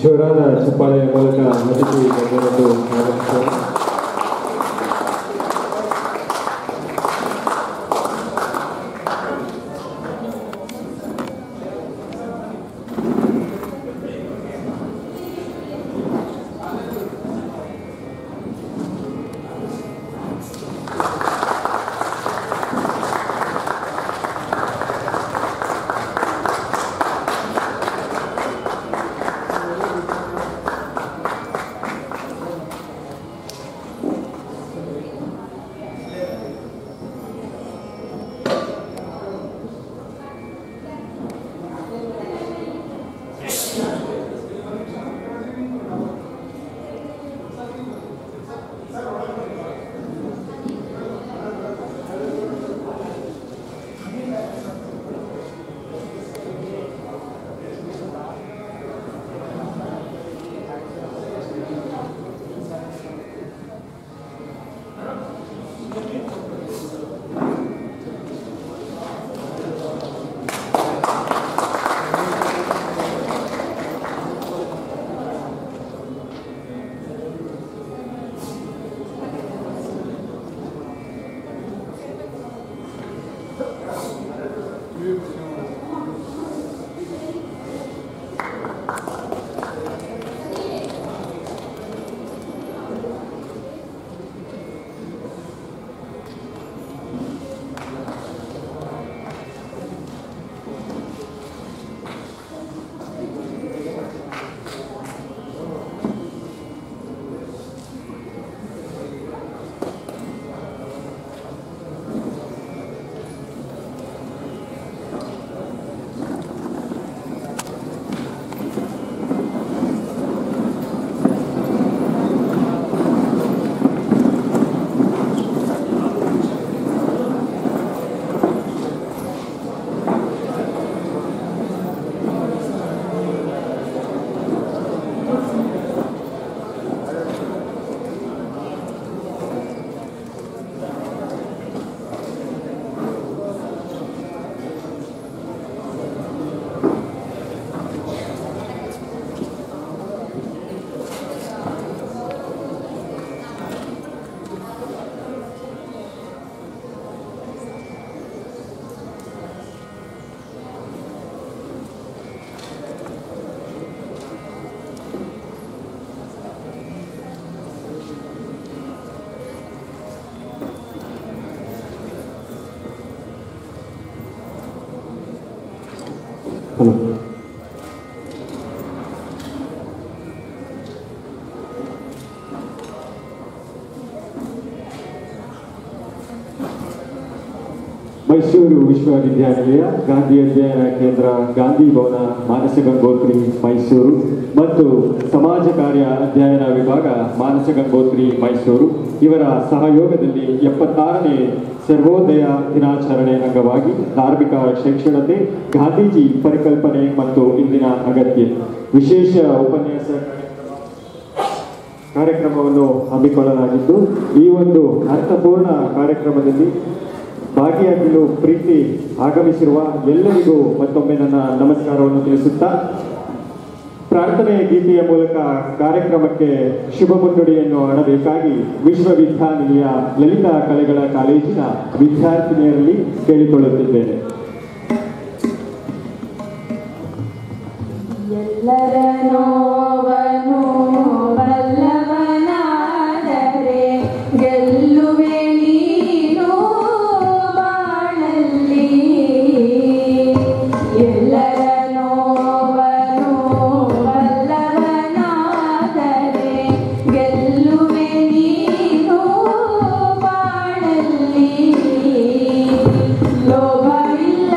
ಜೋರಾದ ಚಪ್ಪಾಳೆಯ ಮೂಲಕ ಅತಿಥಿ ಗಣ್ಯರನ್ನು ಸ್ವಾಗತಿಸೋಣ ಹಲೋ ಮೈಸೂರು ವಿಶ್ವವಿದ್ಯಾನಿಲಯ ಗಾಂಧಿ ಅಧ್ಯಯನ ಕೇಂದ್ರ ಗಾಂಧಿ ಭವನ ಮಾನಸ ಗಂಗೋತ್ರಿ ಮೈಸೂರು ಮತ್ತು ಸಮಾಜ ಕಾರ್ಯ ಅಧ್ಯಯನ ವಿಭಾಗ ಮಾನಸ ಗಂಗೋತ್ರಿ ಮೈಸೂರು ಇವರ ಸಹಯೋಗದಲ್ಲಿ ಎಪ್ಪತ್ತಾರನೇ ಸರ್ವೋದಯ ದಿನಾಚರಣೆ ಅಂಗವಾಗಿ ಧಾರ್ಮಿಕ ಶೈಕ್ಷಣತೆ ಗಾಂಧೀಜಿ ಪರಿಕಲ್ಪನೆ ಮತ್ತು ಇಂದಿನ ಅಗತ್ಯ ವಿಶೇಷ ಉಪನ್ಯಾಸ ಕಾರ್ಯಕ್ರಮವನ್ನು ಹಮ್ಮಿಕೊಳ್ಳಲಾಗಿದ್ದು ಈ ಒಂದು ಅರ್ಥಪೂರ್ಣ ಕಾರ್ಯಕ್ರಮದಲ್ಲಿ ಭಾಗಿಯಾಗಲು ಪ್ರೀತಿ ಆಗಮಿಸಿರುವ ಎಲ್ಲರಿಗೂ ಮತ್ತೊಮ್ಮೆ ನನ್ನ ನಮಸ್ಕಾರವನ್ನು ತಿಳಿಸುತ್ತಾ ಪ್ರಾರ್ಥನೆಯ ಗೀತೆಯ ಮೂಲಕ ಕಾರ್ಯಕ್ರಮಕ್ಕೆ ಶುಭ ಮುನ್ನುಡಿಯನ್ನು ಅಣಬೇಕಾಗಿ ವಿಶ್ವವಿದ್ಯಾನಿಲಯ ಲಲಿತಾ ಕಲೆಗಳ ಕಾಲೇಜಿನ ವಿದ್ಯಾರ್ಥಿನಿಯರಲ್ಲಿ ಕೇಳಿಕೊಳ್ಳುತ್ತಿದ್ದೇನೆ ಎಲ್ಲರ ನೋವನು ಬಲ್ಲವನಾದರೆ ಗೆಲ್ಲುವೆ ನೀನು ಬಾಳಲ್ಲಿ ಎಲ್ಲರ ನೋವನು ಬಲ್ಲವನಾದರೆ ಗೆಲ್ಲುವೆ ನೀನು ಬಾಳಲ್ಲಿ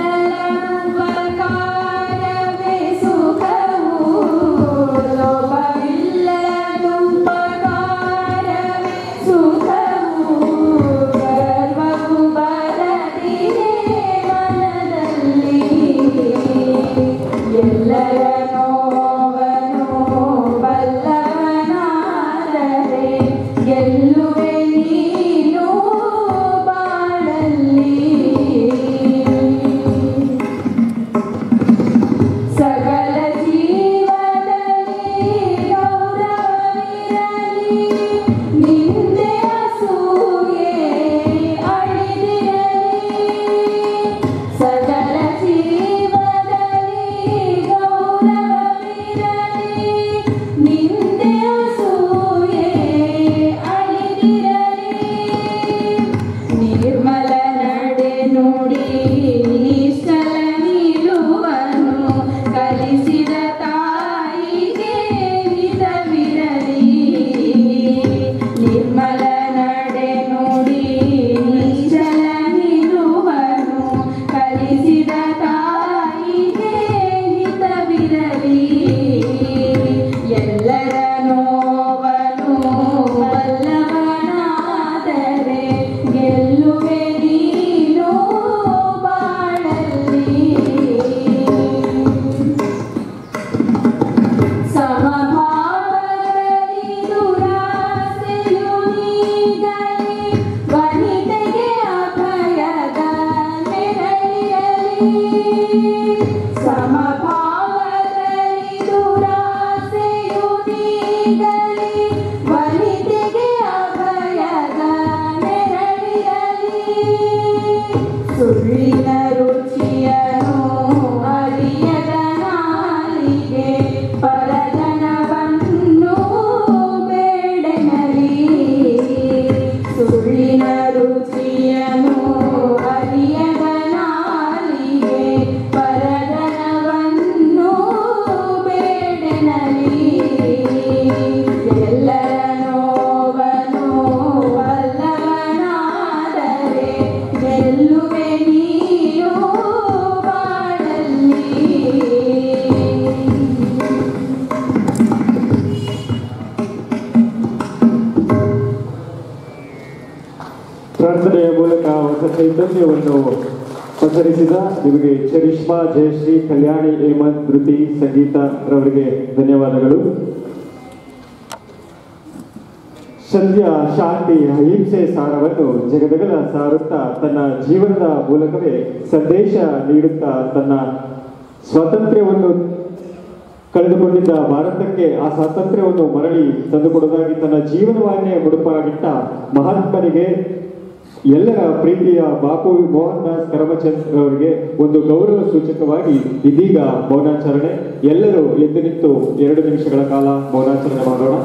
ಲೋಭವಿಲ್ಲದ ಕಾರ್ಯವೇ ಸುಖವು ಲೋಭವಿಲ್ಲದ ಪ್ರಾರ್ಥನೆಯ ಮೂಲಕ ಹೊಸ ಚೈತನ್ಯವನ್ನು ಪಸರಿಸಿದ ನಿಮಗೆ ಚರಿಷ್ಮಾ ಜಯಶ್ರೀ ಕಲ್ಯಾಣಿ ಹೇಮಂತ್ ಧೃತಿ ಸಂಗೀತ ರವರಿಗೆ ಧನ್ಯವಾದಗಳು ಸತ್ಯ ಶಾಂತಿ ಅಹಿಂಸೆ ಸಾರವನ್ನು ಜಗದಗಲ ಸಾರುತ್ತಾ ತನ್ನ ಜೀವನದ ಮೂಲಕವೇ ಸಂದೇಶ ನೀಡುತ್ತಾ ತನ್ನ ಸ್ವಾತಂತ್ರ್ಯವನ್ನು ಕಳೆದುಕೊಂಡಿದ್ದ ಭಾರತಕ್ಕೆ ಆ ಸ್ವಾತಂತ್ರ್ಯವನ್ನು ಮರಳಿ ತಂದುಕೊಡುವುದಾಗಿ ತನ್ನ ಜೀವನವನ್ನೇ ಮುಡುಪಾಗಿಟ್ಟ ಮಹಾತ್ಮನಿಗೆ ಎಲ್ಲರ ಪ್ರೀತಿಯ ಬಾಪು ಮೋಹನ್ ದಾಸ್ ಕರಮಚಂದ್ ಅವರಿಗೆ ಒಂದು ಗೌರವ ಸೂಚಕವಾಗಿ ಇದೀಗ ಮೌನಾಚರಣೆ ಎಲ್ಲರೂ ಎದ್ದು ನಿಂತು ಎರಡು ನಿಮಿಷಗಳ ಕಾಲ ಮೌನಾಚರಣೆ ಮಾಡೋಣ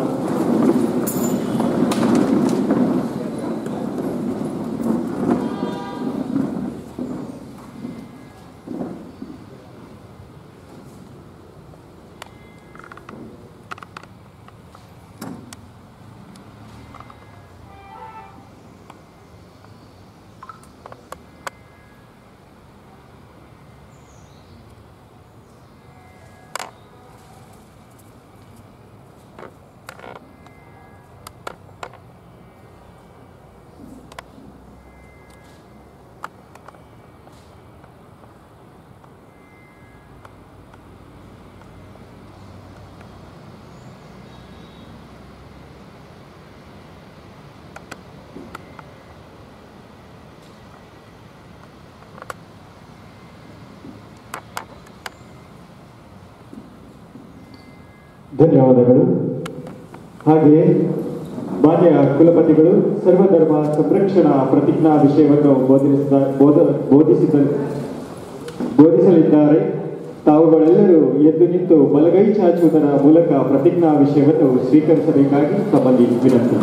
ಧನ್ಯವಾದಗಳು ಹಾಗೆಯೇ ಮಾನ್ಯ ಕುಲಪತಿಗಳು ಸರ್ವಧರ್ಮ ಸಂರಕ್ಷಣಾ ಪ್ರತಿಜ್ಞಾ ವಿಷಯವನ್ನು ಬೋಧಿಸಿದ ಬೋಧ ಬೋಧಿಸಿದ ಬೋಧಿಸಲಿದ್ದಾರೆ ತಾವುಗಳೆಲ್ಲರೂ ಎದ್ದು ನಿಂತು ಬಲಗೈ ಚಾಚುವುದರ ಮೂಲಕ ಪ್ರತಿಜ್ಞಾ ವಿಷಯವನ್ನು ಸ್ವೀಕರಿಸಬೇಕಾಗಿ ತಮ್ಮಲ್ಲಿ ವಿನಂತಿ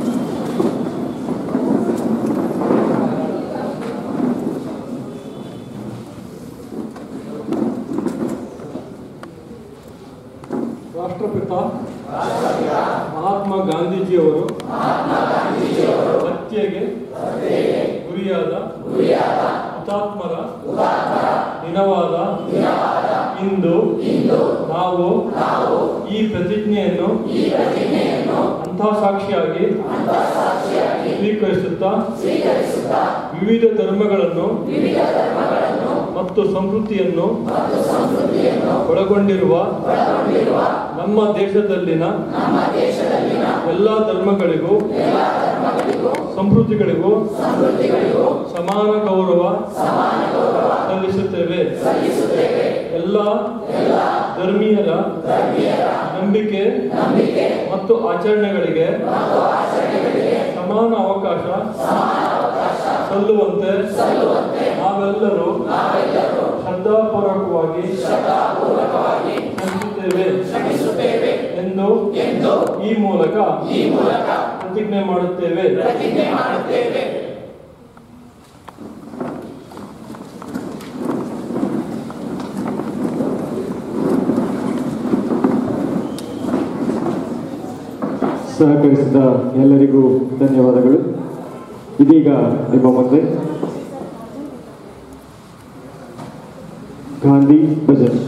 ರಾಷ್ಟ್ರಪಿತ ಮಹಾತ್ಮ ಗಾಂಧೀಜಿಯವರು ಹತ್ಯೆಗೆ ಗುರಿಯಾದ ಹುತಾತ್ಮರ ದಿನವಾದ ಇಂದು ನಾವು ಈ ಪ್ರತಿಜ್ಞೆಯನ್ನು ಅಂತಹ ಸಾಕ್ಷಿಯಾಗಿ ಸ್ವೀಕರಿಸುತ್ತಾ ವಿವಿಧ ಧರ್ಮಗಳನ್ನು ಮತ್ತು ಸಂಸ್ಕೃತಿಯನ್ನು ಒಳಗೊಂಡಿರುವ ನಮ್ಮ ದೇಶದಲ್ಲಿನ ಎಲ್ಲ ಧರ್ಮಗಳಿಗೂ ಸಂಸ್ಕೃತಿಗಳಿಗೂ ಸಮಾನ ಗೌರವ ಸಲ್ಲಿಸುತ್ತೇವೆ ಎಲ್ಲ ಧರ್ಮೀಯರ ನಂಬಿಕೆ ಮತ್ತು ಆಚರಣೆಗಳಿಗೆ ಸಮಾನ ಅವಕಾಶ ಸಲ್ಲುವಂತೆ ನಾವೆಲ್ಲರೂ ಶ್ರದ್ಧಾಪೂರ್ವಕವಾಗಿ ಶ್ರಮಿಸುತ್ತೇವೆ ಎಂದು ಈ ಮೂಲಕ ಪ್ರತಿಜ್ಞೆ ಮಾಡುತ್ತೇವೆ ಸಹಕರಿಸಿದ ಎಲ್ಲರಿಗೂ ಧನ್ಯವಾದಗಳು ಇದೀಗ ನಿಮ್ಮ ಮುಂದೆ ಗಾಂಧಿ ಭಜನ್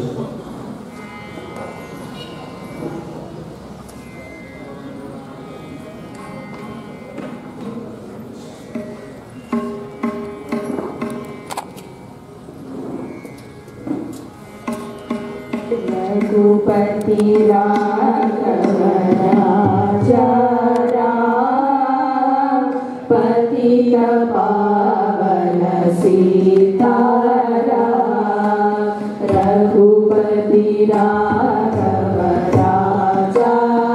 रघुपति राघव राजा राम पतित पावन सीताराम रघुपति राघव राजा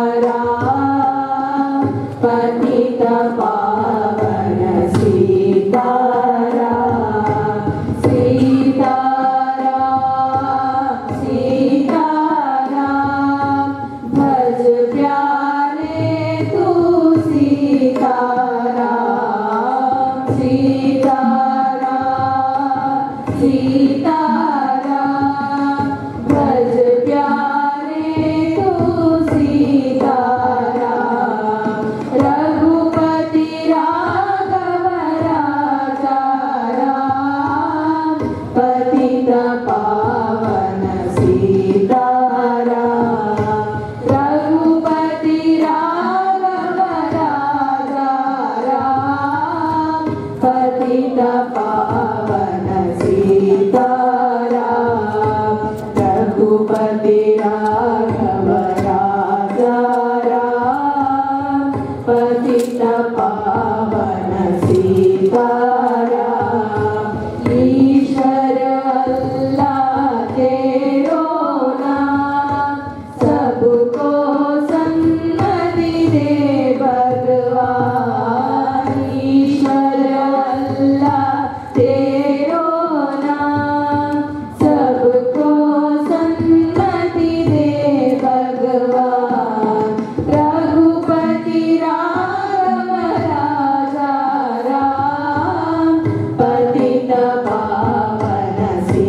राम पतित पावन सीताराम सीताराम सीताराम भज प्यारे तू सीताराम सीताराम सीताराम भज प्यारे पतित पावन सीताराम रघुपति राघव राजा राम पतित पावन सीताराम ईश्वर अल्लाह तेरो नाम सबको सन्मति दे भगवान ईश्वर अल्लाह तेरो नाम सबको सन्मति दे भगवान रघुपति राम राजा राम पतित पावन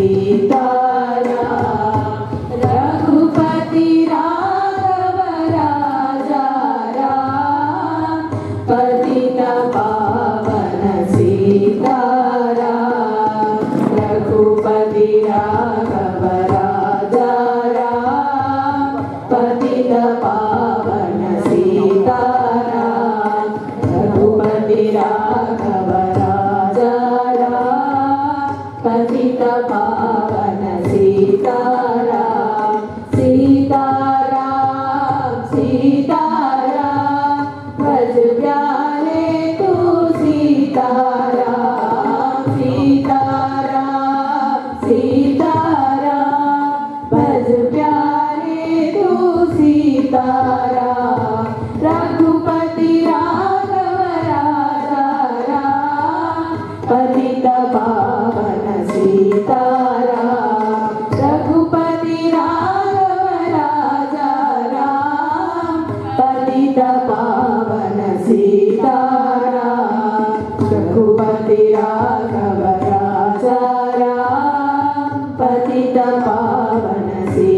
सीताराम रघुपति राघव राजा राम पतित पावन सीताराम रघुपति राघव राजा राम पतित पावन सीताराम रघुपति राघव राजा राम पतित पावन सीताराम सीताराम सीताराम भज प्यारे तू सीताराम सीताराम सीताराम भज प्यारे तू सीताराम रघुपति राघव राजा राम पतित पावन सीताराम रघुपति राघव राजा राम पतित पावन सीताराम रघुपति राघव राजा राम पतित पावन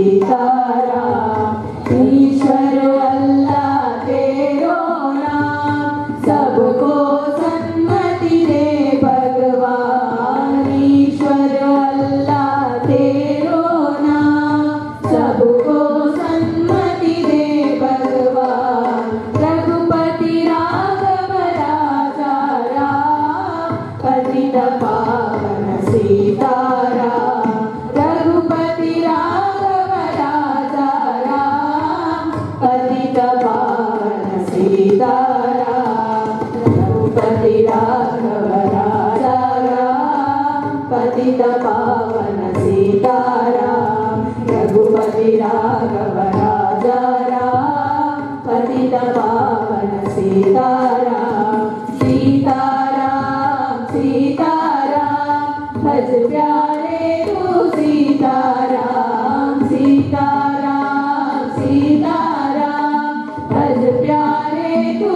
सीताराम ईश्वर अल्लाह तेरो नाम सबको सन्मति दे भगवान ईश्वर अल्लाह तेरो नाम सबको सन्मति दे भगवान रघुपति राघव राजा राम पतित पावन सीताराम रघुपति राघव राजा राम पतित पावन सीताराम रघुपति राघव राजा राम पतित पावन सीताराम रघुपति राघव राजा राम पतित पावन सीताराम सीताराम सीताराम भज प्यारे तू सीताराम सीताराम सीताराम भज प्यारे तू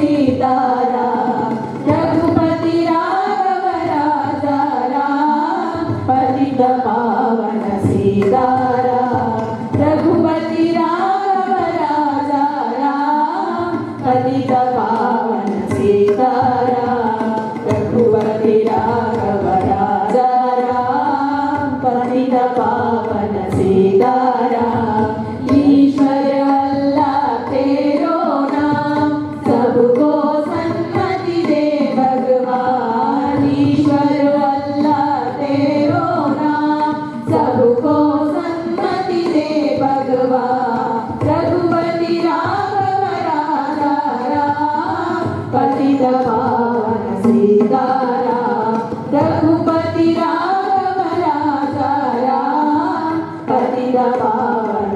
सीताराम रघुपति राघव राजा राम पतित पावन सीताराम रघुपति राघव राजा राम पतित पावन सीताराम रघुपति राघव राजा राम पतित पावन सीताराम ईश्वर अल्लाह तेरो नाम सबको सन्मति दे भगवान ईश्वर अल्लाह तेरो नाम सबको सन्मति दे भगवान रघुपति राघव राजा राम पतित पावन सीताराम रघुपति राघव राजा राम पतित पावन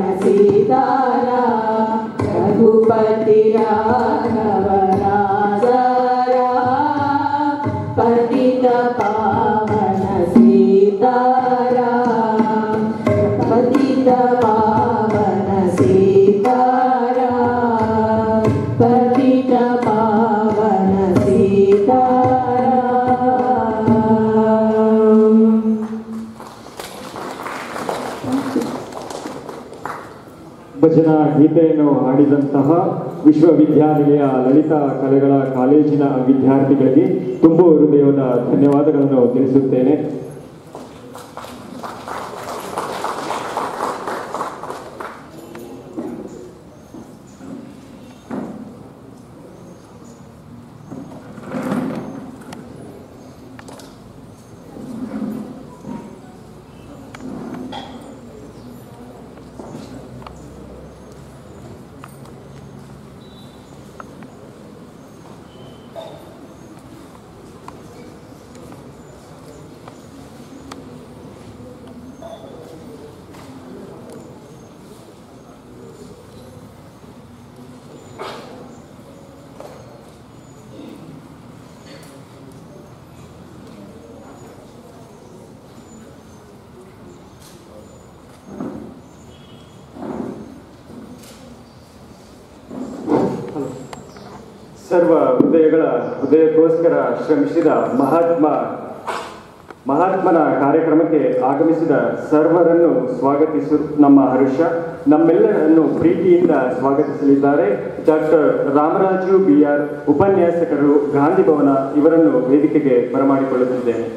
सीताराम रघुपति राघव राजा राम पतित पावन सीताराम पतित पावन सीताराम पतित पावन सीताराम ಭಜನಾ ಗೀತೆಯನ್ನು ಹಾಡಿದಂತಹ ವಿಶ್ವವಿದ್ಯಾನಿಲಯ ಲಲಿತಾ ಕಲೆಗಳ ಕಾಲೇಜಿನ ವಿದ್ಯಾರ್ಥಿಗಳಿಗೆ ತುಂಬು ಹೃದಯದ ಧನ್ಯವಾದಗಳನ್ನು ತಿಳಿಸುತ್ತೇನೆ ಸರ್ವ ಹೃದಯಗಳ ಹೃದಯಕ್ಕೋಸ್ಕರ ಶ್ರಮಿಸಿದ ಮಹಾತ್ಮ ಮಹಾತ್ಮನ ಕಾರ್ಯಕ್ರಮಕ್ಕೆ ಆಗಮಿಸಿದ ಸರ್ವರನ್ನು ಸ್ವಾಗತಿಸು ನಮ್ಮ ಹರ್ಷ ನಮ್ಮೆಲ್ಲರನ್ನು ಪ್ರೀತಿಯಿಂದ ಸ್ವಾಗತಿಸಲಿದ್ದಾರೆ ಡಾಕ್ಟರ್ ರಾಮರಾಜು ಬಿ ಆರ್ ಉಪನ್ಯಾಸಕರು ಗಾಂಧಿ ಭವನ ಇವರನ್ನು ವೇದಿಕೆಗೆ ಬರಮಾಡಿಕೊಳ್ಳುತ್ತಿದ್ದೇನೆ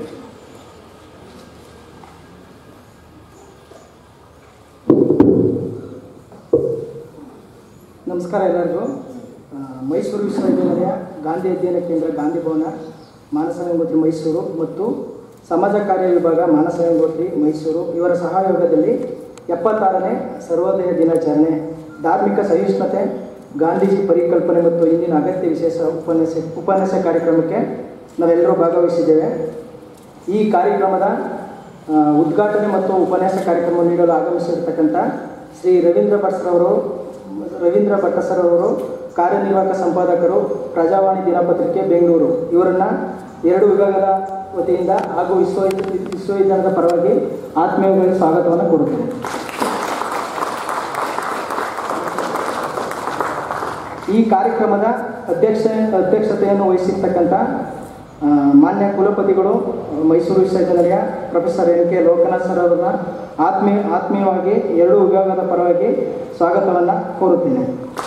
ನಮಸ್ಕಾರ ಎಲ್ಲರಿಗೂ ಆ, ಮೈಸೂರು ವಿಶ್ವವಿದ್ಯಾಲಯ ಗಾಂಧಿ ಅಧ್ಯಯನ ಕೇಂದ್ರ ಗಾಂಧಿ ಭವನ ಮಾನಸ ಗಂಗೋತ್ರಿ ಮೈಸೂರು ಮತ್ತು ಸಮಾಜ ಕಾರ್ಯ ವಿಭಾಗ ಮಾನಸ ಗಂಗೋತ್ರಿ ಮೈಸೂರು ಇವರ ಸಹಯೋಗದಲ್ಲಿ ಎಪ್ಪತ್ತಾರನೇ ಸರ್ವೋದಯ ದಿನಾಚರಣೆ ಧಾರ್ಮಿಕ ಸಹಿಷ್ಣುತೆ ಗಾಂಧೀಜಿ ಪರಿಕಲ್ಪನೆ ಮತ್ತು ಇಂದಿನ ಅಗತ್ಯ ವಿಶೇಷ ಉಪನ್ಯಾಸ ಉಪನ್ಯಾಸ ಕಾರ್ಯಕ್ರಮಕ್ಕೆ ನಾವೆಲ್ಲರೂ ಭಾಗವಹಿಸಿದ್ದೇವೆ ಈ ಕಾರ್ಯಕ್ರಮದ ಆ, ಉದ್ಘಾಟನೆ ಮತ್ತು ಉಪನ್ಯಾಸ ಕಾರ್ಯಕ್ರಮ ನೀಡಲು ಆಗಮಿಸಿರ್ತಕ್ಕಂಥ ಶ್ರೀ ರವೀಂದ್ರ ಭಟ್ಸರವರು ರವೀಂದ್ರ ಭಟ್ಟಸರವರು ಕಾರ್ಯನಿರ್ವಾಹಕ ಸಂಪಾದಕರು ಪ್ರಜಾವಾಣಿ ದಿನಪತ್ರಿಕೆ ಬೆಂಗಳೂರು ಇವರನ್ನು ಎರಡು ವಿಭಾಗದ ವತಿಯಿಂದ ಹಾಗೂ ವಿಶ್ವ ವಿಶ್ವವಿದ್ಯಾಲಯದ ಪರವಾಗಿ ಆತ್ಮೀಯವಾಗಿ ಸ್ವಾಗತವನ್ನು ಕೊಡುತ್ತೇನೆ ಈ ಕಾರ್ಯಕ್ರಮದ ಅಧ್ಯಕ್ಷ ಅಧ್ಯಕ್ಷತೆಯನ್ನು ವಹಿಸಿರ್ತಕ್ಕಂಥ ಆ, ಮಾನ್ಯ ಕುಲಪತಿಗಳು ಮೈಸೂರು ವಿಶ್ವವಿದ್ಯಾಲಯ professor N K Lokanath sir ಅವರನ್ನ ಆತ್ಮೀಯ ಆತ್ಮೀಯವಾಗಿ ಎರಡೂ ವಿಭಾಗದ ಪರವಾಗಿ ಸ್ವಾಗತವನ್ನು ಕೋರುತ್ತೇನೆ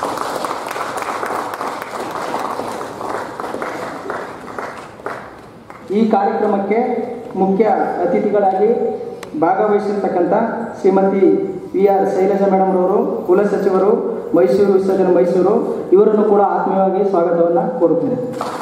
ಈ ಕಾರ್ಯಕ್ರಮಕ್ಕೆ ಮುಖ್ಯ ಅತಿಥಿಗಳಾಗಿ ಭಾಗವಹಿಸಿರ್ತಕ್ಕಂಥ Shrimati V R Shailaja madam ರವರು ಕುಲಸಚಿವರು ಮೈಸೂರು ವಿಶ್ವವಿದ್ಯಾಲಯ ಮೈಸೂರು ಇವರನ್ನು ಕೂಡ ಆತ್ಮೀಯವಾಗಿ ಸ್ವಾಗತವನ್ನು ಕೋರುತ್ತೇನೆ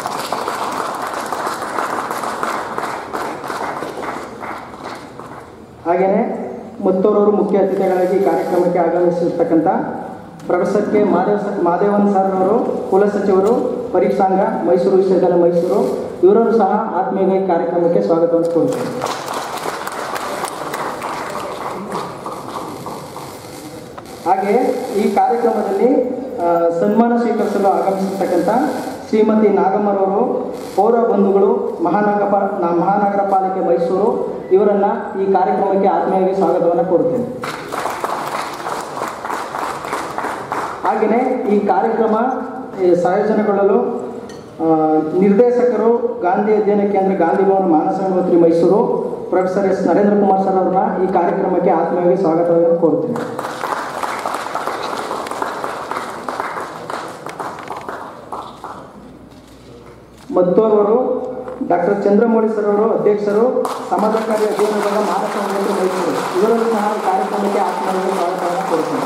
ಹಾಗೆಯೇ ಮತ್ತೋರವರು ಮುಖ್ಯ ಅತಿಥಿಗಳಾಗಿ ಈ ಕಾರ್ಯಕ್ರಮಕ್ಕೆ ಆಗಮಿಸಿರ್ತಕ್ಕಂಥ ಪ್ರೊಫೆಸರ್ ಕೆ ಮಾದೇವ್ ಸ ಮಾದೇವನ್ ಸರ್ ಅವರು ಕುಲಸಚಿವರು ಪರೀಕ್ಷಾಂಗ ಮೈಸೂರು ವಿಶ್ವವಿದ್ಯಾಲಯ ಮೈಸೂರು ಇವರನ್ನು ಸಹ ಆತ್ಮೀಯವಾಗಿ ಕಾರ್ಯಕ್ರಮಕ್ಕೆ ಸ್ವಾಗತವನ್ನು ಕೋರುತ್ತೇನೆ ಹಾಗೆ ಈ ಕಾರ್ಯಕ್ರಮದಲ್ಲಿ ಆ, ಸನ್ಮಾನ ಸ್ವೀಕರಿಸಲು ಆಗಮಿಸಿರ್ತಕ್ಕಂಥ ಶ್ರೀಮತಿ ನಾಗಮ್ಮರವರು ಪೌರ ಬಂಧುಗಳು ಮಹಾನಗರ ನಾ- ಮಹಾನಗರ ಪಾಲಿಕೆ ಮೈಸೂರು ಇವರನ್ನು ಈ ಕಾರ್ಯಕ್ರಮಕ್ಕೆ ಆತ್ಮೀಯವಾಗಿ ಸ್ವಾಗತವನ್ನು ಕೋರುತ್ತೇನೆ ಹಾಗೆಯೇ ಈ ಕಾರ್ಯಕ್ರಮ ಈ, ಸಂಯೋಜನೆಗೊಳ್ಳಲು ಆ, ನಿರ್ದೇಶಕರು ಗಾಂಧಿ ಅಧ್ಯಯನ ಕೇಂದ್ರ Gandhi Bhavan Manasa Gangotri Mysuru professor S Narendra Kumar sir ಅವರನ್ನ ಈ ಕಾರ್ಯಕ್ರಮಕ್ಕೆ ಆತ್ಮೀಯವಾಗಿ ಸ್ವಾಗತವನ್ನು ಕೋರುತ್ತೇನೆ ಮತ್ತೋರ್ವರು ಡಾಕ್ಟರ್ ಚಂದ್ರಮೌಳಿ ಸರ್ ಅವರು ಅಧ್ಯಕ್ಷರು ಸಮಾಜ ಕಾರ್ಯ ಅಧ್ಯಯನ ವಿಭಾಗ ಮಾನಸ ಗಂಗೋತ್ರಿ ಮೈಸೂರು ಇವರನ್ನು ಸಹ ಈ ಕಾರ್ಯಕ್ರಮಕ್ಕೆ ಆತ್ಮೀಯವಾಗಿ ಸ್ವಾಗತವನ್ನು ಕೋರುತ್ತೇನೆ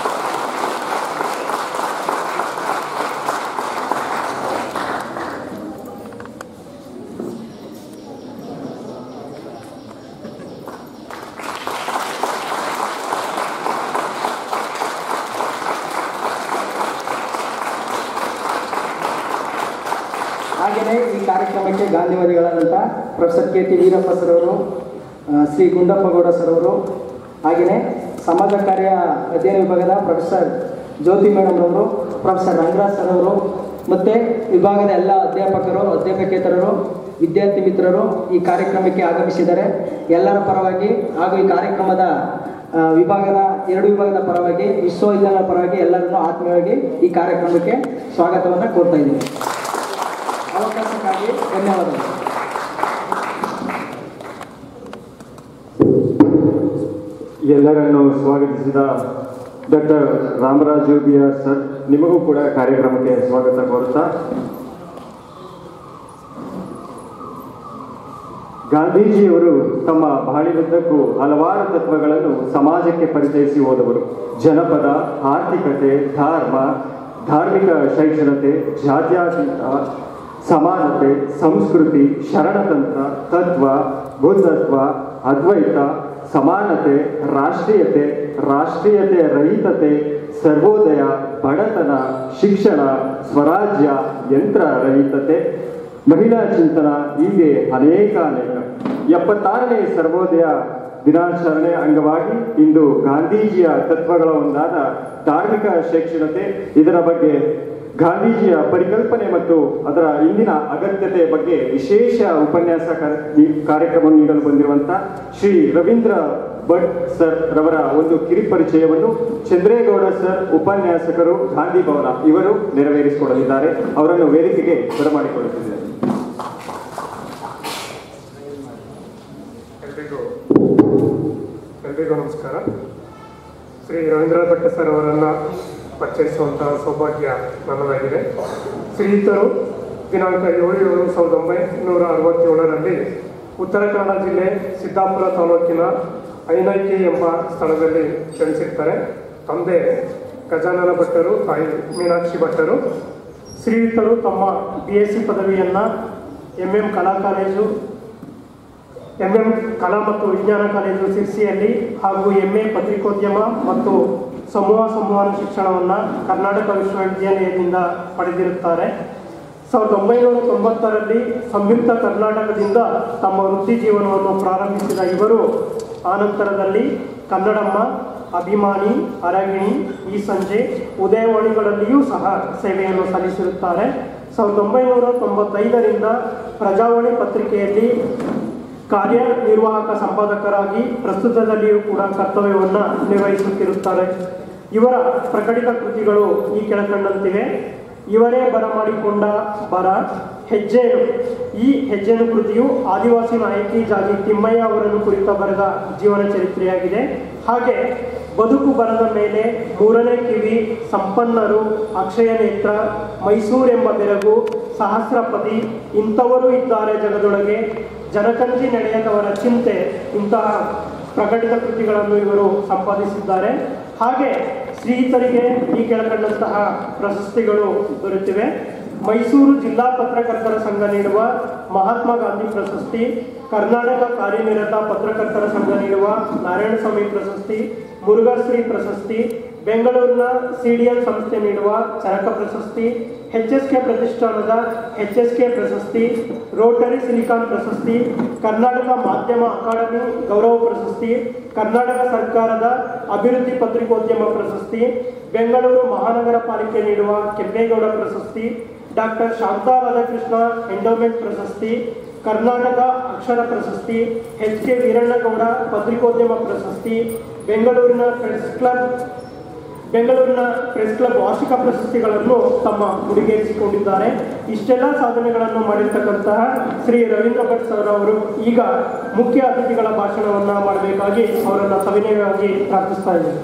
ಹಾಗೆಯೇ ಈ ಕಾರ್ಯಕ್ರಮಕ್ಕೆ ಗಾಂಧಿವಾದಿಗಳಾದಂಥ professor K T Veerappa sir ಅವರು ಆ, ಶ್ರೀ ಗುಂಡಪ್ಪಗೌಡ ಸರ್ ಅವರು ಹಾಗೆಯೇ ಸಮಾಜ ಕಾರ್ಯ ಅಧ್ಯಯನ ವಿಭಾಗದ ಪ್ರೊಫೆಸರ್ ಜ್ಯೋತಿ ಮೇಡಮ್ ಅವರು ಪ್ರೊಫೆಸರ್ ರಂಗರಾಜ್ ಸರ್ ಅವರು ಮತ್ತು ವಿಭಾಗದ ಎಲ್ಲ ಅಧ್ಯಾಪಕರು ಅಧ್ಯಾಪಕೇತರರು ವಿದ್ಯಾರ್ಥಿ ಮಿತ್ರರು ಈ ಕಾರ್ಯಕ್ರಮಕ್ಕೆ ಆಗಮಿಸಿದ್ದಾರೆ ಎಲ್ಲರ ಪರವಾಗಿ ಹಾಗೂ ಈ ಕಾರ್ಯಕ್ರಮದ ಆ, ವಿಭಾಗದ ಎರಡು ವಿಭಾಗದ ಪರವಾಗಿ ವಿಶ್ವವಿದ್ಯಾಲಯದ ಪರವಾಗಿ ಎಲ್ಲರನ್ನೂ ಆತ್ಮೀಯವಾಗಿ ಈ ಕಾರ್ಯಕ್ರಮಕ್ಕೆ ಸ್ವಾಗತವನ್ನು ಕೋರ್ತಾ ಇದ್ದೀನಿ ಅವಕಾಶಕ್ಕಾಗಿ ಧನ್ಯವಾದಗಳು ಎಲ್ಲರನ್ನು ಸ್ವಾಗತಿಸಿದ doctor Ramaraju B R sir ನಿಮಗೂ ಕೂಡ ಕಾರ್ಯಕ್ರಮಕ್ಕೆ ಸ್ವಾಗತ ಕೋರುತ್ತಾ ಗಾಂಧೀಜಿಯವರು ತಮ್ಮ ಬಾಳಿನುದ್ದಕ್ಕೂ ಹಲವಾರು ತತ್ವಗಳನ್ನು ಸಮಾಜಕ್ಕೆ ಪರಿಚಯಿಸಿ ಹೋದವರು ಜನಪದ ಆರ್ಥಿಕತೆ ಧರ್ಮ ಧಾರ್ಮಿಕ ಶೈಕ್ಷಣತೆ ಜಾತ್ಯಾತೀತ ಸಮಾನತೆ ಸಂಸ್ಕೃತಿ ಶರಣತಂತ್ರ ತತ್ವ ಬುದ್ಧತ್ವ ಅದ್ವೈತ ಸಮಾನತೆ ರಾಷ್ಟ್ರೀಯತೆ ರಾಷ್ಟ್ರೀಯತೆ ರಹಿತತೆ ಸರ್ವೋದಯ ಬಡತನ ಶಿಕ್ಷಣ ಸ್ವರಾಜ್ಯ ಯಂತ್ರ ರಹಿತತೆ ಮಹಿಳಾ ಚಿಂತನ ಹೀಗೆ ಅನೇಕ ಅನೇಕ ಎಪ್ಪತ್ತಾರನೇ ಸರ್ವೋದಯ ದಿನಾಚರಣೆ ಅಂಗವಾಗಿ ಇಂದು ಗಾಂಧೀಜಿಯ ತತ್ವಗಳ ಒಂದಾದ ಧಾರ್ಮಿಕ ಶೈಕ್ಷಣತೆ ಇದರ ಬಗ್ಗೆ ಗಾಂಧೀಜಿಯ ಪರಿಕಲ್ಪನೆ ಮತ್ತು ಅದರ ಇಂದಿನ ಅಗತ್ಯತೆ ಬಗ್ಗೆ ವಿಶೇಷ ಉಪನ್ಯಾಸ ಕಾರ- ಈ ಕಾರ್ಯಕ್ರಮ ನೀಡಲು ಬಂದಿರುವಂತ ಶ್ರೀ ರವೀಂದ್ರ ಭಟ್ ಸರ್ ರವರ ಒಂದು ಕಿರಿಪರಿಚಯವನ್ನು ಚಂದ್ರೇಗೌಡ ಸರ್ ಉಪನ್ಯಾಸಕರು ಗಾಂಧಿ ಭವನ ಇವರು ನೆರವೇರಿಸಿಕೊಡಲಿದ್ದಾರೆ ಅವರನ್ನು ವೇದಿಕೆಗೆ ಬರಮಾಡಿಕೊಳ್ಳುತ್ತಿದ್ದಾರೆ ಎಲ್ರಿಗೂ ಎಲ್ರಿಗೂ ನಮಸ್ಕಾರ ಶ್ರೀ ರವೀಂದ್ರ ಭಟ್ಟ ಸರ್ ಅವರನ್ನು ಪರಿಚಯಿಸುವಂತಹ ಸೌಭಾಗ್ಯ ನನ್ನದಾಗಿದೆ ಶ್ರೀಯುತರು ದಿನಾಂಕ ಏಳು ಏಳು ಸಾವಿರದ ಒಂಬೈನೂರ ಅರವತ್ತೇಳರಲ್ಲಿ ಉತ್ತರ ಕನ್ನಡ ಜಿಲ್ಲೆ ಸಿದ್ದಾಪುರ ತಾಲೂಕಿನ ಐನೈಕೆ ಎಂಬ ಸ್ಥಳದಲ್ಲಿ ಜನಿಸಿರ್ತಾರೆ ತಂದೆ ಗಜಾನನ ಭಟ್ಟರು ತಾಯಿ ಮೀನಾಕ್ಷಿ ಭಟ್ಟರು ಶ್ರೀಯುತರು ತಮ್ಮ ಬಿ ಎಸ್ ಸಿ ಪದವಿಯನ್ನು ಎಂ ಎಂ ಕಲಾ ಕಾಲೇಜು ಎಂ ಎಂ ಕಲಾ ಮತ್ತು ವಿಜ್ಞಾನ ಕಾಲೇಜು ಸಿರ್ಸಿಯಲ್ಲಿ ಹಾಗೂ ಎಂ ಎ ಪತ್ರಿಕೋದ್ಯಮ ಮತ್ತು ಸಮೂಹ ಸಂವಹನ ಶಿಕ್ಷಣವನ್ನು ಕರ್ನಾಟಕ ವಿಶ್ವವಿದ್ಯಾಲಯದಿಂದ ಪಡೆದಿರುತ್ತಾರೆ ಸಾವಿರದ ಒಂಬೈನೂರ ತೊಂಬತ್ತರಲ್ಲಿ ಸಂಯುಕ್ತ ಕರ್ನಾಟಕದಿಂದ ತಮ್ಮ ವೃತ್ತಿ ಜೀವನವನ್ನು ಪ್ರಾರಂಭಿಸಿದ ಇವರು ಆನಂತರದಲ್ಲಿ ಕನ್ನಡಮ್ಮ ಅಭಿಮಾನಿ ಅರಗಿಣಿ ಈ ಸಂಜೆ ಉದಯವಾಣಿಗಳಲ್ಲಿಯೂ ಸಹ ಸೇವೆಯನ್ನು ಸಲ್ಲಿಸಿರುತ್ತಾರೆ ಸಾವಿರದ ಒಂಬೈನೂರ ತೊಂಬತ್ತೈದರಿಂದ ಪ್ರಜಾವಾಣಿ ಪತ್ರಿಕೆಯಲ್ಲಿ ಕಾರ್ಯನಿರ್ವಾಹಕ ಸಂಪಾದಕರಾಗಿ ಪ್ರಸ್ತುತದಲ್ಲಿಯೂ ಕೂಡ ಕರ್ತವ್ಯವನ್ನು ನಿರ್ವಹಿಸುತ್ತಿರುತ್ತಾರೆ ಇವರ ಪ್ರಕಟಿತ ಕೃತಿಗಳು ಈ ಕೆಳಕಂಡಂತಿವೆ ಇವರೇ ಬರಮಾಡಿಕೊಂಡ ಬರ ಹೆಜ್ಜೆನು ಈ ಹೆಜ್ಜೆನು ಕೃತಿಯು ಆದಿವಾಸಿ ನಾಯಕಿ ಜಾಗಿ ತಿಮ್ಮಯ್ಯ ಅವರನ್ನು ಕುರಿತ ಬರೆದ ಜೀವನ ಚರಿತ್ರೆಯಾಗಿದೆ ಹಾಗೆ ಬದುಕು ಬರದ ಮೇಲೆ ಮೂರನೇ ಕಿವಿ ಸಂಪನ್ನರು ಅಕ್ಷಯ ನೇತ್ರ ಮೈಸೂರೆಂಬ ಬೆರಗು ಸಹಸ್ರಪತಿ ಇಂಥವರು ಇದ್ದಾರೆ ಜಗದೊಳಗೆ ಜನಕಂಜಿ ನಡೆಯದವರ ಚಿಂತೆ ಇಂತಹ ಪ್ರಕಟಿತ ಕೃತಿಗಳನ್ನು ಇವರು ಸಂಪಾದಿಸಿದ್ದಾರೆ ಹಾಗೆ ಶ್ರೀಯುತರಿಗೆ ಈ ಕೆಳಕಂಡಂತಹ ಪ್ರಶಸ್ತಿಗಳು ದೊರೆತಿವೆ ಮೈಸೂರು ಜಿಲ್ಲಾ ಪತ್ರಕರ್ತರ ಸಂಘ ನೀಡುವ ಮಹಾತ್ಮ ಗಾಂಧಿ ಪ್ರಶಸ್ತಿ ಕರ್ನಾಟಕ ಕಾರ್ಯನಿರತ ಪತ್ರಕರ್ತರ ಸಂಘ ನೀಡುವ ನಾರಾಯಣಸ್ವಾಮಿ ಪ್ರಶಸ್ತಿ ಮುರುಘಾಶ್ರೀ ಪ್ರಶಸ್ತಿ ಬೆಂಗಳೂರಿನ ಸಿಡಿಎಲ್ ಸಂಸ್ಥೆ ನೀಡುವ ಚರಕ ಪ್ರಶಸ್ತಿ ಎಚ್ ಎಸ್ ಕೆ ಪ್ರತಿಷ್ಠಾನದ ಎಚ್ ಎಸ್ ಕೆ ಪ್ರಶಸ್ತಿ ರೋಟರಿ ಸಿಲಿಕಾನ್ ಪ್ರಶಸ್ತಿ ಕರ್ನಾಟಕ ಮಾಧ್ಯಮ ಅಕಾಡೆಮಿ ಗೌರವ ಪ್ರಶಸ್ತಿ ಕರ್ನಾಟಕ ಸರ್ಕಾರದ ಅಭಿವೃದ್ಧಿ ಪತ್ರಿಕೋದ್ಯಮ ಪ್ರಶಸ್ತಿ ಬೆಂಗಳೂರು ಮಹಾನಗರ ಪಾಲಿಕೆ ನೀಡುವ ಕೆಂಪೇಗೌಡ ಪ್ರಶಸ್ತಿ ಡಾಕ್ಟರ್ ಶಾಂತಾ ರಾಧಾಕೃಷ್ಣ ಎಂಡೋಮೆಂಟ್ ಪ್ರಶಸ್ತಿ ಕರ್ನಾಟಕ ಅಕ್ಷರ ಪ್ರಶಸ್ತಿ ಎಚ್ ಕೆ ವೀರಣ್ಣಗೌಡ ಪತ್ರಿಕೋದ್ಯಮ ಪ್ರಶಸ್ತಿ ಬೆಂಗಳೂರಿನ ಪ್ರೆಸ್ ಕ್ಲಬ್ ಬೆಂಗಳೂರಿನ ಪ್ರೆಸ್ ಕ್ಲಬ್ ವಾರ್ಷಿಕ ಪ್ರಶಸ್ತಿಗಳನ್ನು ತಮ್ಮ ಮುಡಿಗೇರಿಸಿಕೊಂಡಿದ್ದಾರೆ ಇಷ್ಟೆಲ್ಲ ಸಾಧನೆಗಳನ್ನು ಮಾಡಿರ್ತಕ್ಕಂತಹ ಶ್ರೀ ರವೀಂದ್ರ ಭಟ್ ಸರ್ ಅವರು ಈಗ ಮುಖ್ಯ ಅತಿಥಿಗಳ ಭಾಷಣವನ್ನು ಮಾಡಬೇಕಾಗಿ ಅವರನ್ನು ಸವಿನಯವಾಗಿ ಪ್ರಾರ್ಥಿಸ್ತಾ ಇದ್ದೇನೆ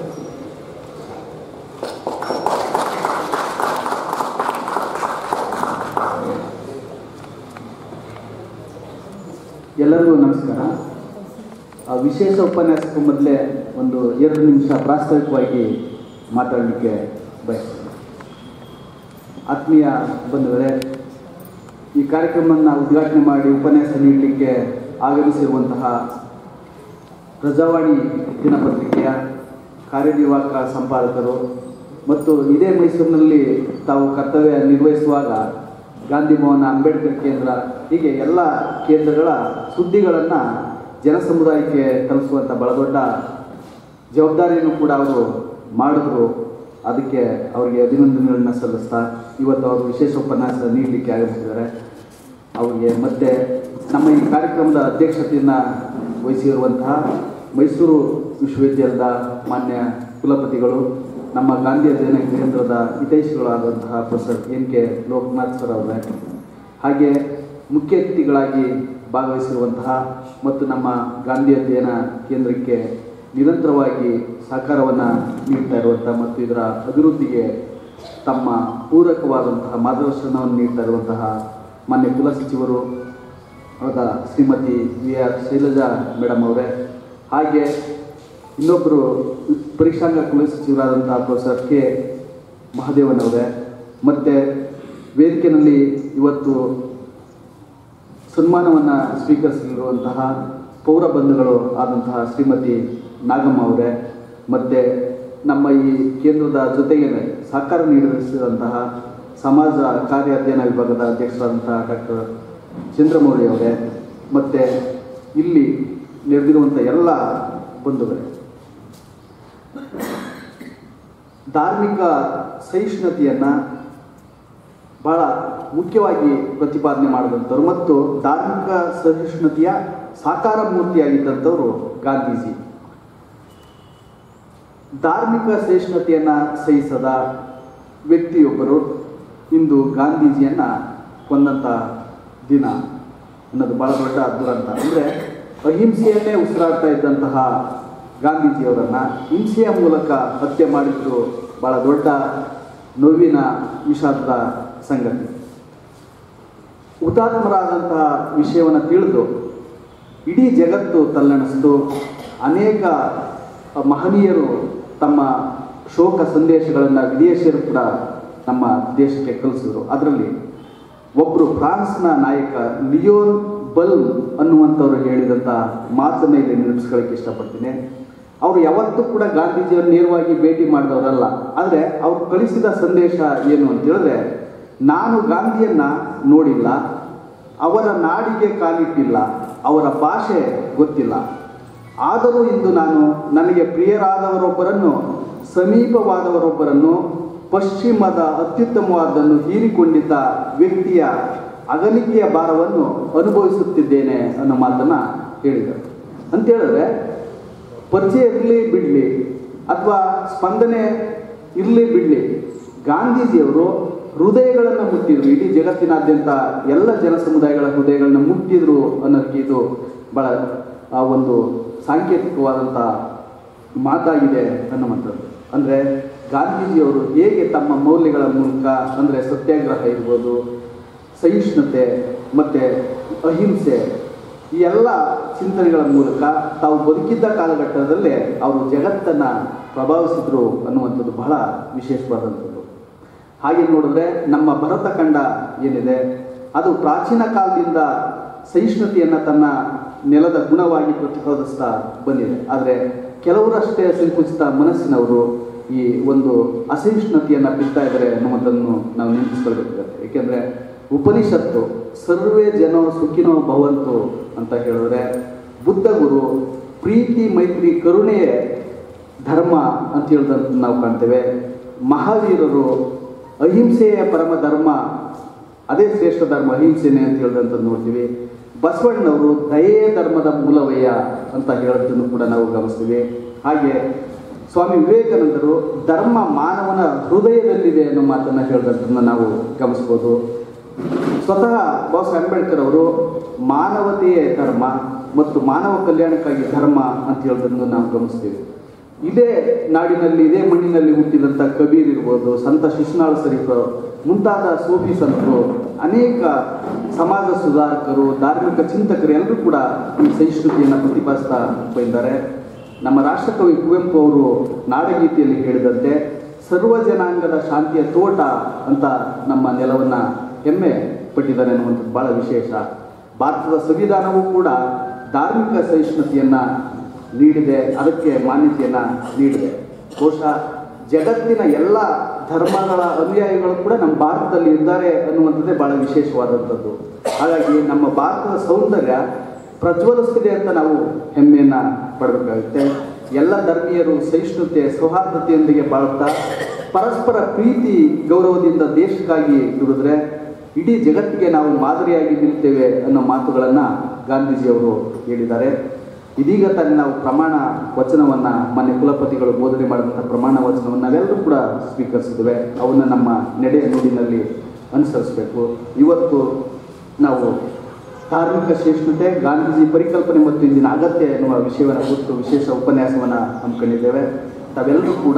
ಎಲ್ಲರಿಗೂ ನಮಸ್ಕಾರ ಆ ವಿಶೇಷ ಉಪನ್ಯಾಸಕ್ಕೂ ಮೊದಲೇ ಒಂದು ಎರಡು ನಿಮಿಷ ಪ್ರಾಸ್ತಾವಿಕವಾಗಿ ಮಾತಾಡಲಿಕ್ಕೆ ಬಯಸ್ತೇನೆ ಆತ್ಮೀಯ ಬಂಧುಗಳೇ ಈ ಕಾರ್ಯಕ್ರಮವನ್ನು ಉದ್ಘಾಟನೆ ಮಾಡಿ ಉಪನ್ಯಾಸ ನೀಡಲಿಕ್ಕೆ ಆಗಮಿಸಿರುವಂತಹ ಪ್ರಜಾವಾಣಿ ದಿನಪತ್ರಿಕೆಯ ಕಾರ್ಯನಿರ್ವಾಹಕ ಸಂಪಾದಕರು ಮತ್ತು ಇದೇ ಮೈಸೂರಿನಲ್ಲಿ ತಾವು ಕರ್ತವ್ಯ ನಿರ್ವಹಿಸುವಾಗ ಗಾಂಧಿ ಭವನ ಅಂಬೇಡ್ಕರ್ ಕೇಂದ್ರ ಹೀಗೆ ಎಲ್ಲ ಕೇಂದ್ರಗಳ ಸುದ್ದಿಗಳನ್ನು ಜನಸಮುದಾಯಕ್ಕೆ ತಲುಪಿಸುವಂಥ ಬಹಳ ದೊಡ್ಡ ಜವಾಬ್ದಾರಿಯನ್ನು ಕೂಡ ಅವರು ಮಾಡಿದ್ರು ಅದಕ್ಕೆ ಅವರಿಗೆ ಅಭಿನಂದನೆಗಳನ್ನ ಸಲ್ಲಿಸ್ತಾ ಇವತ್ತು ಅವರು ವಿಶೇಷ ಉಪನ್ಯಾಸ ನೀಡಲಿಕ್ಕೆ ಆಗಮಿಸಿದ್ದಾರೆ ಅವರಿಗೆ ಮತ್ತೆ ನಮ್ಮ ಈ ಕಾರ್ಯಕ್ರಮದ ಅಧ್ಯಕ್ಷತೆಯನ್ನು ವಹಿಸಿರುವಂತಹ ಮೈಸೂರು ವಿಶ್ವವಿದ್ಯಾಲಯದ ಮಾನ್ಯ ಕುಲಪತಿಗಳು ನಮ್ಮ ಗಾಂಧಿ ಅಧ್ಯಯನ ಕೇಂದ್ರದ ಹಿತೈಷಿಗಳಾದಂತಹ professor N K Lokanath sir ಅವರೇ ಹಾಗೆ ಮುಖ್ಯ ಅತಿಥಿಗಳಾಗಿ ಭಾಗವಹಿಸಿರುವಂತಹ ಮತ್ತು ನಮ್ಮ ಗಾಂಧಿ ಅಧ್ಯಯನ ಕೇಂದ್ರಕ್ಕೆ ನಿರಂತರವಾಗಿ ಸಹಕಾರವನ್ನು ನೀಡ್ತಾ ಇರುವಂಥ ಮತ್ತು ಇದರ ಅಭಿವೃದ್ಧಿಗೆ ತಮ್ಮ ಪೂರಕವಾದಂತಹ ಮಾರ್ಗದರ್ಶನವನ್ನು ನೀಡ್ತಾ ಇರುವಂತಹ ಮಾನ್ಯ ಕುಲಸಚಿವರು ಆದ Shrimati V R Shailaja madam ಅವರೇ ಹಾಗೆ ಇನ್ನೊಬ್ಬರು ಪರೀಕ್ಷಾಂಗ ಕುಲಸಚಿವರಾದಂಥ ಪ್ರೊಫೆಸರ್ ಕೆ ಮಹಾದೇವನ್ ಅವರೇ ಮತ್ತು ವೇದಿಕೆಯಲ್ಲಿ ಇವತ್ತು ಸನ್ಮಾನವನ್ನು ಸ್ವೀಕರಿಸಲಿರುವಂತಹ ಪೌರ ಬಂಧುಗಳು ಆದಂತಹ ಶ್ರೀಮತಿ ನಾಗಮ್ಮ ಅವರೇ ಮತ್ತು ನಮ್ಮ ಈ ಕೇಂದ್ರದ ಜೊತೆಗೆ ಸಹಕಾರ ನೀಡಿದಂತಹ ಸಮಾಜ ಕಾರ್ಯ ಅಧ್ಯಯನ ವಿಭಾಗದ ಅಧ್ಯಕ್ಷರಾದಂತಹ ಡಾಕ್ಟರ್ ಚಂದ್ರಮೌಳಿ ಅವರೇ ಮತ್ತು ಇಲ್ಲಿ ನೆರೆದಿರುವಂಥ ಎಲ್ಲ ಬಂಧುಗಳೇ ಧಾರ್ಮಿಕ ಸಹಿಷ್ಣುತೆಯನ್ನು ಬಹಳ ಮುಖ್ಯವಾಗಿ ಪ್ರತಿಪಾದನೆ ಮಾಡಿದಂಥವ್ರು ಮತ್ತು ಧಾರ್ಮಿಕ ಸಹಿಷ್ಣುತೆಯ ಸಾಕಾರ ಮೂರ್ತಿಯಾಗಿದ್ದಂಥವರು ಗಾಂಧೀಜಿ ಧಾರ್ಮಿಕ ಸಹಿಷ್ಣುತೆಯನ್ನು ಸಹಿಸದ ವ್ಯಕ್ತಿಯೊಬ್ಬರು ಇಂದು ಗಾಂಧೀಜಿಯನ್ನು ಕೊಂದಂಥ ದಿನ ಅನ್ನೋದು ಭಾಳ ದೊಡ್ಡ ದುರಂತ ಅಂದರೆ ಅಹಿಂಸೆಯನ್ನೇ ಉಸಿರಾಡ್ತಾ ಇದ್ದಂತಹ ಗಾಂಧೀಜಿಯವರನ್ನು ಹಿಂಸೆಯ ಮೂಲಕ ಹತ್ಯೆ ಮಾಡಿದ್ದು ಭಾಳ ದೊಡ್ಡ ನೋವಿನ ವಿಷಾದದ ಸಂಗತಿ ಹುತಾತ್ಮರಾದಂತಹ ವಿಷಯವನ್ನು ತಿಳಿದು ಇಡೀ ಜಗತ್ತು ತಲ್ಲಣಿಸಿತು ಅನೇಕ ಮಹನೀಯರು ತಮ್ಮ ಶೋಕ ಸಂದೇಶಗಳನ್ನು ವಿದೇಶಿಯರು ಕೂಡ ನಮ್ಮ ದೇಶಕ್ಕೆ ಕಲಿಸಿದ್ರು ಅದರಲ್ಲಿ ಒಬ್ಬರು ಫ್ರಾನ್ಸ್ನ ನಾಯಕ ಲಿಯೋನ್ ಬಲ್ ಅನ್ನುವಂಥವ್ರು ಹೇಳಿದಂಥ ಮಾತನ್ನು ಇಲ್ಲಿ ನೆನಪಿಸ್ಕೊಳ್ಳೋಕ್ಕೆ ಇಷ್ಟಪಡ್ತೀನಿ ಅವರು ಯಾವತ್ತೂ ಕೂಡ ಗಾಂಧೀಜಿಯವರು ನೇರವಾಗಿ ಭೇಟಿ ಮಾಡಿದವರಲ್ಲ ಆದರೆ ಅವ್ರು ಕಳಿಸಿದ ಸಂದೇಶ ಏನು ಅಂತ ಹೇಳಿದ್ರೆ ನಾನು ಗಾಂಧಿಯನ್ನ ನೋಡಿಲ್ಲ ಅವರ ನಾಡಿಗೆ ಕಾಲಿಟ್ಟಿಲ್ಲ ಅವರ ಭಾಷೆ ಗೊತ್ತಿಲ್ಲ ಆದರೂ ಇಂದು ನಾನು ನನಗೆ ಪ್ರಿಯರಾದವರೊಬ್ಬರನ್ನು ಸಮೀಪವಾದವರೊಬ್ಬರನ್ನು ಪಶ್ಚಿಮದ ಅತ್ಯುತ್ತಮವಾದನ್ನು ಹೀರಿಕೊಂಡಿದ್ದ ವ್ಯಕ್ತಿಯ ಅಗಲಿಕೆಯ ಭಾರವನ್ನು ಅನುಭವಿಸುತ್ತಿದ್ದೇನೆ ಅನ್ನೋ ಮಾತನ್ನು ಹೇಳಿದರು ಅಂತ ಹೇಳಿದ್ರೆ ಪರಿಚಯ ಇರಲಿ ಬಿಡಲಿ ಅಥವಾ ಸ್ಪಂದನೆ ಇರಲಿ ಬಿಡಲಿ ಗಾಂಧೀಜಿಯವರು ಹೃದಯಗಳನ್ನು ಮುಟ್ಟಿದ್ರು ಇಡೀ ಜಗತ್ತಿನಾದ್ಯಂತ ಎಲ್ಲ ಜನ ಸಮುದಾಯಗಳ ಹೃದಯಗಳನ್ನ ಮುಟ್ಟಿದ್ರು ಅನ್ನೋದಕ್ಕೆ ಇದು ಭಾಳ ಆ ಒಂದು ಸಾಂಕೇತಿಕವಾದಂಥ ಮಾತಾಗಿದೆ ಅನ್ನುವಂಥದ್ದು ಅಂದರೆ ಗಾಂಧೀಜಿಯವರು ಹೇಗೆ ತಮ್ಮ ಮೌಲ್ಯಗಳ ಮೂಲಕ ಅಂದರೆ ಸತ್ಯಾಗ್ರಹ ಇರ್ಬೋದು ಸಹಿಷ್ಣುತೆ ಮತ್ತು ಅಹಿಂಸೆ ಈ ಎಲ್ಲ ಚಿಂತನೆಗಳ ಮೂಲಕ ತಾವು ಬದುಕಿದ್ದ ಕಾಲಘಟ್ಟದಲ್ಲಿ ಅವರು ಜಗತ್ತನ್ನು ಪ್ರಭಾವಿಸಿದ್ರು ಅನ್ನುವಂಥದ್ದು ಬಹಳ ವಿಶೇಷವಾದಂಥದ್ದು ಹಾಗೆ ನೋಡಿದ್ರೆ ನಮ್ಮ ಭರತ ಖಂಡ ಏನಿದೆ ಅದು ಪ್ರಾಚೀನ ಕಾಲದಿಂದ ಸಹಿಷ್ಣುತೆಯನ್ನು ತನ್ನ ನೆಲದ ಗುಣವಾಗಿ ಪ್ರತಿಪಾದಿಸ್ತಾ ಬಂದಿದೆ ಆದರೆ ಕೆಲವರಷ್ಟೇ ಸಂಕುಚಿತ ಮನಸ್ಸಿನವರು ಈ ಒಂದು ಅಸಹಿಷ್ಣುತೆಯನ್ನು ಬಿಡ್ತಾ ಇದ್ದಾರೆ ಅನ್ನುವಂಥದ್ದನ್ನು ನಾವು ನೆನಪಿಸ್ಕೊಳ್ಬೇಕಾಗತ್ತೆ ಏಕೆಂದರೆ ಉಪನಿಷತ್ತು ಸರ್ವೇ ಜನೋ ಸುಖಿನೋ ಭವಂತು ಅಂತ ಹೇಳಿದ್ರೆ ಬುದ್ಧ ಗುರು ಪ್ರೀತಿ ಮೈತ್ರಿ ಕರುಣೆಯೇ ಧರ್ಮ ಅಂತ ಹೇಳಿದಂತ ನಾವು ಕಾಣ್ತೇವೆ ಮಹಾವೀರರು ಅಹಿಂಸೆಯ ಪರಮ ಧರ್ಮ ಅದೇ ಶ್ರೇಷ್ಠ ಧರ್ಮ ಅಹಿಂಸೆನೆ ಅಂತ ಹೇಳಿದಂಥದ್ದು ನೋಡ್ತೀವಿ ಬಸವಣ್ಣವರು ದಯೆಯ ಧರ್ಮದ ಮೂಲವಯ್ಯ ಅಂತ ಹೇಳೋದನ್ನು ಕೂಡ ನಾವು ಗಮನಿಸ್ತೀವಿ ಹಾಗೆ ಸ್ವಾಮಿ ವಿವೇಕಾನಂದರು ಧರ್ಮ ಮಾನವನ ಹೃದಯದಲ್ಲಿದೆ ಅನ್ನೋ ಮಾತನ್ನು ಹೇಳಿದಂಥದ್ದನ್ನು ನಾವು ಗಮನಿಸ್ಬೋದು ಸ್ವತಃ ಬಾಸ್ ಅಂಬೇಡ್ಕರ್ ಅವರು ಮಾನವತೆಯೇ ಧರ್ಮ ಮತ್ತು ಮಾನವ ಕಲ್ಯಾಣಕ್ಕಾಗಿ ಧರ್ಮ ಅಂತ ಹೇಳೋದನ್ನು ನಾವು ಗಮನಿಸ್ತೀವಿ ಇದೇ ನಾಡಿನಲ್ಲಿ ಇದೇ ಮಣ್ಣಿನಲ್ಲಿ ಹುಟ್ಟಿದಂಥ ಕಬೀರ್ ಇರ್ಬೋದು ಸಂತ ಶಿಶುನಾಳ ಸರೀಫ್ ಮುಂತಾದ ಸೂಫಿ ಸಂತರು ಅನೇಕ ಸಮಾಜ ಸುಧಾರಕರು ಧಾರ್ಮಿಕ ಚಿಂತಕರು ಎಲ್ಲರೂ ಕೂಡ ಈ ಸಹಿಷ್ಣುತೆಯನ್ನು ಪ್ರತಿಪಾದಿಸ್ತಾ ಬಂದಿದ್ದಾರೆ ನಮ್ಮ ರಾಷ್ಟ್ರಕವಿ ಕುವೆಂಪು ಅವರು ನಾಡಗೀತೆಯಲ್ಲಿ ಹೇಳಿದಂತೆ ಸರ್ವ ಜನಾಂಗದ ಶಾಂತಿಯ ತೋಟ ಅಂತ ನಮ್ಮ ನೆಲವನ್ನು ಹೆಮ್ಮೆ ಪಟ್ಟಿದ್ದಾರೆ ಅನ್ನುವಂಥದ್ದು ಬಹಳ ವಿಶೇಷ ಭಾರತದ ಸಂವಿಧಾನವೂ ಕೂಡ ಧಾರ್ಮಿಕ ಸಹಿಷ್ಣುತೆಯನ್ನು ನೀಡಿದೆ ಅದಕ್ಕೆ ಮಾನ್ಯತೆಯನ್ನು ನೀಡಿದೆ ಬಹುಶಃ ಜಗತ್ತಿನ ಎಲ್ಲ ಧರ್ಮಗಳ ಅನುಯಾಯಿಗಳು ಕೂಡ ನಮ್ಮ ಭಾರತದಲ್ಲಿ ಇದ್ದಾರೆ ಅನ್ನುವಂಥದ್ದೇ ಬಹಳ ವಿಶೇಷವಾದಂಥದ್ದು ಹಾಗಾಗಿ ನಮ್ಮ ಭಾರತದ ಸೌಂದರ್ಯ ಪ್ರಜ್ವಲಿಸ್ತಿದೆ ಅಂತ ನಾವು ಹೆಮ್ಮೆಯನ್ನು ಪಡಬೇಕಾಗುತ್ತೆ ಎಲ್ಲ ಧರ್ಮೀಯರು ಸಹಿಷ್ಣುತೆ ಸೌಹಾರ್ದತೆಯೊಂದಿಗೆ ಬಾಳುತ್ತಾ ಪರಸ್ಪರ ಪ್ರೀತಿ ಗೌರವದಿಂದ ದೇಶಕ್ಕಾಗಿ ದುಡಿದ್ರೆ ಇಡೀ ಜಗತ್ತಿಗೆ ನಾವು ಮಾದರಿಯಾಗಿ ನಿಲ್ತೇವೆ ಅನ್ನೋ ಮಾತುಗಳನ್ನು ಗಾಂಧೀಜಿಯವರು ಹೇಳಿದ್ದಾರೆ ಇದೀಗ ತಾನೇ ನಾವು ಪ್ರಮಾಣ ವಚನವನ್ನು ಮಾನ್ಯ ಕುಲಪತಿಗಳು ಬೋಧನೆ ಮಾಡಿದಂಥ ಪ್ರಮಾಣ ವಚನವನ್ನು ನಾವೆಲ್ಲರೂ ಕೂಡ ಸ್ವೀಕರಿಸಿದ್ದೇವೆ ಅವನ್ನು ನಮ್ಮ ನಡೆ ನುಡಿನಲ್ಲಿ ಅನುಸರಿಸಬೇಕು ಇವತ್ತು ನಾವು ಧಾರ್ಮಿಕ ಶ್ರೇಷ್ಠತೆ ಗಾಂಧೀಜಿ ಪರಿಕಲ್ಪನೆ ಮತ್ತು ಇಂದಿನ ಅಗತ್ಯ ಎನ್ನುವ ವಿಷಯವನ್ನು ಕುರಿತು ವಿಶೇಷ ಉಪನ್ಯಾಸವನ್ನು ಹಮ್ಮಿಕೊಂಡಿದ್ದೇವೆ ತಾವೆಲ್ಲರೂ ಕೂಡ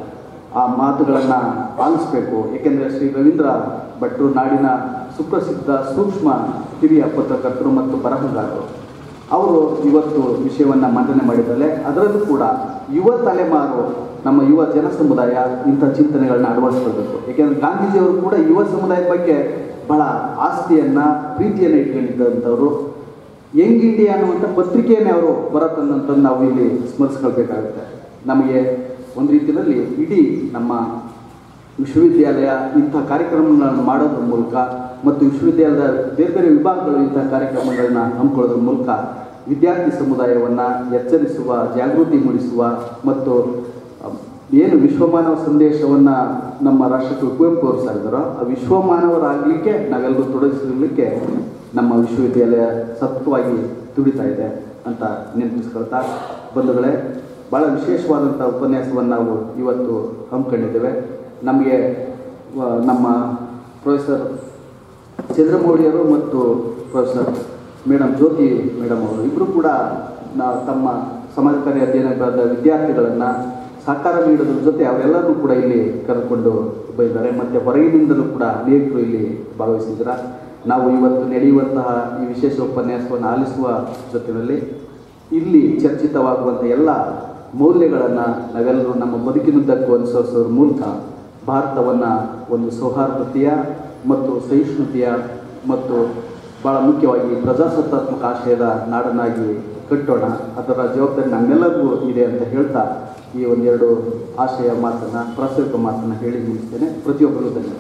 ಆ ಮಾತುಗಳನ್ನು ಆಲಿಸಬೇಕು ಏಕೆಂದರೆ ಶ್ರೀ ರವೀಂದ್ರ ಭಟ್ರು ನಾಡಿನ ಸುಪ್ರಸಿದ್ಧ ಸೂಕ್ಷ್ಮ ಹಿರಿಯ ಪತ್ರಕರ್ತರು ಮತ್ತು ಬರಹಗಾರರು ಅವರು ಇವತ್ತು ವಿಷಯವನ್ನು ಮಂಡನೆ ಮಾಡಿದ್ದಾರೆ ಅದರಲ್ಲೂ ಕೂಡ ಯುವ ತಲೆಮಾರು ನಮ್ಮ ಯುವ ಜನ ಸಮುದಾಯ ಇಂಥ ಚಿಂತನೆಗಳನ್ನ ಅಳವಡಿಸ್ಕೊಳ್ಬೇಕು ಏಕೆಂದರೆ ಗಾಂಧೀಜಿಯವರು ಕೂಡ ಯುವ ಸಮುದಾಯದ ಬಗ್ಗೆ ಬಹಳ ಆಸ್ತಿಯನ್ನು ಪ್ರೀತಿಯನ್ನು ಇಟ್ಕೊಂಡಿದ್ದಂಥವ್ರು ಯಂಗ್ ಇಂಡಿಯಾ ಅನ್ನುವಂಥ ಪತ್ರಿಕೆಯನ್ನೇ ಅವರು ಹೊರತಂದಂಥದ್ದು ನಾವು ಇಲ್ಲಿ ಸ್ಮರಿಸ್ಕೊಳ್ಬೇಕಾಗುತ್ತೆ ನಮಗೆ ಒಂದು ರೀತಿಯಲ್ಲಿ ಇಡೀ ನಮ್ಮ ವಿಶ್ವವಿದ್ಯಾಲಯ ಇಂಥ ಕಾರ್ಯಕ್ರಮಗಳನ್ನು ಮಾಡೋದ್ರ ಮೂಲಕ ಮತ್ತು ವಿಶ್ವವಿದ್ಯಾಲಯದ ಬೇರೆ ಬೇರೆ ವಿಭಾಗಗಳು ಇಂಥ ಕಾರ್ಯಕ್ರಮಗಳನ್ನ ಹಮ್ಮಿಕೊಳ್ಳೋದ್ರ ಮೂಲಕ ವಿದ್ಯಾರ್ಥಿ ಸಮುದಾಯವನ್ನು ಎಚ್ಚರಿಸುವ ಜಾಗೃತಿ ಮೂಡಿಸುವ ಮತ್ತು ಅಹ್, ಏನು ವಿಶ್ವಮಾನವ ಸಂದೇಶವನ್ನು ನಮ್ಮ ರಾಷ್ಟ್ರಕ್ಕೆ ಕುವೆಂಪು ಅವರು ಸಾರಿದಾರೋ ಆ ವಿಶ್ವಮಾನವರಾಗಲಿಕ್ಕೆ ನಾವೆಲ್ಲರೂ ತೊಡಗಿಸಲಿಕ್ಕೆ ನಮ್ಮ ವಿಶ್ವವಿದ್ಯಾಲಯ ಸತ್ವವಾಗಿ ದುಡಿತಾ ಇದೆ ಅಂತ ನೆನಪಿಸ್ಕೊಳ್ತಾ ಬಂಧುಗಳೇ ಭಾಳ ವಿಶೇಷವಾದಂಥ ಉಪನ್ಯಾಸವನ್ನು ನಾವು ಇವತ್ತು ಹಮ್ಮಿಕೊಂಡಿದ್ದೇವೆ ನಮಗೆ ವ- ನಮ್ಮ ಪ್ರೊಫೆಸರ್ ಚಂದ್ರಮೌಳಿಯವರು ಮತ್ತು ಪ್ರೊಫೆಸರ್ ಮೇಡಮ್ ಜ್ಯೋತಿ ಮೇಡಮ್ ಅವರು ಇಬ್ಬರು ಕೂಡ ನಾವು ತಮ್ಮ ಸಮಾಜ ಕಾರ್ಯ ಅಧ್ಯಯನದ ವಿದ್ಯಾರ್ಥಿಗಳನ್ನು ಸಹಕಾರ ನೀಡೋದ್ರ ಜೊತೆ ಅವರೆಲ್ಲರೂ ಕೂಡ ಇಲ್ಲಿ ಕರೆದುಕೊಂಡು ಬಂದಿದ್ದಾರೆ ಮತ್ತು ಹೊರಗಿನಿಂದಲೂ ಕೂಡ ಅನೇಕರು ಇಲ್ಲಿ ಭಾಗವಹಿಸಿದ್ರ ನಾವು ಇವತ್ತು ನಡೆಯುವಂತಹ ಈ ವಿಶೇಷ ಉಪನ್ಯಾಸವನ್ನು ಆಲಿಸುವ ಜೊತೆಯಲ್ಲಿ ಇಲ್ಲಿ ಚರ್ಚಿತವಾಗುವಂಥ ಎಲ್ಲ ಮೌಲ್ಯಗಳನ್ನು ನಾವೆಲ್ಲರೂ ನಮ್ಮ ಬದುಕಿನುದ್ದಕ್ಕೂ ಅನುಸರಿಸೋದ್ರ ಮೂಲಕ ಭಾರತವನ್ನು ಒಂದು ಸೌಹಾರ್ದತೆಯ ಮತ್ತು ಸಹಿಷ್ಣುತೆಯ ಮತ್ತು ಭಾಳ ಮುಖ್ಯವಾಗಿ ಪ್ರಜಾಸತ್ತಾತ್ಮಕ ಆಶಯದ ನಾಡನ್ನಾಗಿ ಕಟ್ಟೋಣ ಅದರ ಜವಾಬ್ದಾರಿ ನಮ್ಮೆಲ್ಲರಿಗೂ ಇದೆ ಅಂತ ಹೇಳ್ತಾ ಈ ಒಂದೆರಡು ಆಶಯ ಮಾತನ್ನು ಪ್ರಾಸ್ತಾವಿಕ ಮಾತನ್ನು ಹೇಳಿ ಮುಗಿಸ್ತೇನೆ ಪ್ರತಿಯೊಬ್ಬರೂ ಧನ್ಯವಾದ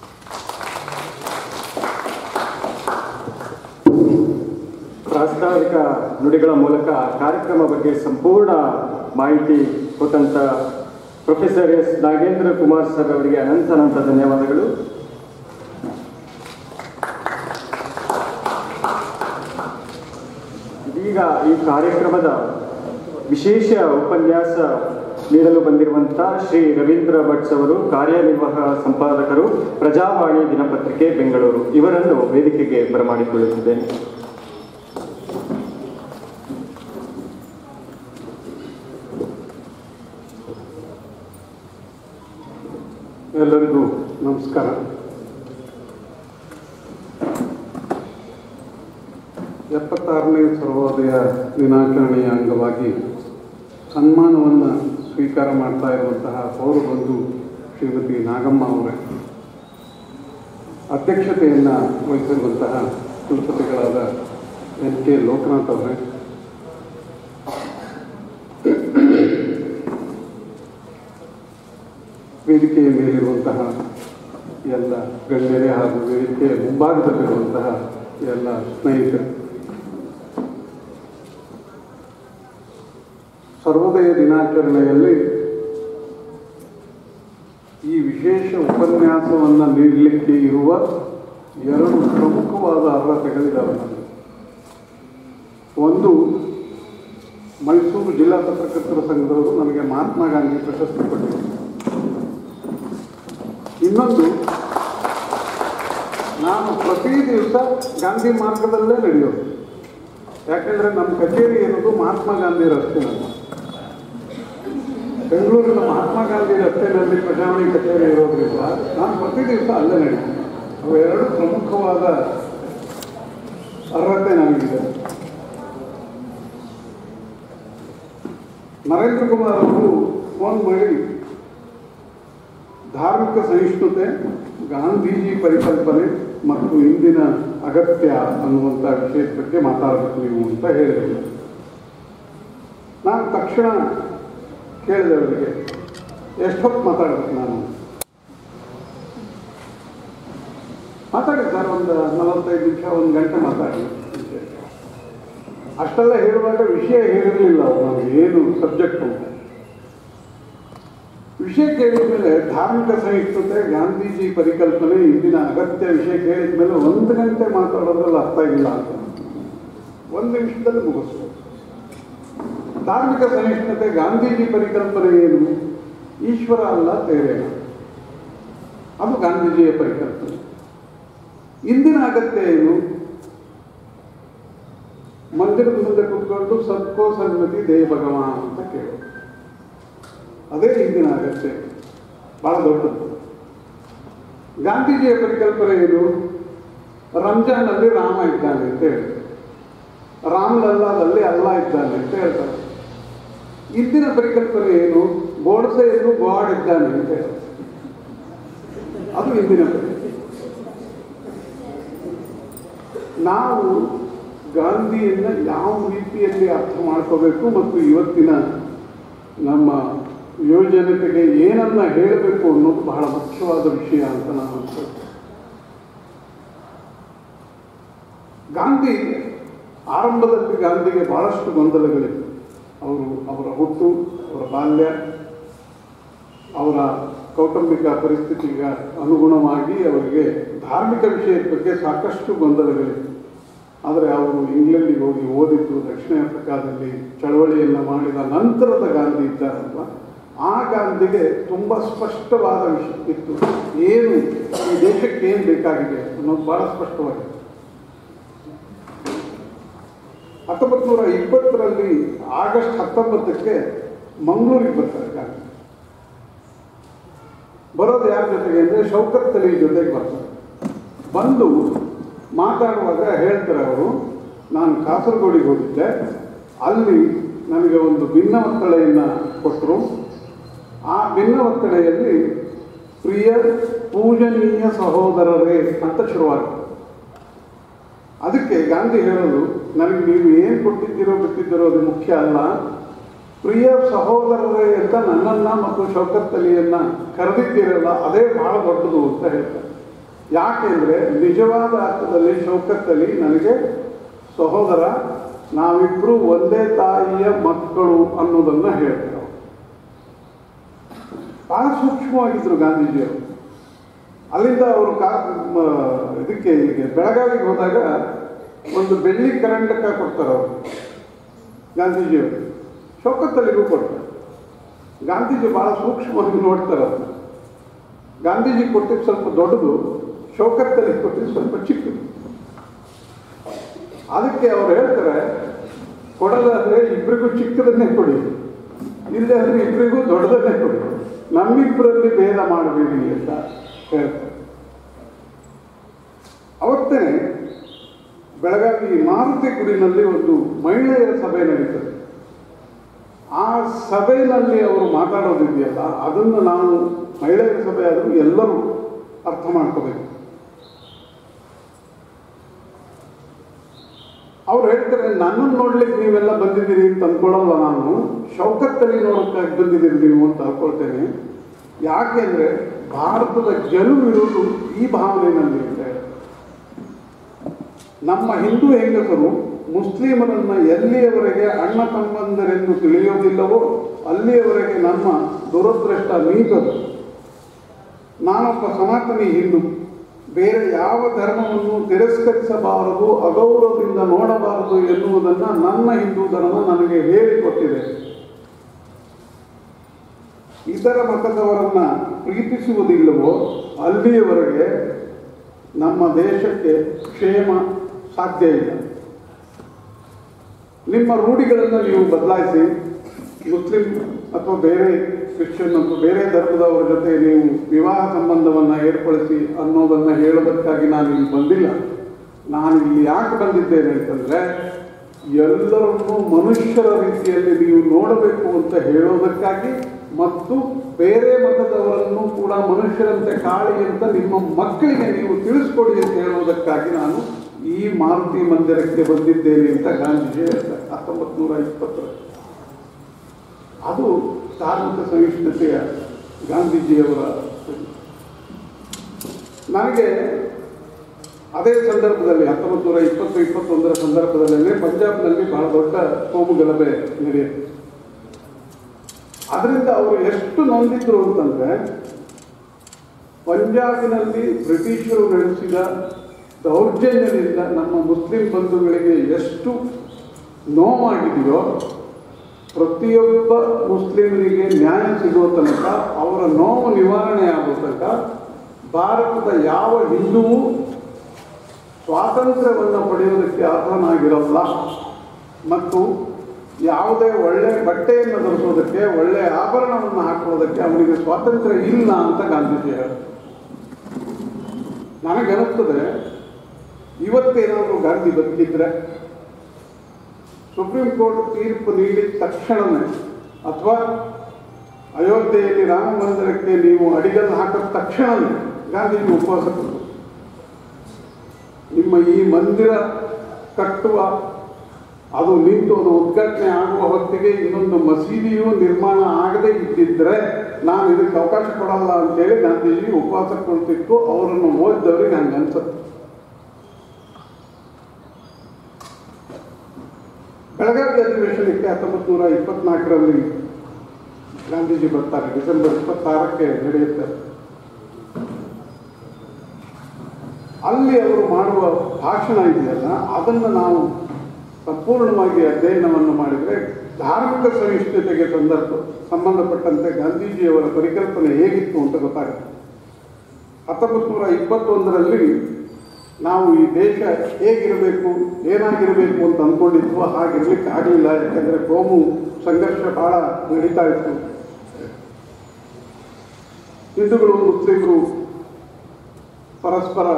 ಪ್ರಾಸ್ತಾವಿಕ ನುಡಿಗಳ ಮೂಲಕ ಕಾರ್ಯಕ್ರಮ ಬಗ್ಗೆ ಸಂಪೂರ್ಣ ಮಾಹಿತಿ ಕೊಟ್ಟಂತ professor S Nagendra Kumar sir ಅವರಿಗೆ ಅನಂತ ಅನಂತ ಧನ್ಯವಾದಗಳು ಇದೀಗ ಈ ಕಾರ್ಯಕ್ರಮದ ವಿಶೇಷ ಉಪನ್ಯಾಸ ನೀಡಲು ಬಂದಿರುವಂತಹ ಶ್ರೀ ರವೀಂದ್ರ ಭಟ್ಸ್ ಅವರು ಕಾರ್ಯನಿರ್ವಾಹಕ ಸಂಪಾದಕರು ಪ್ರಜಾವಾಣಿ ದಿನಪತ್ರಿಕೆ ಬೆಂಗಳೂರು ಇವರನ್ನು ವೇದಿಕೆಗೆ ಬರಮಾಡಿಕೊಳ್ಳುತ್ತಿದ್ದೇನೆ ಎಲ್ಲರಿಗೂ ನಮಸ್ಕಾರ ಎಪ್ಪತ್ತಾರನೇ ಸರ್ವೋದಯ ದಿನಾಚರಣೆಯ ಅಂಗವಾಗಿ ಸನ್ಮಾನವನ್ನು ಸ್ವೀಕಾರ ಮಾಡ್ತಾ ಇರುವಂತಹ ಪೌರ ಬಂಧು ಶ್ರೀಮತಿ ನಾಗಮ್ಮ ಅವರೇ ಅಧ್ಯಕ್ಷತೆಯನ್ನು ವಹಿಸಿರುವಂತಹ ಕುಲಪತಿಗಳಾದ ಎನ್ ಕೆ ಲೋಕನಾಥ್ ಅವರೇ ವೇದಿಕೆಯ ಮೇಲಿರುವಂತಹ ಎಲ್ಲ ಗಣ್ಯರೇ ಹಾಗೂ ವೇದಿಕೆಯ ಮುಂಭಾಗದಲ್ಲಿರುವಂತಹ ಎಲ್ಲ ಸ್ನೇಹಿತರು ಸರ್ವೋದಯ ದಿನಾಚರಣೆಯಲ್ಲಿ ಈ ವಿಶೇಷ ಉಪನ್ಯಾಸವನ್ನು ನೀಡಲಿಕ್ಕೆ ಇರುವ ಎರಡು ಪ್ರಮುಖವಾದ ಅರ್ಹತೆಗಳಿದ್ದಾವೆ ನನಗೆ ಒಂದು ಮೈಸೂರು ಜಿಲ್ಲಾ ಪತ್ರಕರ್ತರ ಸಂಘದವರು ನನಗೆ ಮಹಾತ್ಮ ಗಾಂಧಿ ಪ್ರಶಸ್ತಿ ಕೊಟ್ಟಿದ್ದಾರೆ ಇನ್ನೊಂದು ನಾನು ಪ್ರತಿ ದಿವಸ ಗಾಂಧಿ ಮಾರ್ಗದಲ್ಲೇ ನಡೆಯೋದು ಯಾಕೆಂದ್ರೆ ನಮ್ಮ ಕಚೇರಿ ಇರೋದು ಮಹಾತ್ಮ ಗಾಂಧಿ ರಸ್ತೆನಲ್ಲಿ ಬೆಂಗಳೂರಿನ ಮಹಾತ್ಮ ಗಾಂಧಿ ರಸ್ತೆಯಲ್ಲಿ ಪ್ರಜಾವಾಣಿ ಕಚೇರಿ ಇರೋದ್ರಿಂದ ನಾನು ಪ್ರತಿ ದಿವಸ ಅಲ್ಲೇ ನಡೀತೀನಿ ಅವೆರಡು ಪ್ರಮುಖವಾದ ಅರ್ಹತೆ ನನಗಿದೆ ನರೇಂದ್ರ ಕುಮಾರ್ ಅವರು ಫೋನ್ ಮಾಡಿ ಧಾರ್ಮಿಕ ಸಹಿಷ್ಣುತೆ ಗಾಂಧೀಜಿ ಪರಿಕಲ್ಪನೆ ಮತ್ತು ಇಂದಿನ ಅಗತ್ಯ ಅನ್ನುವಂಥ ವಿಷಯದ ಬಗ್ಗೆ ಮಾತಾಡಬೇಕು ನೀವು ಅಂತ ಹೇಳಿದರು ನಾನು ತಕ್ಷಣ ಕೇಳಿದೆ ಅವರಿಗೆ ಎಷ್ಟೊತ್ತು ಮಾತಾಡ್ಬೇಕು ನಾನು ಮಾತಾಡಿ ಸರ್ ಒಂದು ನಲವತ್ತೈದು ನಿಮಿಷ ಒಂದು ಗಂಟೆ ಮಾತಾಡಿ ಅಷ್ಟೆಲ್ಲ ಹೇಳುವಾಗ ವಿಷಯ ಹೇಳಿರಲಿಲ್ಲ ಅವ್ರು ನಮಗೆ ಏನು ಸಬ್ಜೆಕ್ಟ್ ಅಂತ ವಿಷಯ ಕೇಳಿದ ಮೇಲೆ ಧಾರ್ಮಿಕ ಸಹಿಷ್ಣುತೆ ಗಾಂಧೀಜಿ ಪರಿಕಲ್ಪನೆ ಇಂದಿನ ಅಗತ್ಯ ವಿಷಯ ಕೇಳಿದ ಮೇಲೆ ಒಂದು ಗಂಟೆ ಮಾತಾಡೋದ್ರಲ್ಲಿ ಅರ್ಥ ಇಲ್ಲ ಅಂತ ಒಂದು ನಿಮಿಷದಲ್ಲಿ ಮುಗಿಸ್ಬೋದು ಧಾರ್ಮಿಕ ಸಹಿಷ್ಣುತೆ ಗಾಂಧೀಜಿ ಪರಿಕಲ್ಪನೆ ಏನು ಈಶ್ವರ ಅಲ್ಲ ಬೇರೆ ಅದು ಗಾಂಧೀಜಿಯ ಪರಿಕಲ್ಪನೆ ಇಂದಿನ ಅಗತ್ಯ ಏನು ಮಂದಿರದ ಮುಂದೆ ಕೂತ್ಕೊಂಡು ಸತ್ಕೋ ಸನ್ಮತಿ ದೇ ಭಗವಾನ್ ಅಂತ ಕೇಳೋದು ಅದೇ ಇಂದಿನ ಅಗತ್ಯ ಬಹಳ ದೊಡ್ಡದು ಗಾಂಧೀಜಿಯ ಪರಿಕಲ್ಪನೆ ಏನು ರಂಜಾನಲ್ಲಿ ರಾಮ ಇದ್ದಾನೆ ಅಂತ ಹೇಳ್ತಾರೆ ರಾಮಲಲ್ಲಾದಲ್ಲಿ ಅಲ್ಲ ಇದ್ದಾನೆ ಅಂತ ಹೇಳ್ತಾರೆ ಇಂದಿನ ಪರಿಕಲ್ಪನೆ ಏನು ಗೋಡ್ಸೆಯನ್ನು ಗಾಡ್ ಇದ್ದಾನೆ ಅಂತ ಹೇಳ್ತಾರೆ ಅದು ಇಂದಿನ ಪರಿಕಲ್ಪನೆ ನಾವು ಗಾಂಧಿಯನ್ನ ಯಾವ ರೀತಿಯಲ್ಲಿ ಅರ್ಥ ಮಾಡ್ಕೋಬೇಕು ಮತ್ತು ಇವತ್ತಿನ ನಮ್ಮ ಯುವಜನತೆಗೆ ಏನನ್ನ ಹೇಳಬೇಕು ಅನ್ನೋದು ಬಹಳ ಮುಖ್ಯವಾದ ವಿಷಯ ಅಂತ ನಾನು ಅನ್ಕೊಳ್ತೇನೆ ಗಾಂಧಿ ಆರಂಭದಲ್ಲಿ ಗಾಂಧಿಗೆ ಬಹಳಷ್ಟು ಗೊಂದಲಗಳಿವೆ ಅವರು ಅವರ ಹುಟ್ಟು ಅವರ ಬಾಲ್ಯ ಅವರ ಕೌಟುಂಬಿಕ ಪರಿಸ್ಥಿತಿಗೆ ಅನುಗುಣವಾಗಿ ಅವರಿಗೆ ಧಾರ್ಮಿಕ ವಿಷಯದ ಬಗ್ಗೆ ಸಾಕಷ್ಟು ಗೊಂದಲಗಳಿವೆ ಆದರೆ ಅವರು ಇಂಗ್ಲೆಂಡಿಗೆ ಹೋಗಿ ಓದಿದ್ದು ದಕ್ಷಿಣ ಆಫ್ರಿಕಾದಲ್ಲಿ ಚಳವಳಿಯನ್ನು ಮಾಡಿದ ನಂತರದ ಗಾಂಧಿ ಇದ್ದಾರಲ್ವ ಆ ಗಾಂಧಿಗೆ ತುಂಬ ಸ್ಪಷ್ಟವಾದ ವಿಷಯ ಇತ್ತು ಏನು ಈ ದೇಶಕ್ಕೆ ಏನು ಬೇಕಾಗಿದೆ ಅನ್ನೋದು ಬಹಳ ಸ್ಪಷ್ಟವಾಗಿದೆ ಹತ್ತೊಂಬತ್ತು ನೂರ ಇಪ್ಪತ್ತರಲ್ಲಿ ಆಗಸ್ಟ್ ಹತ್ತೊಂಬತ್ತಕ್ಕೆ ಮಂಗಳೂರಿಗೆ ಬರ್ತಾರೆ ಗಾಂಧಿ ಬರೋದು ಯಾರ ಜೊತೆಗೆ ಅಂದರೆ ಶೌಕತ್ ಅಲಿ ಜೊತೆಗೆ ಬರ್ತಾರೆ ಬಂದು ಮಾತಾಡುವಾಗ ಹೇಳ್ತಾರೆ ಅವರು ನಾನು ಕಾಸರಗೋಡಿಗೆ ಹೋಗಿದ್ದೆ ಅಲ್ಲಿ ನನಗೆ ಒಂದು ಭಿನ್ನ ಒತ್ತಳೆಯನ್ನು ಕೊಟ್ಟರು ಆ ಭಿನ್ನ ಒತ್ತಳೆಯಲ್ಲಿ ಪ್ರಿಯ ಪೂಜನೀಯ ಸಹೋದರರೇ ಅಂತ ಶುರುವಾಗುತ್ತೆ ಅದಕ್ಕೆ ಗಾಂಧಿ ಹೇಳೋದು ನನಗೆ ನೀವು ಏನು ಕೊಟ್ಟಿದ್ದೀರೋ ಬಿಟ್ಟಿದ್ದೀರೋ ಅದು ಮುಖ್ಯ ಅಲ್ಲ ಪ್ರಿಯ ಸಹೋದರರೇ ಅಂತ ನನ್ನನ್ನು ಮತ್ತು ಶೌಕತ್ ಅಲಿಯನ್ನ ಕರೆದಿದ್ದೀರಲ್ಲ ಅದೇ ಬಹಳ ದೊಡ್ಡದು ಅಂತ ಹೇಳ್ತಾರೆ ಯಾಕೆಂದರೆ ನಿಜವಾದ ಅರ್ಥದಲ್ಲಿ ಶೌಕತ್ ಅಲಿ ನನಗೆ ಸಹೋದರ ನಾವಿಬ್ಬರು ಒಂದೇ ತಾಯಿಯ ಮಕ್ಕಳು ಅನ್ನೋದನ್ನು ಹೇಳ್ತಾರೆ ಅವರು. ಬಹಳ ಸೂಕ್ಷ್ಮವಾಗಿದ್ದರು ಗಾಂಧೀಜಿಯವರು ಅಲ್ಲಿಂದ ಅವರು ಕಾ ಮ- ಇದಕ್ಕೆ ಹೀಗೆ ಬೆಳಗಾವಿಗೆ ಹೋದಾಗ ಒಂದು ಬೆಳ್ಳಿ ಕರಂಡಕ ಕೊಡ್ತಾರೆ ಅವರು ಗಾಂಧೀಜಿಯವರು ಶೌಕತ್ತಲ್ಲಿಗೂ ಕೊಡ್ತಾರೆ ಗಾಂಧೀಜಿ ಬಹಳ ಸೂಕ್ಷ್ಮವಾಗಿ ನೋಡ್ತಾರೆ ಅದನ್ನ ಗಾಂಧೀಜಿ ಕೊಟ್ಟಿದ್ದು ಸ್ವಲ್ಪ ದೊಡ್ಡದು ಶೌಕತ್ತಲ್ಲಿ ಕೊಟ್ಟಿದ್ದು ಸ್ವಲ್ಪ ಚಿಕ್ಕದು ಅದಕ್ಕೆ ಅವ್ರು ಹೇಳ್ತಾರೆ ಕೊಡೋದಾದ್ರೆ ಇಬ್ಬರಿಗೂ ಚಿಕ್ಕದನ್ನೇ ಕೊಡಿ ಇಲ್ಲದೆ ಅಂದ್ರೆ ಇಬ್ಬರಿಗೂ ದೊಡ್ಡದನ್ನೇ ಕೊಡಿ ನಮ್ಮಿಬ್ಬರಲ್ಲಿ ಭೇದ ಮಾಡಬೇಡಿ ಅಂತ ಹೇಳ್ತಾರೆ ಅವತ್ತೇ ಬೆಳಗಾವಿ ಮಾರುತಿ ಗುಡಿನಲ್ಲಿ ಒಂದು ಮಹಿಳೆಯರ ಸಭೆ ನಡೀತದೆ ಆ ಸಭೆಯಲ್ಲಿ ಅವರು ಮಾತಾಡೋದಿದೆಯಲ್ಲ ಅದನ್ನು ನಾವು ಮಹಿಳೆಯರ ಸಭೆ ಆದರೂ ಎಲ್ಲರೂ ಅರ್ಥ ಮಾಡ್ಕೋಬೇಕು ಅವ್ರು ಹೇಳ್ತಾರೆ ನನ್ನನ್ನು ನೋಡ್ಲಿಕ್ಕೆ ನೀವೆಲ್ಲ ಬಂದಿದ್ದೀರಿ ಅಂತ ಅಂದ್ಕೊಳ್ಳಲ್ಲ ನಾನು ಶೌಕತ್ತಲ್ಲಿ ನೋಡೋಕ್ಕಾಗಿ ಬಂದಿದ್ದೀರಿ ನೀವು ಅಂತ ಅನ್ಕೊಳ್ತೇನೆ ಯಾಕೆಂದ್ರೆ ಭಾರತದ ಗೆಲುವಿರುವುದು ಈ ಭಾವನೆಯಲ್ಲಿ ಇದೆ ನಮ್ಮ ಹಿಂದೂ ಹೆಂಗಸರು ಮುಸ್ಲಿಮರನ್ನ ಎಲ್ಲಿಯವರೆಗೆ ಅಣ್ಣ ತಮ್ಮಂದರೆಂದು ತಿಳಿಯೋದಿಲ್ಲವೋ ಅಲ್ಲಿಯವರೆಗೆ ನಮ್ಮ ದುರದೃಷ್ಟ ನೀಗದು ನಾನೊಬ್ಬ ಸನಾತನಿ ಹಿಂದೂ ಬೇರೆ ಯಾವ ಧರ್ಮವನ್ನು ತಿರಸ್ಕರಿಸಬಾರದು ಅಗೌರವದಿಂದ ನೋಡಬಾರದು ಎನ್ನುವುದನ್ನು ನನ್ನ ಹಿಂದೂ ಧರ್ಮ ನನಗೆ ಹೇಳಿಕೊಟ್ಟಿದೆ ಇತರ ಮತದವರನ್ನ ಪ್ರೀತಿಸುವುದಿಲ್ಲವೋ ಅಲ್ಲಿಯವರೆಗೆ ನಮ್ಮ ದೇಶಕ್ಕೆ ಕ್ಷೇಮ ಸಾಧ್ಯ ಇಲ್ಲ ನಿಮ್ಮ ರೂಢಿಗಳನ್ನು ನೀವು ಬದಲಾಯಿಸಿ ಮುಸ್ಲಿಂ ಅಥವಾ ಬೇರೆ ಕ್ರಿಶ್ಚಿಯನ್ ಅಥವಾ ಬೇರೆ ಧರ್ಮದವರ ಜೊತೆ ನೀವು ವಿವಾಹ ಸಂಬಂಧವನ್ನು ಏರ್ಪಡಿಸಿ ಅನ್ನೋದನ್ನು ಹೇಳೋದಕ್ಕಾಗಿ ನಾನು ಇಲ್ಲಿ ಬಂದಿಲ್ಲ ನಾನು ಇಲ್ಲಿ ಯಾಕೆ ಬಂದಿದ್ದೇನೆ ಅಂತಂದರೆ ಎಲ್ಲರನ್ನೂ ಮನುಷ್ಯರ ರೀತಿಯಲ್ಲಿ ನೀವು ನೋಡಬೇಕು ಅಂತ ಹೇಳೋದಕ್ಕಾಗಿ ಮತ್ತು ಬೇರೆ ಮತದವರನ್ನು ಕೂಡ ಮನುಷ್ಯರಂತೆ ಕಾಳಿ ಅಂತ ನಿಮ್ಮ ಮಕ್ಕಳಿಗೆ ನೀವು ತಿಳಿಸ್ಕೊಡಿ ಅಂತ ಹೇಳುವುದಕ್ಕಾಗಿ ನಾನು ಈ ಮಾರುತಿ ಮಂದಿರಕ್ಕೆ ಬಂದಿದ್ದೇನೆ ಅಂತ ಗಾಂಧೀಜಿ ಹೇಳ್ತಾರೆ ಹತ್ತೊಂಬತ್ತು ನೂರ ಇಪ್ಪತ್ತರ ಅದು ಧಾರ್ಮಿಕ ಸಹಿಷ್ಣುತೆಯ ಗಾಂಧೀಜಿಯವರ ನನಗೆ ಅದೇ ಸಂದರ್ಭದಲ್ಲಿ ಹತ್ತೊಂಬತ್ತು ನೂರ ಇಪ್ಪತ್ತು ಇಪ್ಪತ್ತೊಂದರ ಸಂದರ್ಭದಲ್ಲೇ ಪಂಜಾಬ್ನಲ್ಲಿ ಬಹಳ ದೊಡ್ಡ ಕೋಮು ಗಲಭೆ ನಡೆಯುತ್ತೆ ಅದರಿಂದ ಅವರು ಎಷ್ಟು ನೊಂದಿದ್ರು ಅಂತಂದ್ರೆ ಪಂಜಾಬಿನಲ್ಲಿ ಬ್ರಿಟಿಷರು ನಡೆಸಿದ ದೌರ್ಜನ್ಯದಿಂದ ನಮ್ಮ ಮುಸ್ಲಿಂ ಬಂಧುಗಳಿಗೆ ಎಷ್ಟು ನೋವಾಗಿದೆಯೋ ಪ್ರತಿಯೊಬ್ಬ ಮುಸ್ಲಿಮರಿಗೆ ನ್ಯಾಯ ಸಿಗುವ ತನಕ ಅವರ ನೋವು ನಿವಾರಣೆ ಆಗುವ ತನಕ ಭಾರತದ ಯಾವ ಹಿಂದುವು ಸ್ವಾತಂತ್ರ್ಯವನ್ನು ಪಡೆಯೋದಕ್ಕೆ ಅರ್ಹನಾಗಿರಲ್ಲ ಮತ್ತು ಯಾವುದೇ ಒಳ್ಳೆ ಬಟ್ಟೆಯನ್ನು ಧರಿಸೋದಕ್ಕೆ ಒಳ್ಳೆ ಆಭರಣವನ್ನು ಹಾಕುವುದಕ್ಕೆ ಅವನಿಗೆ ಸ್ವಾತಂತ್ರ್ಯ ಇಲ್ಲ ಅಂತ ಗಾಂಧೀಜಿ ಹೇಳ್ತಾರೆ ನನಗನ್ನಿಸ್ತದೆ ಇವತ್ತೇನಾದರೂ ಗಾಂಧಿ ಬದುಕಿದ್ರೆ ಸುಪ್ರೀಂ ಕೋರ್ಟ್ ತೀರ್ಪು ನೀಡಿದ ತಕ್ಷಣವೇ ಅಥವಾ ಅಯೋಧ್ಯೆಯಲ್ಲಿ ರಾಮ ಮಂದಿರಕ್ಕೆ ನೀವು ಅಡಿಗಲ್ಲು ಹಾಕಿದ ತಕ್ಷಣವೇ ಗಾಂಧೀಜಿ ಉಪವಾಸ ಕೊಟ್ಟರು ನಿಮ್ಮ ಈ ಮಂದಿರ ಕಟ್ಟುವ ಅದು ನಿಂತು ಅದು ಉದ್ಘಾಟನೆ ಆಗುವ ಹೊತ್ತಿಗೆ ಇನ್ನೊಂದು ಮಸೀದಿಯೂ ನಿರ್ಮಾಣ ಆಗದೇ ಇದ್ದಿದ್ರೆ ನಾನು ಇದಕ್ಕೆ ಅವಕಾಶ ಕೊಡಲ್ಲ ಅಂತೇಳಿ ಗಾಂಧೀಜಿ ಉಪವಾಸ ಕೊಡ್ತಿತ್ತು ಅವರನ್ನು ಓದಿದವ್ರಿಗೆ ಹಂಗೆ ಅನ್ಸುತ್ತೆ ಬೆಳಗಾವಿ ಅಧಿವೇಶನಕ್ಕೆ ಹತ್ತೊಂಬತ್ತು ನೂರ ಇಪ್ಪತ್ನಾಲ್ಕರಲ್ಲಿ ಗಾಂಧೀಜಿ ಬರ್ತಾರೆ ಡಿಸೆಂಬರ್ ಇಪ್ಪತ್ತಾರಕ್ಕೆ ನಡೆಯುತ್ತೆ ಅಲ್ಲಿ ಅವರು ಮಾಡುವ ಭಾಷಣ ಇದೆಯಲ್ಲ ಅದನ್ನು ನಾವು ಸಂಪೂರ್ಣವಾಗಿ ಅಧ್ಯಯನವನ್ನು ಮಾಡಿದರೆ ಧಾರ್ಮಿಕ ಸಹಿಷ್ಣುತೆಗೆ ಸಂದರ್ಭ ಸಂಬಂಧಪಟ್ಟಂತೆ ಗಾಂಧೀಜಿಯವರ ಪರಿಕಲ್ಪನೆ ಹೇಗಿತ್ತು ಅಂತ ಗೊತ್ತಾಗುತ್ತೆ ಹತ್ತೊಂಬತ್ತು ನೂರ ಇಪ್ಪತ್ತೊಂದರಲ್ಲಿ ನಾವು ಈ ದೇಶ ಹೇಗಿರಬೇಕು ಏನಾಗಿರಬೇಕು ಅಂತ ಅಂದ್ಕೊಂಡಿದ್ವು ಹಾಗಿರ್ಲಿಕ್ಕೆ ಆಗಲಿಲ್ಲ ಯಾಕೆಂದರೆ ಕೋಮು ಸಂಘರ್ಷ ಬಹಳ ನಡೀತಾ ಇತ್ತು ಹಿಂದೂಗಳು ಮುಸ್ಲಿಮರು ಪರಸ್ಪರ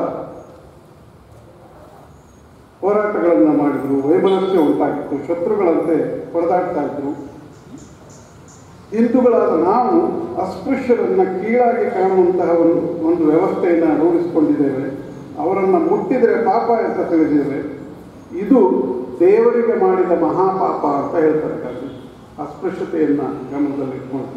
ಹೋರಾಟಗಳನ್ನು ಮಾಡಿದ್ರು ವೈಮನಸ್ಯ ಉಂಟಾಗಿತ್ತು ಶತ್ರುಗಳಂತೆ ಹೊಡೆದಾಡ್ತಾ ಇದ್ರು ಹಿಂದೂಗಳಾದ ನಾವು ಅಸ್ಪೃಶ್ಯರನ್ನ ಕೀಳಾಗಿ ಕಾಣುವಂತಹ ಒಂದು ಒಂದು ವ್ಯವಸ್ಥೆಯನ್ನು ರೂಢಿಸಿಕೊಂಡಿದ್ದೇವೆ ಅವರನ್ನು ಮುಟ್ಟಿದರೆ ಪಾಪ ಅಂತ ತಿಳಿದಿದ್ದೇವೆ ಇದು ದೇವರಿಗೆ ಮಾಡಿದ ಮಹಾಪಾಪ ಅಂತ ಹೇಳ್ತಾರೆ ಗಾಂಧಿ ಅಸ್ಪೃಶ್ಯತೆಯನ್ನು ಗಮನದಲ್ಲಿಟ್ಕೊಂಡು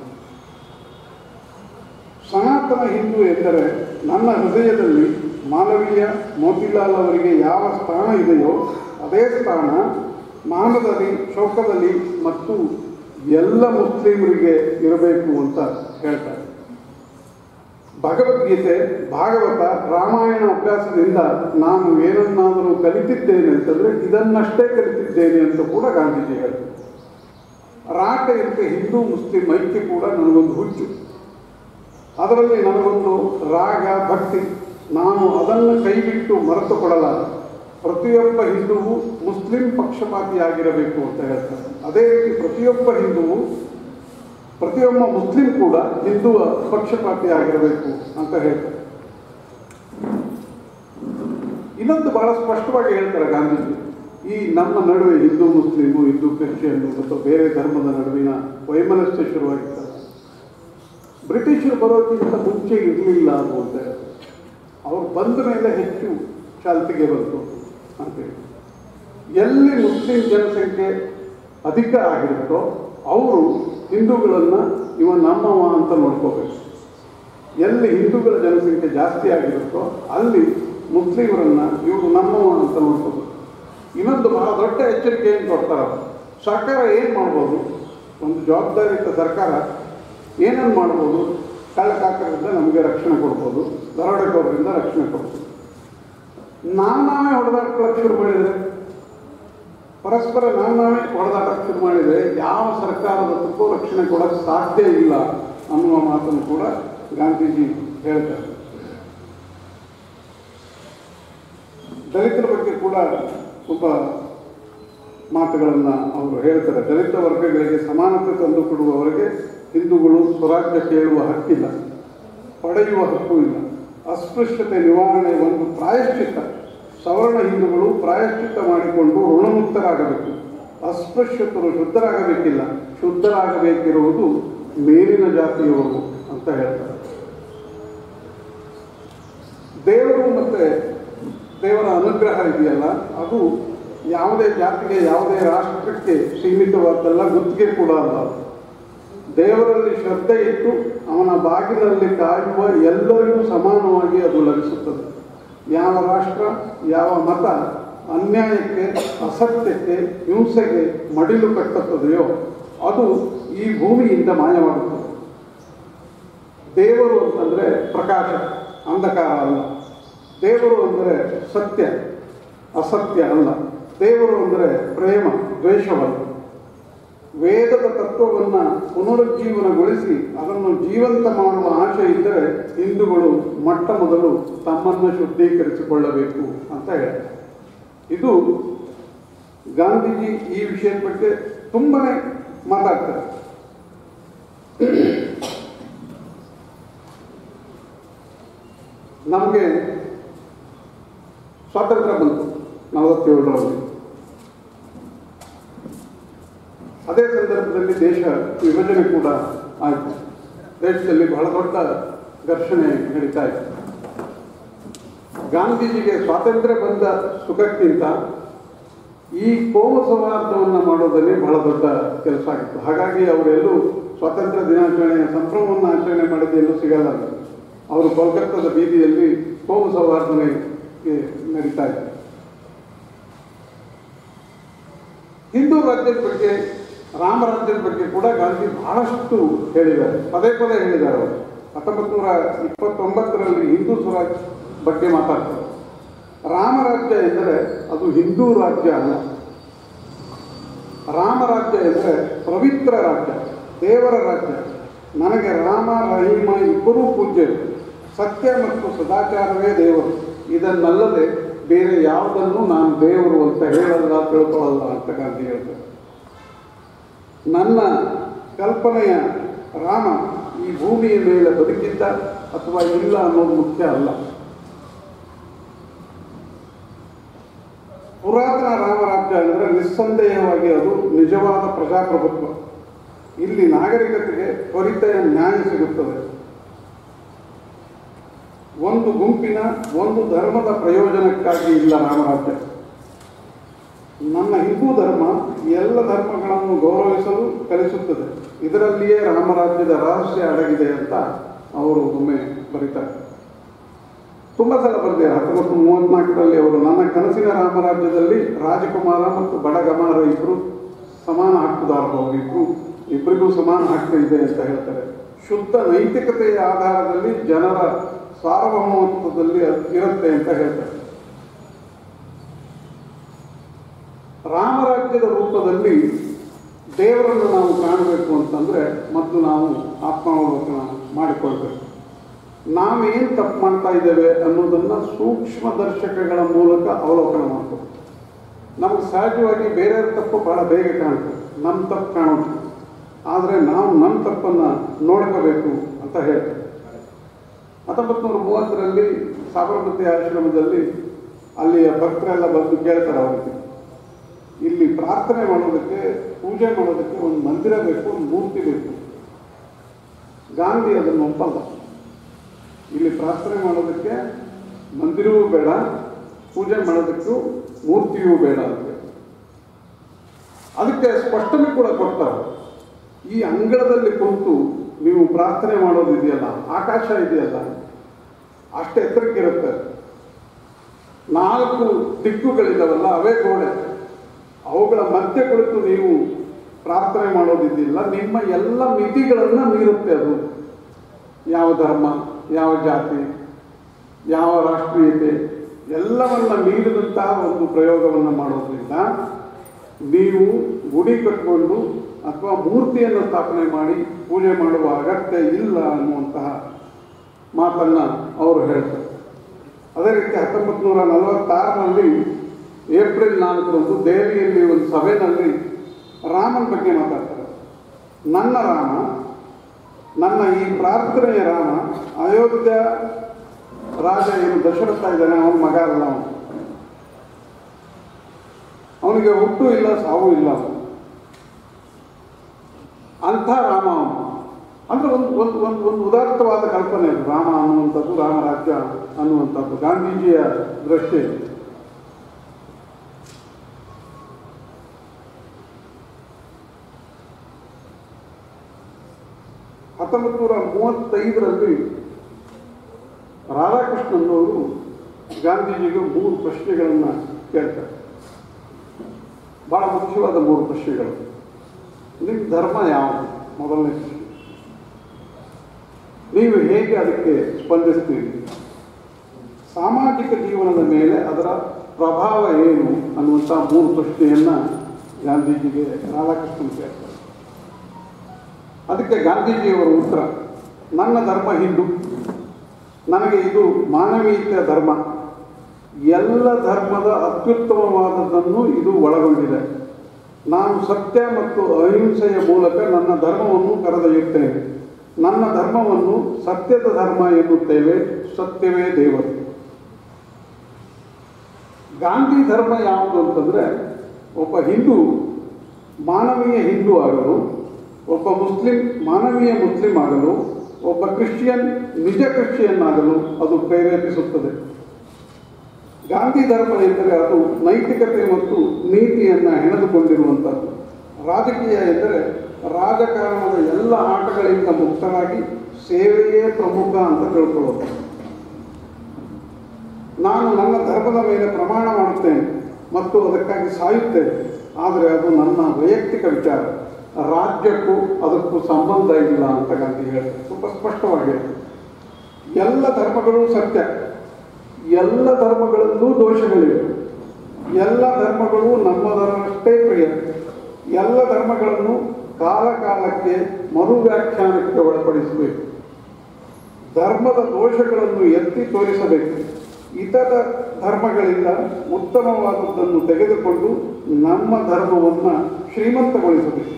ಸನಾತನ ಹಿಂದೂ ಎಂದರೆ ನನ್ನ ಹೃದಯದಲ್ಲಿ ಮಾನವೀಯ ಮೋತಿಲಾಲ್ ಅವರಿಗೆ ಯಾವ ಸ್ಥಾನ ಇದೆಯೋ ಅದೇ ಸ್ಥಾನ ಮಾನದಲ್ಲಿ ಶೋಕದಲ್ಲಿ ಮತ್ತು ಎಲ್ಲ ಮುಸ್ಲಿಮರಿಗೆ ಇರಬೇಕು ಅಂತ ಹೇಳ್ತಾರೆ ಭಗವದ್ಗೀತೆ ಭಾಗವತ ರಾಮಾಯಣ ಅಭ್ಯಾಸದಿಂದ ನಾನು ಏನನ್ನಾದರೂ ಕಲಿತಿದ್ದೇನೆ ಅಂತಂದ್ರೆ ಇದನ್ನಷ್ಟೇ ಕಲಿತಿದ್ದೇನೆ ಅಂತ ಕೂಡ ಗಾಂಧೀಜಿ ಹೇಳ್ತಾರೆ ರಾಟೆಯಂತೆ ಹಿಂದೂ ಮುಸ್ಲಿಂ ಐಕ್ಯ ಕೂಡ ನನಗೊಂದು ಹುಚ್ಚು ಅದರಲ್ಲಿ ನನಗೊಂದು ರಾಗ ಭಕ್ತಿ ನಾನು ಅದನ್ನು ಕೈಬಿಟ್ಟು ಮರೆತು ಕೊಡಲಾರೆ ಪ್ರತಿಯೊಬ್ಬ ಹಿಂದುವು ಮುಸ್ಲಿಂ ಪಕ್ಷಪಾತಿಯಾಗಿರಬೇಕು ಅಂತ ಹೇಳ್ತಾರೆ ಅದೇ ರೀತಿ ಪ್ರತಿಯೊಬ್ಬ ಹಿಂದುವು ಪ್ರತಿಯೊಬ್ಬ ಮುಸ್ಲಿಂ ಕೂಡ ಹಿಂದುವ ಪಕ್ಷಪಾತಿಯಾಗಿರಬೇಕು ಅಂತ ಹೇಳ್ತಾರೆ ಇನ್ನೊಂದು ಬಹಳ ಸ್ಪಷ್ಟವಾಗಿ ಹೇಳ್ತಾರೆ ಗಾಂಧೀಜಿ ಈ ನಮ್ಮ ನಡುವೆ ಹಿಂದೂ ಮುಸ್ಲಿಮು ಹಿಂದೂ ಕ್ರಿಶ್ಚಿಯನ್ ಮತ್ತು ಬೇರೆ ಧರ್ಮದ ನಡುವಿನ ವೈಮನಸ್ಯ ಶುರುವಾಗಿದ್ದಾರೆ ಬ್ರಿಟಿಷರು ಬರೋದಕ್ಕಿಂತ ಮುಂಚೆ ಇರಲಿಲ್ಲ ಅದು ಅಂತ ಹೇಳ್ತಾರೆ. ಅವ್ರು ಬಂದ ಮೇಲೆ ಹೆಚ್ಚು ಚಾಲ್ತಿಗೆ ಬಂತು ಅಂತೇಳಿ ಎಲ್ಲಿ ಮುಸ್ಲಿಂ ಜನಸಂಖ್ಯೆ ಅಧಿಕ ಆಗಿರುತ್ತೋ ಅವರು ಹಿಂದೂಗಳನ್ನು ಇವ ನಮ್ಮವ ಅಂತ ನೋಡ್ಕೋಬೇಕು ಎಲ್ಲಿ ಹಿಂದೂಗಳ ಜನಸಂಖ್ಯೆ ಜಾಸ್ತಿ ಆಗಿರುತ್ತೋ ಅಲ್ಲಿ ಮುಸ್ಲಿಮರನ್ನ ಇವರು ನಮ್ಮವ ಅಂತ ನೋಡ್ಕೋಬೇಕು ಇನ್ನೊಂದು ಬಹಳ ದೊಡ್ಡ ಎಚ್ಚರಿಕೆ ಏನು ಕೊಡ್ತಾರೆ ಅವ್ರು. ಸರ್ಕಾರ ಏನು ಮಾಡ್ಬೋದು ಒಂದು ಜವಾಬ್ದಾರಿಯುತ ಸರ್ಕಾರ ಏನನ್ನು ಮಾಡ್ಬೋದು ಕಳ್ಳಕಾಕರಿಂದ ನಮಗೆ ರಕ್ಷಣೆ ಕೊಡ್ಬೋದು ದರೋಡೆಕೋರರಿಂದ ರಕ್ಷಣೆ ಕೊಡ್ಬೋದು ನಾವು ನಾವೇ ಹೊಡೆದಾಟಕ್ಕೆ ಶುರು ಮಾಡಿದರೆ ಪರಸ್ಪರ ನಾವು ನಾವೇ ಹೊಡೆದಾಟಕ್ಕೆ ಶುರು ಮಾಡಿದರೆ ಯಾವ ಸರ್ಕಾರದಕ್ಕೂ ರಕ್ಷಣೆ ಕೊಡೋಕ್ಕೆ ಸಾಧ್ಯ ಇಲ್ಲ ಅನ್ನುವ ಮಾತನ್ನು ಕೂಡ ಗಾಂಧೀಜಿ ಹೇಳ್ತಾರೆ ದಲಿತರ ಬಗ್ಗೆ ಕೂಡ ತುಂಬ ಮಾತುಗಳನ್ನು ಅವರು ಹೇಳ್ತಾರೆ ದಲಿತ ವರ್ಗಗಳಿಗೆ ಸಮಾನತೆ ತಂದು ಕೊಡುವವರೆಗೆ ಹಿಂದೂಗಳು ಸ್ವರಾಜ್ಯ ಕೇಳುವ ಹಕ್ಕಿಲ್ಲ ಪಡೆಯುವ ಹಕ್ಕು ಇಲ್ಲ ಅಸ್ಪೃಶ್ಯತೆ ನಿವಾರಣೆ ಒಂದು ಪ್ರಾಯಶ್ಚಿತ್ತ ಸವರ್ಣ ಹಿಂದೂಗಳು ಪ್ರಾಯಶ್ಚಿತ್ತ ಮಾಡಿಕೊಂಡು ಋಣಮುಕ್ತರಾಗಬೇಕು ಅಸ್ಪೃಶ್ಯತರು ಶುದ್ಧರಾಗಬೇಕಿಲ್ಲ ಶುದ್ಧರಾಗಬೇಕಿರುವುದು ಮೇಲಿನ ಜಾತಿಯವರು ಅಂತ ಹೇಳ್ತಾರೆ ದೇವರು ಮತ್ತೆ ದೇವರ ಅನುಗ್ರಹ ಇದೆಯಲ್ಲ ಅದು ಯಾವುದೇ ಜಾತಿಗೆ ಯಾವುದೇ ರಾಷ್ಟ್ರಕ್ಕೆ ಸೀಮಿತವಾದ್ದಲ್ಲ ಗುತ್ತಿಗೆ ಕೂಡ ಅಲ್ಲ ದೇವರಲ್ಲಿ ಶ್ರದ್ಧೆ ಇಟ್ಟು ಅವನ ಬಾಗಿಲಲ್ಲಿ ಕಾಯುವ ಎಲ್ಲರಿಗೂ ಸಮಾನವಾಗಿ ಅದು ಲಭಿಸುತ್ತದೆ ಯಾವ ರಾಷ್ಟ್ರ ಯಾವ ಮತ ಅನ್ಯಾಯಕ್ಕೆ ಅಸತ್ಯಕ್ಕೆ ಹಿಂಸೆಗೆ ಮಡಿಲು ಕಟ್ಟುತ್ತದೆಯೋ ಅದು ಈ ಭೂಮಿಯಿಂದ ಮಾಯವಾಗುತ್ತದೆ ದೇವರು ಅಂತಂದರೆ ಪ್ರಕಾಶ ಅಂಧಕಾರ ಅಲ್ಲ ದೇವರು ಅಂದರೆ ಸತ್ಯ ಅಸತ್ಯ ಅಲ್ಲ ದೇವರು ಅಂದರೆ ಪ್ರೇಮ ದ್ವೇಷವಲ್ಲ ವೇದದ ತತ್ವವನ್ನು ಪುನರುಜ್ಜೀವನಗೊಳಿಸಿ ಅದನ್ನು ಜೀವಂತ ಮಾಡುವ ಆಶೆ ಇದ್ದರೆ ಹಿಂದೂಗಳು ಮೊಟ್ಟ ಮೊದಲು ತಮ್ಮನ್ನು ಶುದ್ಧೀಕರಿಸಿಕೊಳ್ಳಬೇಕು ಅಂತ ಹೇಳ್ತಾರೆ ಇದು ಗಾಂಧೀಜಿ ಈ ವಿಷಯದ ಬಗ್ಗೆ ತುಂಬನೇ ಮಾತಾಡ್ತಾರೆ ನಮಗೆ ಸ್ವಾತಂತ್ರ್ಯ ಬಂತು ನಲವತ್ತೇಳರಲ್ಲಿ ಅದೇ ಸಂದರ್ಭದಲ್ಲಿ ದೇಶ ವಿಭಜನೆ ಕೂಡ ಆಯಿತು ದೇಶದಲ್ಲಿ ಬಹಳ ದೊಡ್ಡ ಘರ್ಷಣೆ ನಡೀತಾ ಇತ್ತು ಗಾಂಧೀಜಿಗೆ ಸ್ವಾತಂತ್ರ್ಯ ಬಂದ ಸುಖಕ್ಕಿಂತ ಈ ಕೋಮ ಸೌಹಾರ್ದವನ್ನು ಮಾಡೋದನ್ನೇ ಬಹಳ ದೊಡ್ಡ ಕೆಲಸ ಆಗಿತ್ತು ಹಾಗಾಗಿ ಅವರೆಲ್ಲೂ ಸ್ವಾತಂತ್ರ್ಯ ದಿನಾಚರಣೆಯ ಸಂಭ್ರಮವನ್ನು ಆಚರಣೆ ಮಾಡಿದ್ದು ಎಲ್ಲೂ ಸಿಗಲ್ಲ ಅಲ್ಲಿ. ಅವರು ಕೋಲ್ಕತ್ತಾದ ಬೀದಿಯಲ್ಲಿ ಕೋಮು ಸೌಹಾರ್ದನೆ ನಡೀತಾ ಇತ್ತು ಹಿಂದೂ ರಾಜ್ಯದ ಬಗ್ಗೆ ರಾಮರಾಜ್ಯದ ಬಗ್ಗೆ ಕೂಡ ಗಾಂಧಿ ಬಹಳಷ್ಟು ಹೇಳಿದ್ದಾರೆ ಪದೇ ಪದೇ ಹೇಳಿದ್ದಾರೆ ಅವರು ಹತ್ತೊಂಬತ್ತು ನೂರ ಇಪ್ಪತ್ತೊಂಬತ್ತರಲ್ಲಿ ಹಿಂದೂ ಸ್ವರಾಜ್ ಬಗ್ಗೆ ಮಾತಾಡ್ತಾರೆ ರಾಮರಾಜ್ಯ ಎಂದರೆ ಅದು ಹಿಂದೂ ರಾಜ್ಯ ಅಲ್ಲ ರಾಮರಾಜ್ಯ ಎಂದರೆ ಪವಿತ್ರ ರಾಜ್ಯ ದೇವರ ರಾಜ್ಯ ನನಗೆ ರಾಮ ರಹೀಮ ಇಬ್ಬರೂ ಪೂಜ್ಯರು ಸತ್ಯ ಮತ್ತು ಸದಾಚಾರವೇ ದೇವರು ಇದನ್ನಲ್ಲದೆ ಬೇರೆ ಯಾವುದನ್ನು ನಾನು ದೇವರು ಅಂತ ಹೇಳಲ್ಲ ತಿಳ್ಕೊಳ್ಳಲ್ಲ ಅಂತ ಗಾಂಧಿ ಹೇಳ್ತಾರೆ ನನ್ನ ಕಲ್ಪನೆಯ ರಾಮ ಈ ಭೂಮಿಯ ಮೇಲೆ ಬದುಕಿದ್ದ ಅಥವಾ ಇಲ್ಲ ಅನ್ನೋದು ಮುಖ್ಯ ಅಲ್ಲ ಪುರಾತನ ರಾಮರಾಜ್ಯ ಅಂದರೆ ನಿಸ್ಸಂದೇಹವಾಗಿ ಅದು ನಿಜವಾದ ಪ್ರಜಾಪ್ರಭುತ್ವ ಇಲ್ಲಿ ನಾಗರಿಕತೆಗೆ ತ್ವರಿತೆಯ ನ್ಯಾಯ ಸಿಗುತ್ತದೆ ಒಂದು ಗುಂಪಿನ ಒಂದು ಧರ್ಮದ ಪ್ರಯೋಜನಕ್ಕಾಗಿ ಇಲ್ಲ ರಾಮರಾಜ್ಯ ನನ್ನ ಹಿಂದೂ ಧರ್ಮ ಎಲ್ಲ ಧರ್ಮಗಳನ್ನು ಗೌರವಿಸಲು ಕಲಿಸುತ್ತದೆ ಇದರಲ್ಲಿಯೇ ರಾಮರಾಜ್ಯದ ರಹಸ್ಯ ಅಡಗಿದೆ ಅಂತ ಅವರು ಒಮ್ಮೆ ಬರೀತಾರೆ ತುಂಬ ಸಲ ಬರೆದಿದ್ದಾರೆ ಹತ್ತೊಂಬತ್ತು ಮೂವತ್ನಾಲ್ಕರಲ್ಲಿ ಅವರು ನನ್ನ ಕನಸಿನ ರಾಮರಾಜ್ಯದಲ್ಲಿ ರಾಜಕುಮಾರ ಮತ್ತು ಬಡಗಮಾರ ಇಬ್ಬರು ಸಮಾನ ಹಕ್ಕುದಾರರು ಅವರಿಬ್ರು ಇಬ್ಬರಿಗೂ ಸಮಾನ ಹಕ್ಕು ಇದೆ ಅಂತ ಹೇಳ್ತಾರೆ ಶುದ್ಧ ನೈತಿಕತೆಯ ಆಧಾರದಲ್ಲಿ ಜನರ ಸಾರ್ವಭೌಮತ್ವದಲ್ಲಿ ಅದು ಇರುತ್ತೆ ಅಂತ ಹೇಳ್ತಾರೆ ರಾಮರಾಜ್ಯದ ರೂಪದಲ್ಲಿ ದೇವರನ್ನು ನಾವು ಕಾಣಬೇಕು ಅಂತಂದ್ರೆ ಮತ್ತು ನಾವು ಆತ್ಮಾವಲೋಕನ ಮಾಡಿಕೊಳ್ಬೇಕು ನಾವೇನು ತಪ್ಪು ಮಾಡ್ತಾ ಇದ್ದೇವೆ ಅನ್ನೋದನ್ನ ಸೂಕ್ಷ್ಮ ದರ್ಶಕಗಳ ಮೂಲಕ ಅವಲೋಕನ ಮಾಡಬೇಕು ನಮಗೆ ಸಹಜವಾಗಿ ಬೇರೆಯವ್ರ ತಪ್ಪು ಬಹಳ ಬೇಗ ಕಾಣುತ್ತೆ ನಮ್ಮ ತಪ್ಪು ಕಾಣೋದು ಆದರೆ ನಾವು ನಮ್ಮ ತಪ್ಪನ್ನು ನೋಡ್ಕೋಬೇಕು ಅಂತ ಹೇಳ್ತಾರೆ ಹತ್ತೊಂಬತ್ತು ನೂರ ಮೂವತ್ತರಲ್ಲಿ ಸಾಬರಮತಿ ಆಶ್ರಮದಲ್ಲಿ ಅಲ್ಲಿಯ ಭಕ್ತರೆಲ್ಲ ಬಂದು ಕೇಳ್ತಾರೆ ಅವರಿಗೆ ಇಲ್ಲಿ ಪ್ರಾರ್ಥನೆ ಮಾಡೋದಕ್ಕೆ ಪೂಜೆ ಮಾಡೋದಕ್ಕೆ ಒಂದು ಮಂದಿರ ಬೇಕು ಒಂದು ಮೂರ್ತಿ ಬೇಕು ಗಾಂಧಿ ಅದನ್ನು ಒಪ್ಪಲ್ಲ ಇಲ್ಲಿ ಪ್ರಾರ್ಥನೆ ಮಾಡೋದಕ್ಕೆ ಮಂದಿರವೂ ಬೇಡ ಪೂಜೆ ಮಾಡೋದಕ್ಕೂ ಮೂರ್ತಿಯೂ ಬೇಡ ಅಂತ ಅದಕ್ಕೆ ಸ್ಪಷ್ಟನೆ ಕೂಡ ಕೊಡ್ತಾರೆ ಈ ಅಂಗಳದಲ್ಲಿ ಕುಂತು ನೀವು ಪ್ರಾರ್ಥನೆ ಮಾಡೋದಿದೆಯಲ್ಲ ಆಕಾಶ ಇದೆಯಲ್ಲ ಅಷ್ಟು ಎತ್ತರಕ್ಕಿರುತ್ತೆ ನಾಲ್ಕು ದಿಕ್ಕುಗಳಿದಾವಲ್ಲ ಅವೇ ಗೋಡೆ ಅವುಗಳ ಮಧ್ಯೆ ಕುಳಿತು ನೀವು ಪ್ರಾರ್ಥನೆ ಮಾಡೋದಿದ್ದಿಲ್ಲ ನಿಮ್ಮ ಎಲ್ಲ ಮಿತಿಗಳನ್ನು ಮೀರುತ್ತೆ ಅದು ಯಾವ ಧರ್ಮ ಯಾವ ಜಾತಿ ಯಾವ ರಾಷ್ಟ್ರೀಯತೆ ಎಲ್ಲವನ್ನ ಮೀರಿದಂತಹ ಒಂದು ಪ್ರಯೋಗವನ್ನು ಮಾಡೋದ್ರಿಂದ ನೀವು ಗುಡಿ ಕಟ್ಕೊಂಡು ಅಥವಾ ಮೂರ್ತಿಯನ್ನು ಸ್ಥಾಪನೆ ಮಾಡಿ ಪೂಜೆ ಮಾಡುವ ಅಗತ್ಯ ಇಲ್ಲ ಅನ್ನುವಂತಹ ಮಾತನ್ನ ಅವರು ಹೇಳ್ತಾರೆ ಅದೇ ರೀತಿ ಹತ್ತೊಂಬತ್ತು ನೂರ ನಲವತ್ತಾರರಲ್ಲಿ ಏಪ್ರಿಲ್ ನಾಲ್ಕರಂದು ದೆಹಲಿಯಲ್ಲಿ ಒಂದು ಸಭೆಯಲ್ಲಿ ರಾಮನ ಬಗ್ಗೆ ಮಾತಾಡ್ತಾರೆ ನನ್ನ ರಾಮ ನನ್ನ ಈ ಪ್ರಾರ್ಥನೆಯ ರಾಮ ಅಯೋಧ್ಯ ರಾಜ ಏನು ದಶರಥ ಇದ್ದಾನೆ ಅವನ ಮಗ ಅಲ್ಲ ಅವನು ಅವನಿಗೆ ಹುಟ್ಟು ಇಲ್ಲ ಸಾವು ಇಲ್ಲ ಅವನು ಅಂಥ ರಾಮ ಅವನು ಅಂದ್ರೆ ಒಂದು ಒಂದು ಒಂದು ಒಂದು ಉದಾತ್ತವಾದ ಕಲ್ಪನೆ ಅದು ರಾಮ ಅನ್ನುವಂಥದ್ದು ರಾಮರಾಜ್ಯ ಅನ್ನುವಂಥದ್ದು ಗಾಂಧೀಜಿಯ ದೃಷ್ಟಿ ಹತ್ತೊಂಬತ್ತು ನೂರ ಮೂವತ್ತೈದರಲ್ಲಿ ರಾಧಾಕೃಷ್ಣನ್ ಅವರು ಗಾಂಧೀಜಿಗೆ ಮೂರು ಪ್ರಶ್ನೆಗಳನ್ನು ಕೇಳ್ತಾರೆ ಬಹಳ ಮುಖ್ಯವಾದ ಮೂರು ಪ್ರಶ್ನೆಗಳು ನಿಮ್ಮ ಧರ್ಮ ಯಾವುದು ಮೊದಲನೇ ಪ್ರಶ್ನೆ ನೀವು ಹೇಗೆ ಅದಕ್ಕೆ ಸ್ಪಂದಿಸ್ತೀರಿ ಸಾಮಾಜಿಕ ಜೀವನದ ಮೇಲೆ ಅದರ ಪ್ರಭಾವ ಏನು ಅನ್ನುವಂಥ ಮೂರು ಪ್ರಶ್ನೆಯನ್ನ ಗಾಂಧೀಜಿಗೆ ರಾಧಾಕೃಷ್ಣನ್ ಕೇಳ್ತಾರೆ ಅದಕ್ಕೆ ಗಾಂಧೀಜಿಯವರ ಉತ್ತರ ನನ್ನ ಧರ್ಮ ಹಿಂದೂ ನನಗೆ ಇದು ಮಾನವೀಯತೆಯ ಧರ್ಮ ಎಲ್ಲ ಧರ್ಮದ ಅತ್ಯುತ್ತಮವಾದದ್ದನ್ನು ಇದು ಒಳಗೊಂಡಿದೆ ನಾನು ಸತ್ಯ ಮತ್ತು ಅಹಿಂಸೆಯ ಮೂಲಕ ನನ್ನ ಧರ್ಮವನ್ನು ಕರೆದೊಯ್ಯುತ್ತೇನೆ ನನ್ನ ಧರ್ಮವನ್ನು ಸತ್ಯದ ಧರ್ಮ ಎನ್ನುತ್ತೇವೆ ಸತ್ಯವೇ ದೇವರು ಗಾಂಧಿ ಧರ್ಮ ಯಾವುದು ಅಂತಂದ್ರೆ ಒಬ್ಬ ಹಿಂದೂ ಮಾನವೀಯ ಹಿಂದೂ ಆಗಲು ಒಬ್ಬ ಮುಸ್ಲಿಂ ಮಾನವೀಯ ಮುಸ್ಲಿಂ ಆಗಲು ಒಬ್ಬ ಕ್ರಿಶ್ಚಿಯನ್ ನಿಜ ಕ್ರಿಶ್ಚಿಯನ್ ಆಗಲು ಅದು ಪ್ರೇರೇಪಿಸುತ್ತದೆ ಗಾಂಧಿ ಧರ್ಮ ಎಂದರೆ ಅದು ನೈತಿಕತೆ ಮತ್ತು ನೀತಿಯನ್ನು ಹೆಣೆದುಕೊಂಡಿರುವಂಥದ್ದು ರಾಜಕೀಯ ಎಂದರೆ ರಾಜಕಾರಣದ ಎಲ್ಲ ಆಟಗಳಿಂದ ಮುಕ್ತರಾಗಿ ಸೇವೆಯೇ ಪ್ರಮುಖ ಅಂತ ತಿಳ್ಕೊಳ್ಳೋದು ನಾನು ನನ್ನ ಧರ್ಮದ ಮೇಲೆ ಪ್ರಮಾಣ ಮಾಡುತ್ತೇನೆ ಮತ್ತು ಅದಕ್ಕಾಗಿ ಸಾಯುತ್ತೇನೆ ಆದರೆ ಅದು ನನ್ನ ವೈಯಕ್ತಿಕ ವಿಚಾರ ರಾಜ್ಯಕ್ಕೂ ಅದಕ್ಕೂ ಸಂಬಂಧ ಇಲ್ಲ ಅಂತ ಗಾಂಧಿ ಹೇಳ್ತಾರೆ ತುಂಬ ಸ್ಪಷ್ಟವಾಗಿ ಹೇಳ್ತಾರೆ. ಎಲ್ಲ ಧರ್ಮಗಳು ಸತ್ಯ ಎಲ್ಲ ಧರ್ಮಗಳಲ್ಲೂ ದೋಷಗಳಿವೆ ಎಲ್ಲ ಧರ್ಮಗಳು ನಮ್ಮದರಷ್ಟೇ ಪ್ರಿಯ ಎಲ್ಲ ಧರ್ಮಗಳನ್ನು ಕಾಲ ಕಾಲಕ್ಕೆ ಮರು ವ್ಯಾಖ್ಯಾನಕ್ಕೆ ಒಳಪಡಿಸಬೇಕು ಧರ್ಮದ ದೋಷಗಳನ್ನು ಎತ್ತಿ ತೋರಿಸಬೇಕು ಇತರ ಧರ್ಮಗಳಿಂದ ಉತ್ತಮವಾದದ್ದನ್ನು ತೆಗೆದುಕೊಂಡು ನಮ್ಮ ಧರ್ಮವನ್ನು ಶ್ರೀಮಂತಗೊಳಿಸಬೇಕು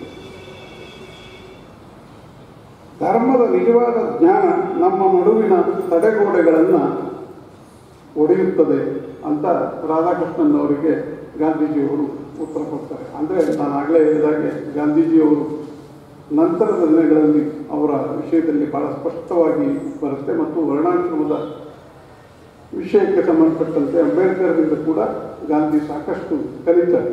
ಧರ್ಮದ ನಿಜವಾದ ಜ್ಞಾನ ನಮ್ಮ ನಡುವಿನ ತಡೆಗೋಡೆಗಳನ್ನು ಒಡೆಯುತ್ತದೆ ಅಂತ ರಾಧಾಕೃಷ್ಣನ್ ಅವರಿಗೆ ಗಾಂಧೀಜಿಯವರು ಉತ್ತರ ಕೊಡ್ತಾರೆ ಅಂದರೆ ನಾನು ಆಗಲೇ ಹೇಳಿದಾಗೆ ಗಾಂಧೀಜಿಯವರು ನಂತರದ ದಿನಗಳಲ್ಲಿ ಅವರ ವಿಷಯದಲ್ಲಿ ಬಹಳ ಸ್ಪಷ್ಟವಾಗಿ ಬರುತ್ತೆ ಮತ್ತು ವರ್ಣಾಶ್ರಮದ ವಿಷಯಕ್ಕೆ ಸಂಬಂಧಪಟ್ಟಂತೆ ಅಂಬೇಡ್ಕರ್ನಿಂದ ಕೂಡ ಗಾಂಧಿ ಸಾಕಷ್ಟು ಕಲಿತಾರೆ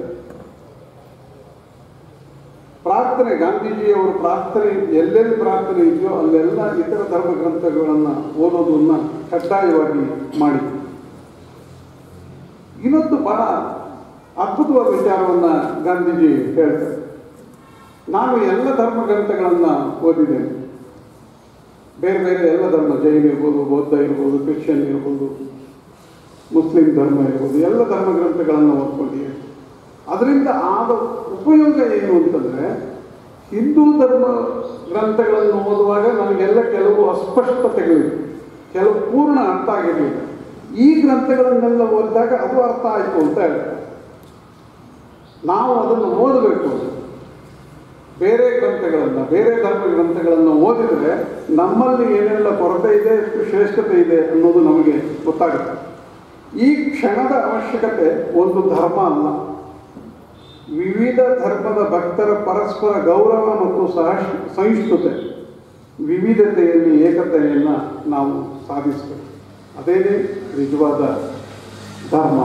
ಪ್ರಾರ್ಥನೆ ಗಾಂಧೀಜಿಯವರ ಪ್ರಾರ್ಥನೆ ಎಲ್ಲೆಲ್ಲಿ ಪ್ರಾರ್ಥನೆ ಇದೆಯೋ ಅಲ್ಲೆಲ್ಲ ಇತರ ಧರ್ಮ ಗ್ರಂಥಗಳನ್ನು ಓದೋದನ್ನ ಕಡ್ಡಾಯವಾಗಿ ಮಾಡಿ ಇನ್ನೊಂದು ಬಹಳ ಅದ್ಭುತವಾದ ವಿಚಾರವನ್ನ ಗಾಂಧೀಜಿ ಹೇಳ್ತಾರೆ ನಾನು ಎಲ್ಲ ಧರ್ಮ ಗ್ರಂಥಗಳನ್ನು ಓದಿದ್ದೇನೆ ಬೇರೆ ಬೇರೆ ಎಲ್ಲ ಧರ್ಮ ಜೈನ ಇರ್ಬೋದು ಬೌದ್ಧ ಇರ್ಬೋದು ಕ್ರಿಶ್ಚಿಯನ್ ಇರ್ಬೋದು ಮುಸ್ಲಿಂ ಧರ್ಮ ಇರ್ಬೋದು ಎಲ್ಲ ಧರ್ಮ ಗ್ರಂಥಗಳನ್ನು ಓದ್ಕೊಂಡಿದ್ದೇನೆ ಅದರಿಂದ ಆದ ಉಪಯೋಗ ಏನು ಅಂತಂದ್ರೆ ಹಿಂದೂ ಧರ್ಮ ಗ್ರಂಥಗಳನ್ನು ಓದುವಾಗ ನನಗೆಲ್ಲ ಕೆಲವು ಅಸ್ಪಷ್ಟತೆಗಳಿವೆ ಕೆಲವು ಪೂರ್ಣ ಅರ್ಥ ಆಗಿರಲಿಲ್ಲ ಈ ಗ್ರಂಥಗಳನ್ನೆಲ್ಲ ಓದಿದಾಗ ಅದು ಅರ್ಥ ಆಯಿತು ಅಂತ ಹೇಳ್ತಾರೆ ನಾವು ಅದನ್ನು ಓದಬೇಕು ಬೇರೆ ಗ್ರಂಥಗಳನ್ನು ಬೇರೆ ಧರ್ಮ ಗ್ರಂಥಗಳನ್ನು ಓದಿದರೆ ನಮ್ಮಲ್ಲಿ ಏನೆಲ್ಲ ಕೊರತೆ ಇದೆ ಎಷ್ಟು ಶ್ರೇಷ್ಠತೆ ಇದೆ ಅನ್ನೋದು ನಮಗೆ ಗೊತ್ತಾಗುತ್ತೆ ಈ ಕ್ಷಣದ ಅವಶ್ಯಕತೆ ಒಂದು ಧರ್ಮ ಅಲ್ಲ ವಿವಿಧ ಧರ್ಮದ ಭಕ್ತರ ಪರಸ್ಪರ ಗೌರವ ಮತ್ತು ಸಹ ಸಹಿಷ್ಣುತೆ ವಿವಿಧತೆಯಲ್ಲಿ ಏಕತೆಯನ್ನು ನಾವು ಸಾಧಿಸಬೇಕು ಅದೇನೇ ನಿಜವಾದ ಧರ್ಮ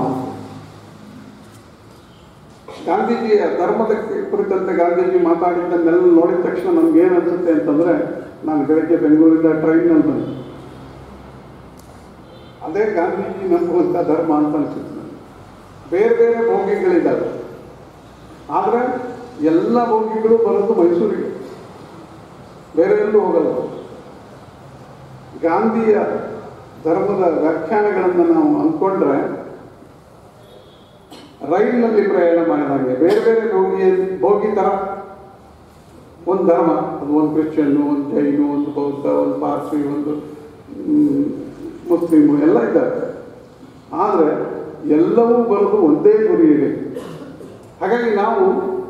ಗಾಂಧೀಜಿಯ ಧರ್ಮದ ಕುರಿತಂತೆ ಗಾಂಧೀಜಿ ಮಾತಾಡಿದ್ದನ್ನೆಲ್ಲ ನೋಡಿದ ತಕ್ಷಣ ನಮ್ಗೆ ಏನು ಅನ್ಸುತ್ತೆ ಅಂತಂದ್ರೆ ನಾನು ಬೆಳಗ್ಗೆ ಬೆಂಗಳೂರಿಂದ ಟ್ರೈನ್ನಲ್ಲಿ ಬಂದೆ ಅದೇ ಗಾಂಧೀಜಿ ನಂಬುವಂಥ ಧರ್ಮ ಅಂತ ಅನ್ಸುತ್ತೆ ನನಗೆ. ಬೇರೆ ಬೇರೆ ಭೋಗಿಗಳಿದ್ದಾವೆ ಆದರೆ ಎಲ್ಲ ಭೋಗಿಗಳು ಬರೋದು ಮೈಸೂರಿಗೆ ಬೇರೆ ಎಲ್ಲೂ ಹೋಗಲ್ಲ ಗಾಂಧಿಯ ಧರ್ಮದ ವ್ಯಾಖ್ಯಾನಗಳನ್ನು ನಾವು ಅಂದ್ಕೊಂಡ್ರೆ ರೈಲಿನಲ್ಲಿ ಪ್ರಯಾಣ ಮಾಡಿದಂಗೆ ಬೇರೆ ಬೇರೆ ಭೋಗಿ ಭೋಗಿ ಥರ ಒಂದು ಧರ್ಮ ಅದು ಒಂದು ಕ್ರಿಶ್ಚಿಯನ್ನು ಒಂದು ಜೈನು ಒಂದು ಬೌದ್ಧ ಒಂದು ಪಾರ್ಸಿ ಒಂದು ಮ್, ಮುಸ್ಲಿಮು ಎಲ್ಲ ಇದ್ದಾರೆ ಆದರೆ ಎಲ್ಲವೂ ಬರೋದು ಒಂದೇ ಗುರಿಯಿದೆ ಹಾಗಾಗಿ ನಾವು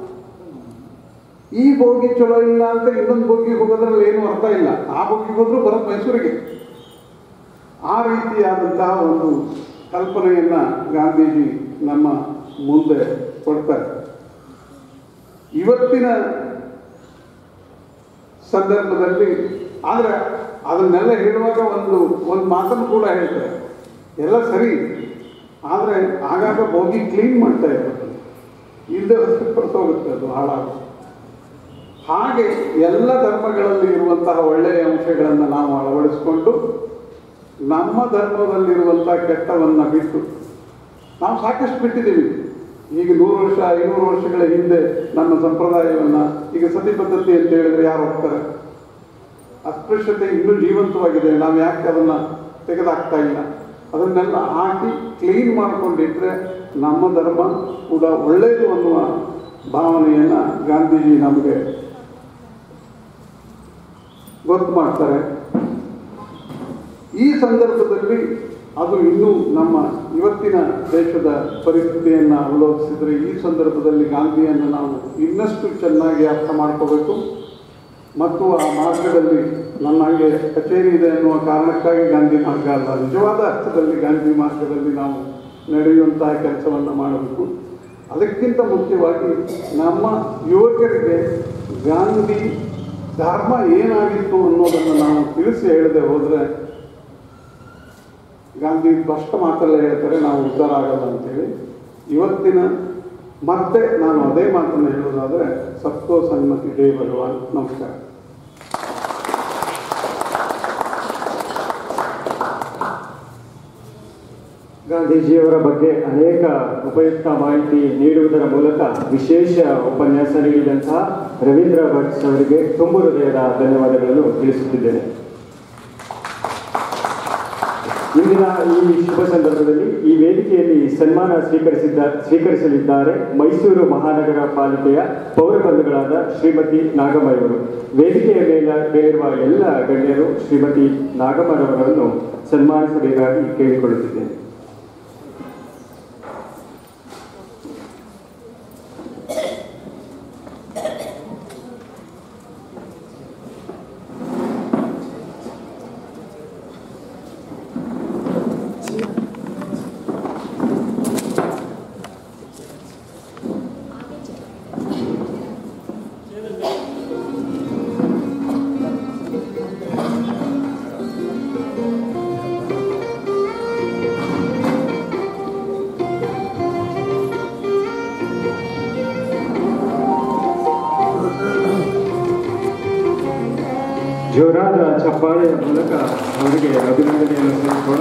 ಈ ಬೋಗಿ ಚಲೋ ಇಲ್ಲ ಅಂತ ಇನ್ನೊಂದು ಬೋಗಿ ಹೋಗೋದ್ರಲ್ಲಿ ಏನು ಅರ್ಥ ಇಲ್ಲ ಆ ಬೋಗಿಗೆ ಹೋದ್ರೂ ಬರೋದು ಮೈಸೂರಿಗೆ ಆ ರೀತಿಯಾದಂತಹ ಒಂದು ಕಲ್ಪನೆಯನ್ನ ಗಾಂಧೀಜಿ ನಮ್ಮ ಮುಂದೆ ಕೊಡ್ತಾರೆ ಇವತ್ತಿನ ಸಂದರ್ಭದಲ್ಲಿ ಆದರೆ ಅದನ್ನೆಲ್ಲ ಹೇಳುವಾಗ ಒಂದು ಒಂದು ಮಾತನ್ನು ಕೂಡ ಹೇಳ್ತಾರೆ ಎಲ್ಲ ಸರಿ ಆದರೆ ಆಗಾಗ ಬೋಗಿ ಕ್ಲೀನ್ ಮಾಡ್ತಾ ಇರ್ಬೇಕು ಇಲ್ಲದೆ ಹೊರಟೋಗುತ್ತೆ ಅದು ಹಾಳಾಗುತ್ತೆ ಹಾಗೆ ಎಲ್ಲ ಧರ್ಮಗಳಲ್ಲಿ ಇರುವಂತಹ ಒಳ್ಳೆಯ ಅಂಶಗಳನ್ನು ನಾವು ಅಳವಡಿಸಿಕೊಂಡು ನಮ್ಮ ಧರ್ಮದಲ್ಲಿರುವಂತಹ ಕೆಟ್ಟವನ್ನ ಬಿಟ್ಟು ನಾವು ಸಾಕಷ್ಟು ಬಿಟ್ಟಿದ್ದೀವಿ ಈಗ ನೂರು ವರ್ಷ ಐನೂರು ವರ್ಷಗಳ ಹಿಂದೆ ನಮ್ಮ ಸಂಪ್ರದಾಯವನ್ನ ಈಗ ಸತಿ ಪದ್ಧತಿ ಅಂತ ಹೇಳಿದ್ರೆ ಯಾರು ಹೋಗ್ತಾರೆ ಅಸ್ಪೃಶ್ಯತೆ ಇನ್ನೂ ಜೀವಂತವಾಗಿದೆ ನಾವು ಯಾಕೆ ಅದನ್ನ ತೆಗೆದಾಕ್ತಾ ಇಲ್ಲ ಅದನ್ನೆಲ್ಲ ಹಾಕಿ ಕ್ಲೀನ್ ಮಾಡಿಕೊಂಡಿದ್ರೆ ನಮ್ಮ ಧರ್ಮ ಕೂಡ ಒಳ್ಳೆಯದು ಅನ್ನುವ ಭಾವನೆಯನ್ನ ಗಾಂಧೀಜಿ ನಮಗೆ ಗೊತ್ತು ಮಾಡ್ತಾರೆ ಈ ಸಂದರ್ಭದಲ್ಲಿ ಅದು ಇನ್ನೂ ನಮ್ಮ ಇವತ್ತಿನ ದೇಶದ ಪರಿಸ್ಥಿತಿಯನ್ನು ಅವಲೋಕಿಸಿದರೆ ಈ ಸಂದರ್ಭದಲ್ಲಿ ಗಾಂಧಿಯನ್ನು ನಾವು ಇನ್ನಷ್ಟು ಚೆನ್ನಾಗಿ ಅರ್ಥ ಮಾಡ್ಕೋಬೇಕು ಮತ್ತು ಆ ಮಾರ್ಗದಲ್ಲಿ ನನ್ನ ಹಾಗೆ ಕಚೇರಿ ಇದೆ ಅನ್ನುವ ಕಾರಣಕ್ಕಾಗಿ ಗಾಂಧಿ ಮಾರ್ಗ ಅಲ್ಲ ನಿಜವಾದ ಅರ್ಥದಲ್ಲಿ ಗಾಂಧಿ ಮಾರ್ಗದಲ್ಲಿ ನಾವು ನಡೆಯುವಂತಹ ಕೆಲಸವನ್ನು ಮಾಡಬೇಕು ಅದಕ್ಕಿಂತ ಮುಖ್ಯವಾಗಿ ನಮ್ಮ ಯುವಕರಿಗೆ ಗಾಂಧಿ ಧರ್ಮ ಏನಾಗಿತ್ತು ಅನ್ನೋದನ್ನು ನಾವು ತಿಳಿಸಿ ಹೇಳದೆ ಹೋದರೆ ಗಾಂಧಿ ಸ್ಪಷ್ಟ ಮಾತಲ್ಲೇ ಹೇಳ್ತಾರೆ ನಾವು ಉದ್ಧಾರ ಆಗಲ್ಲ ಅಂತೇಳಿ ಇವತ್ತಿನ ಮತ್ತೆ ನಾನು ಅದೇ ಮಾತನ್ನು ಹೇಳೋದಾದರೆ ಸತ್ಕೋ ಸನ್ಮತಿ ಜೈ ಭಗವಾನ್ ನಮಸ್ಕಾರ ಗಾಂಧೀಜಿಯವರ ಬಗ್ಗೆ ಅನೇಕ ಉಪಯುಕ್ತ ಮಾಹಿತಿ ನೀಡುವುದರ ಮೂಲಕ ವಿಶೇಷ ಉಪನ್ಯಾಸ ನೀಡಿದಂತಹ ರವೀಂದ್ರ ಭಟ್ ಅವರಿಗೆ ತುಂಬು ಹೃದಯದ ಧನ್ಯವಾದಗಳನ್ನು ತಿಳಿಸುತ್ತಿದ್ದೇನೆ ಇಂದಿನ ಈ ಶುಭ ಸಂದರ್ಭದಲ್ಲಿ ಈ ವೇದಿಕೆಯಲ್ಲಿ ಸನ್ಮಾನ ಸ್ವೀಕರಿಸಿದ್ದ ಸ್ವೀಕರಿಸಲಿದ್ದಾರೆ ಮೈಸೂರು ಮಹಾನಗರ ಪಾಲಿಕೆಯ ಪೌರ ಬಂಧುಗಳಾದ ಶ್ರೀಮತಿ ನಾಗಮ್ಮರವರು ವೇದಿಕೆಯ ಮೇಲ ಮೇಲಿರುವ ಎಲ್ಲ ಗಣ್ಯರು ಶ್ರೀಮತಿ ನಾಗಮ್ಮರವರನ್ನು ಸನ್ಮಾನಿಸಬೇಕಾಗಿ ಕೇಳಿಕೊಳ್ಳುತ್ತಿದ್ದೇನೆ ಜೋರಾದ ಚಪ್ಪಾಳೆಯ ಮೂಲಕ ಅವರಿಗೆ ಅಭಿನಂದನೆಯನ್ನು ಸಲ್ಲಿಸೋಣ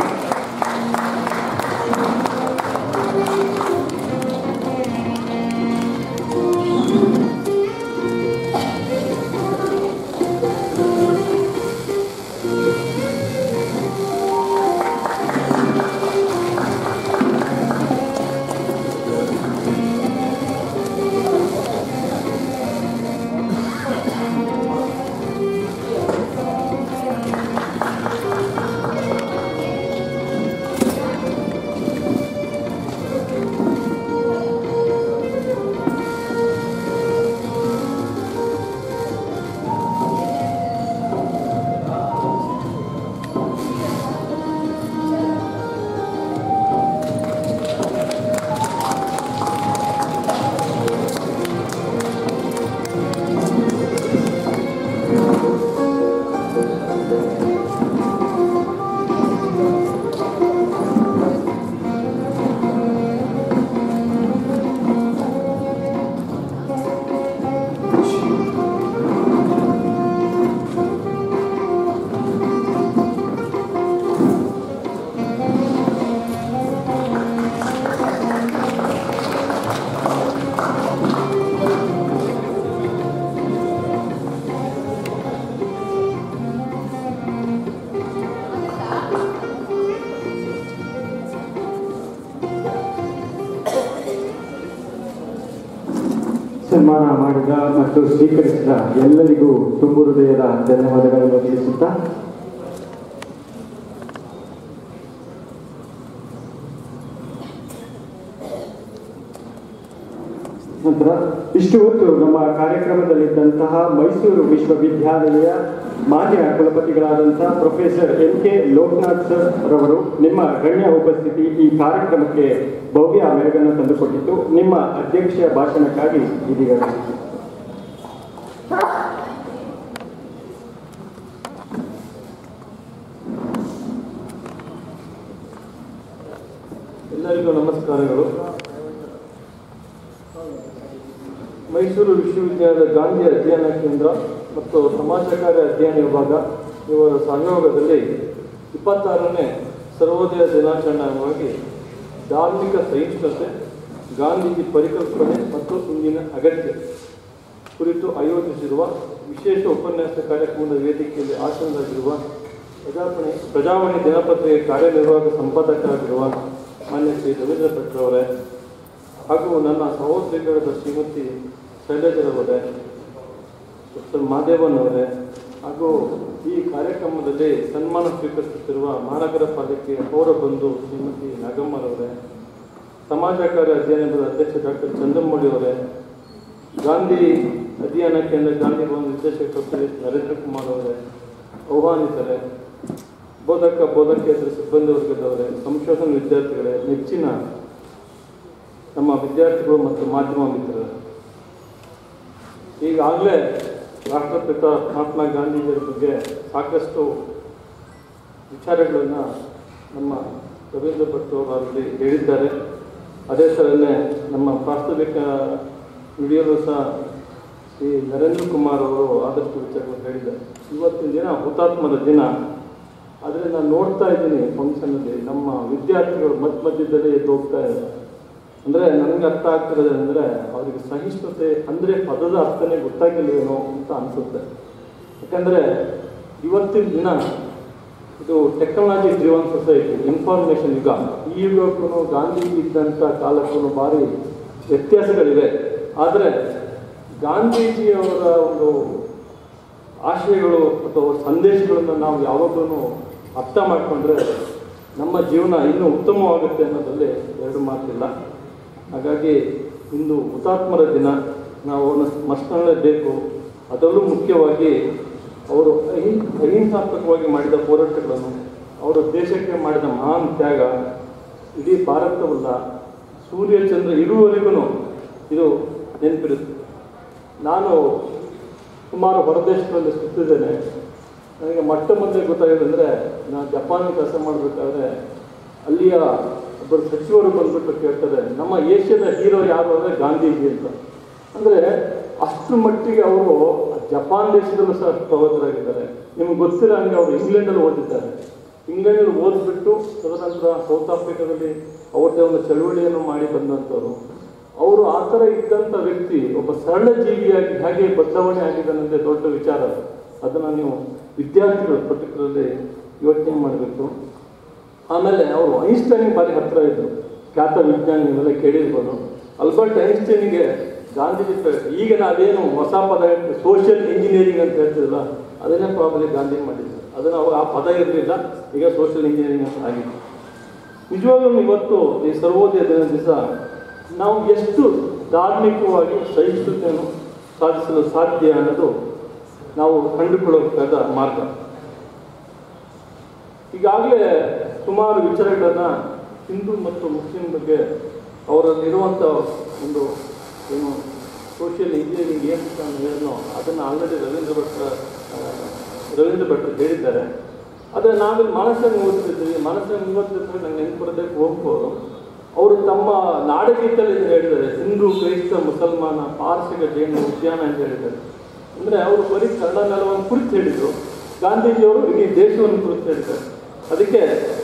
ಸನ್ಮಾನ ಮಾಡಿದ ಮತ್ತು ಸ್ವೀಕರಿಸಿದ ಎಲ್ಲರಿಗೂ ತುಂಬು ಹೃದಯದ ಧನ್ಯವಾದಗಳನ್ನು ತಿಳಿಸುತ್ತಾ ನಂತರ ಇಷ್ಟು ಹೊತ್ತು ನಮ್ಮ ಕಾರ್ಯಕ್ರಮದಲ್ಲಿದ್ದಂತಹ ಮೈಸೂರು ವಿಶ್ವವಿದ್ಯಾಲಯ ಮಾನ್ಯ ಕುಲಪತಿಗಳಾದಂತಹ professor M K Lokanath sir ರವರು ನಿಮ್ಮ ಗಣ್ಯ ಉಪಸ್ಥಿತಿ ಈ ಕಾರ್ಯಕ್ರಮಕ್ಕೆ ಭವ್ಯ ಮೆರುಗನ್ನು ತಂದುಕೊಟ್ಟಿದ್ದು ನಿಮ್ಮ ಅಧ್ಯಕ್ಷೀಯ ಭಾಷಣಕ್ಕಾಗಿ ಇದೀಗ ಎಲ್ಲರಿಗೂ ನಮಸ್ಕಾರಗಳು ಮೈಸೂರು ವಿಶ್ವವಿದ್ಯಾಲಯದ ಗಾಂಧಿ ಅಧ್ಯಯನ ಕೇಂದ್ರ ಮತ್ತು ಸಮಾಜ ಕಾರ್ಯ ಅಧ್ಯಯನ ವಿಭಾಗ ಇವರ ಸಹಯೋಗದಲ್ಲಿ ಇಪ್ಪತ್ತಾರನೇ ಸರ್ವೋದಯ ದಿನಾಚರಣೆ ಅಂಗವಾಗಿ ಧಾರ್ಮಿಕ ಸಹಿಷ್ಣುತೆ ಗಾಂಧೀಜಿ ಪರಿಕಲ್ಪನೆ ಮತ್ತು ಇಂದಿನ ಅಗತ್ಯ ಕುರಿತು ಆಯೋಜಿಸಿರುವ ವಿಶೇಷ ಉಪನ್ಯಾಸ ಕಾರ್ಯಕ್ರಮದ ವೇದಿಕೆಯಲ್ಲಿ ಆಸನರಾಗಿರುವ ಪ್ರಜಾಪಣಿ ಪ್ರಜಾವಾಣಿ ದಿನಪತ್ರಿಕೆ ಕಾರ್ಯನಿರ್ವಾಹಕ ಸಂಪಾದಕರಾಗಿರುವ ಮಾನ್ಯ ಶ್ರೀ ರವೀಂದ್ರ ಭಟ್ರವರೇ ಹಾಗೂ ನನ್ನ ಸಹೋದರಿಗಳಾದ ಶ್ರೀಮತಿ ಶೈಲಜರವರೇ ಡಾಕ್ಟರ್ ಮಾದೇವನ್ ಅವರೇ ಹಾಗೂ ಈ ಕಾರ್ಯಕ್ರಮದಲ್ಲಿ ಸನ್ಮಾನ ಸ್ವೀಕರಿಸುತ್ತಿರುವ ಮಹಾನಗರ ಪಾಲಿಕೆಯ ಪೌರ ಬಂಧು ಶ್ರೀಮತಿ ನಾಗಮ್ಮರವರೇ ಸಮಾಜ ಕಾರ್ಯ ಅಧ್ಯಯನದ ಅಧ್ಯಕ್ಷ ಡಾಕ್ಟರ್ ಚಂದ್ರಮೌಳಿ ಅವರೇ ಗಾಂಧಿ ಅಧ್ಯಯನ ಕೇಂದ್ರ ಗಾಂಧಿ ಭವನ ನಿರ್ದೇಶಕ ಡಾಕ್ಟರ್ ಎಸ್ ನರೇಂದ್ರ ಕುಮಾರ್ ಅವರೇ ಆಹ್ವಾನಿತರೆ ಬೋಧಕ ಬೋಧಕೇತರ ಸಿಬ್ಬಂದಿ ವರ್ಗದವರೇ ಸಂಶೋಧನಾ ವಿದ್ಯಾರ್ಥಿಗಳೇ ನೆಚ್ಚಿನ ನಮ್ಮ ವಿದ್ಯಾರ್ಥಿಗಳು ಮತ್ತು ಮಾಧ್ಯಮ ಮಿತ್ರರು ಈಗಾಗಲೇ ರಾಷ್ಟ್ರಪಿತ ಮಹಾತ್ಮ ಗಾಂಧೀಜಿಯವರ ಬಗ್ಗೆ ಸಾಕಷ್ಟು ವಿಚಾರಗಳನ್ನು ನಮ್ಮ ರವೀಂದ್ರ ಭಟ್ ಅವರಲ್ಲಿ ಹೇಳಿದ್ದಾರೆ ಅದೇ ಥರನೇ ನಮ್ಮ ಪ್ರಾಸ್ತಾವಿಕ ವಿಡಿಯೋಲು ಸಹ ಶ್ರೀ ನರೇಂದ್ರ ಕುಮಾರ್ ಅವರು ಆದಷ್ಟು ವಿಚಾರಗಳನ್ನು ಹೇಳಿದ್ದಾರೆ ಇವತ್ತಿನ ದಿನ ಹುತಾತ್ಮರ ದಿನ ಆದರೆ ನಾನು ನೋಡ್ತಾ ಇದ್ದೀನಿ ಫಂಕ್ಷನಲ್ಲಿ ನಮ್ಮ ವಿದ್ಯಾರ್ಥಿಗಳು ಮಧ್ಯ ಮಧ್ಯದಲ್ಲಿ ಎದ್ದು ಹೋಗ್ತಾ ಇದ್ದಾರೆ ಅಂದರೆ ನನಗೆ ಅರ್ಥ ಆಗ್ತಿರೋದು ಅಂದರೆ ಅವರಿಗೆ ಸಹಿಷ್ಣುತೆ ಅಂದರೆ ಪದದ ಅರ್ಥನೇ ಗೊತ್ತಾಗಿಲ್ವೇನೋ ಅಂತ ಅನಿಸುತ್ತೆ ಯಾಕಂದರೆ ಇವತ್ತಿನ ದಿನ ಇದು ಟೆಕ್ನಾಲಜಿ ಡ್ರಿವನ್ ಸೊಸೈಟಿ ಇನ್ಫಾರ್ಮೇಷನ್ ಯುಗ ಈ ಯುಗಕ್ಕೂ ಗಾಂಧೀಜಿ ಇದ್ದಂಥ ಕಾಲಕ್ಕೂ ಭಾರಿ ವ್ಯತ್ಯಾಸಗಳಿವೆ ಆದರೆ ಗಾಂಧೀಜಿಯವರ ಒಂದು ಆಶಯಗಳು ಅಥವಾ ಸಂದೇಶಗಳನ್ನು ನಾವು ಯಾವಾಗಲೂ ಅರ್ಥ ಮಾಡಿಕೊಂಡ್ರೆ ನಮ್ಮ ಜೀವನ ಇನ್ನೂ ಉತ್ತಮವಾಗುತ್ತೆ ಅನ್ನೋದ್ರಲ್ಲಿ ಎರಡು ಮಾತಿಲ್ಲ ಹಾಗಾಗಿ ಇಂದು ಹುತಾತ್ಮರ ದಿನ ನಾವು ಅವರನ್ನು ಸ್ಮರಿಸಲೇಬೇಕು ಅದರಲ್ಲೂ ಮುಖ್ಯವಾಗಿ ಅವರು ಅಹಿ ಅಹಿಂಸಾತ್ಮಕವಾಗಿ ಮಾಡಿದ ಹೋರಾಟಗಳನ್ನು ಅವರು ದೇಶಕ್ಕೆ ಮಾಡಿದ ಮಹಾನ್ ತ್ಯಾಗ ಇಡೀ ಭಾರತವಲ್ಲ ಸೂರ್ಯ ಚಂದ್ರ ಇರುವವರೆಗೂ ಇದು ನೆನಪಿರುತ್ತೆ ನಾನು ಸುಮಾರು ಹೊರದೇಶಗಳಲ್ಲಿ ಸುತ್ತಿದ್ದೇನೆ ನನಗೆ ಮೊಟ್ಟ ಮೊದಲೇ ಗೊತ್ತಾಗಿದಂದರೆ ನಾನು ಜಪಾನ್ ಕೆಲಸ ಮಾಡಬೇಕಾದ್ರೆ ಅಲ್ಲಿಯ ಒಬ್ಬರು ಸಚಿವರು ಬಂದ್ಬಿಟ್ಟು ಕೇಳ್ತಾರೆ ನಮ್ಮ ಏಷ್ಯಾದ ಹೀರೋ ಯಾರು ಅಂದರೆ ಗಾಂಧೀಜಿ ಅಂತ ಅಂದರೆ ಅಷ್ಟು ಮಟ್ಟಿಗೆ ಅವರು ಜಪಾನ್ ದೇಶದಲ್ಲೂ ಸಹ ಪ್ರವರ್ತರಾಗಿದ್ದಾರೆ ನಿಮ್ಗೆ ಗೊತ್ತಿರೋ ಹಂಗೆ ಅವರು ಇಂಗ್ಲೆಂಡಲ್ಲಿ ಓದಿದ್ದಾರೆ ಇಂಗ್ಲೆಂಡಲ್ಲಿ ಓದ್ಬಿಟ್ಟು ತದನಂತರ ಸೌತ್ ಆಫ್ರಿಕಾದಲ್ಲಿ ಅವ್ರದ್ದೇ ಒಂದು ಚಳುವಳಿಯನ್ನು ಮಾಡಿ ಬಂದಂಥವ್ರು ಅವರು ಆ ಥರ ಇದ್ದಂಥ ವ್ಯಕ್ತಿ ಒಬ್ಬ ಸರಳ ಜೀವಿಯಾಗಿ ಹೇಗೆ ಬದಲಾವಣೆ ಆಗಿದ್ದಾನಂದ್ರೆ ದೊಡ್ಡ ವಿಚಾರ ಅದನ್ನು ನೀವು ವಿದ್ಯಾರ್ಥಿಗಳು ಪರ್ಟಿಕ್ಯುಲರ್ಲಿ ಯೋಚನೆ ಮಾಡಬೇಕು ಆಮೇಲೆ ಅವರು ಐನ್ಸ್ಟೈನ್ಗೆ ಭಾರಿ ಹತ್ತಿರ ಇದ್ದರು ಖ್ಯಾತ ವಿಜ್ಞಾನಿ ನೀವೆಲ್ಲ ಕೇಳಿರ್ಬೋದು ಅಲ್ಬರ್ಟ್ ಐನ್ಸ್ಟೈನ್ಗೆ ಗಾಂಧೀಜಿ ಪ್ರ- ಈಗ ನಾವೇನು ಹೊಸ ಪದ ಸೋಷಿಯಲ್ ಇಂಜಿನಿಯರಿಂಗ್ ಅಂತ ಹೇಳ್ತಿರಲ್ಲ ಅದನ್ನೇ ಪ್ರಾಬಲಿ ಗಾಂಧಿ ಮಾಡಿದ್ರು ಅದನ್ನು ಅವಾಗ ಆ ಪದ ಇರಲಿಲ್ಲ ಈಗ ಸೋಷಿಯಲ್ ಇಂಜಿನಿಯರಿಂಗ್ ಅಂತ ಆಗಿದೆ ನಿಜವಾಗ್ಲೂ ಇವತ್ತು ಈ ಸರ್ವೋದಯ ದಿನ ದಿವಸ ನಾವು ಎಷ್ಟು ಧಾರ್ಮಿಕವಾಗಿ ಸಹಿಷ್ಣುತೆಯನ್ನು ಸಾಧಿಸಲು ಸಾಧ್ಯ ಅನ್ನೋದು ನಾವು ಕಂಡುಕೊಳ್ಳಬೇಕಾದ ಮಾರ್ಗ ಈಗಾಗಲೇ ಸುಮಾರು ವಿಚಾರಗಳನ್ನು ಹಿಂದೂ ಮತ್ತು ಮುಸ್ಲಿಂ ಬಗ್ಗೆ ಅವರಲ್ಲಿರುವಂಥ ಒಂದು ಏನು ಸೋಷಿಯಲ್ ಇಂಜಿನಿಯರಿಂಗ್ ಏನು ಅಂತ ನಾನು ಹೇಳಿದ್ನೋ ಅದನ್ನು ಆಲ್ರೆಡಿ ರವೀಂದ್ರ ಭಟ್ರ ಆ, ರವೀಂದ್ರ ಭಟ್ರು ಹೇಳಿದ್ದಾರೆ ಆದರೆ ನಾವಿಲ್ಲಿ ಮಾನಸಂಗ ಓದ್ತಿರ್ತೀವಿ ಮಾನಸಂಗ ಓದ್ತಿರ್ತಾರೆ ನಂಗೆ ನೆನಪು ಬರೋದಕ್ಕೆ ಹೋಗ್ಬೋದು ಅವರು ತಮ್ಮ ನಾಡಗೀತಲ್ಲಿ ಇದನ್ನ ಹೇಳಿದ್ದಾರೆ ಹಿಂದೂ ಕ್ರೈಸ್ತ ಮುಸಲ್ಮಾನ ಪಾರ್ಸಿಕ ಜೈನ ಉದ್ಯಾನ ಅಂತ ಹೇಳಿದ್ದಾರೆ ಅಂದರೆ ಅವರು ಬರೀ ಕನ್ನಡ ನೆಲವನ್ನು ಕುರಿತು ಹೇಳಿದರು ಗಾಂಧೀಜಿಯವರು ಇಡೀ ದೇಶವನ್ನು ಕುರಿತು ಹೇಳಿದ್ದಾರೆ ಅದಕ್ಕೆ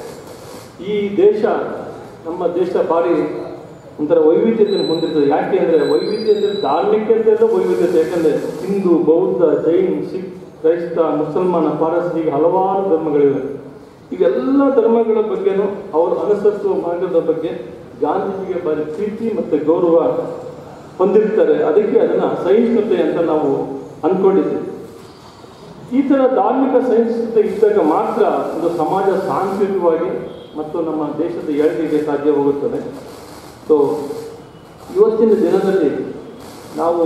ಈ ದೇಶ ನಮ್ಮ ದೇಶ ಭಾರಿ ಒಂಥರ ವೈವಿಧ್ಯತೆಯನ್ನು ಹೊಂದಿರ್ತದೆ ಯಾಕೆ ಅಂದರೆ ವೈವಿಧ್ಯ ಅಂದರೆ ಧಾರ್ಮಿಕತೆಯಲ್ಲೂ ವೈವಿಧ್ಯತೆ ಯಾಕಂದರೆ ಹಿಂದೂ ಬೌದ್ಧ ಜೈನ್ ಸಿಖ್ ಕ್ರೈಸ್ತ ಮುಸಲ್ಮಾನ ಪಾರಸಿ ಹೀಗೆ ಹಲವಾರು ಧರ್ಮಗಳಿವೆ ಇವೆಲ್ಲ ಧರ್ಮಗಳ ಬಗ್ಗೆನೂ ಅವರು ಅನುಸರಿಸುವ ಮಾರ್ಗದ ಬಗ್ಗೆ ಗಾಂಧೀಜಿಗೆ ಭಾರಿ ಪ್ರೀತಿ ಮತ್ತು ಗೌರವ ಹೊಂದಿರ್ತಾರೆ ಅದಕ್ಕೆ ಅದನ್ನು ಸಹಿಷ್ಣುತೆ ಅಂತ ನಾವು ಅಂದ್ಕೊಂಡಿದ್ದೀವಿ ಈ ಥರ ಧಾರ್ಮಿಕ ಸಹಿಷ್ಣುತೆ ಇದ್ದಾಗ ಮಾತ್ರ ಒಂದು ಸಮಾಜ ಸಾಂಸ್ಕೃತಿಕವಾಗಿ ಮತ್ತು ನಮ್ಮ ದೇಶದ ಏಳಿಗೆಗೆ ಸಾಧ್ಯವಾಗುತ್ತದೆ ಸೊ ಇವತ್ತಿನ ದಿನದಲ್ಲಿ ನಾವು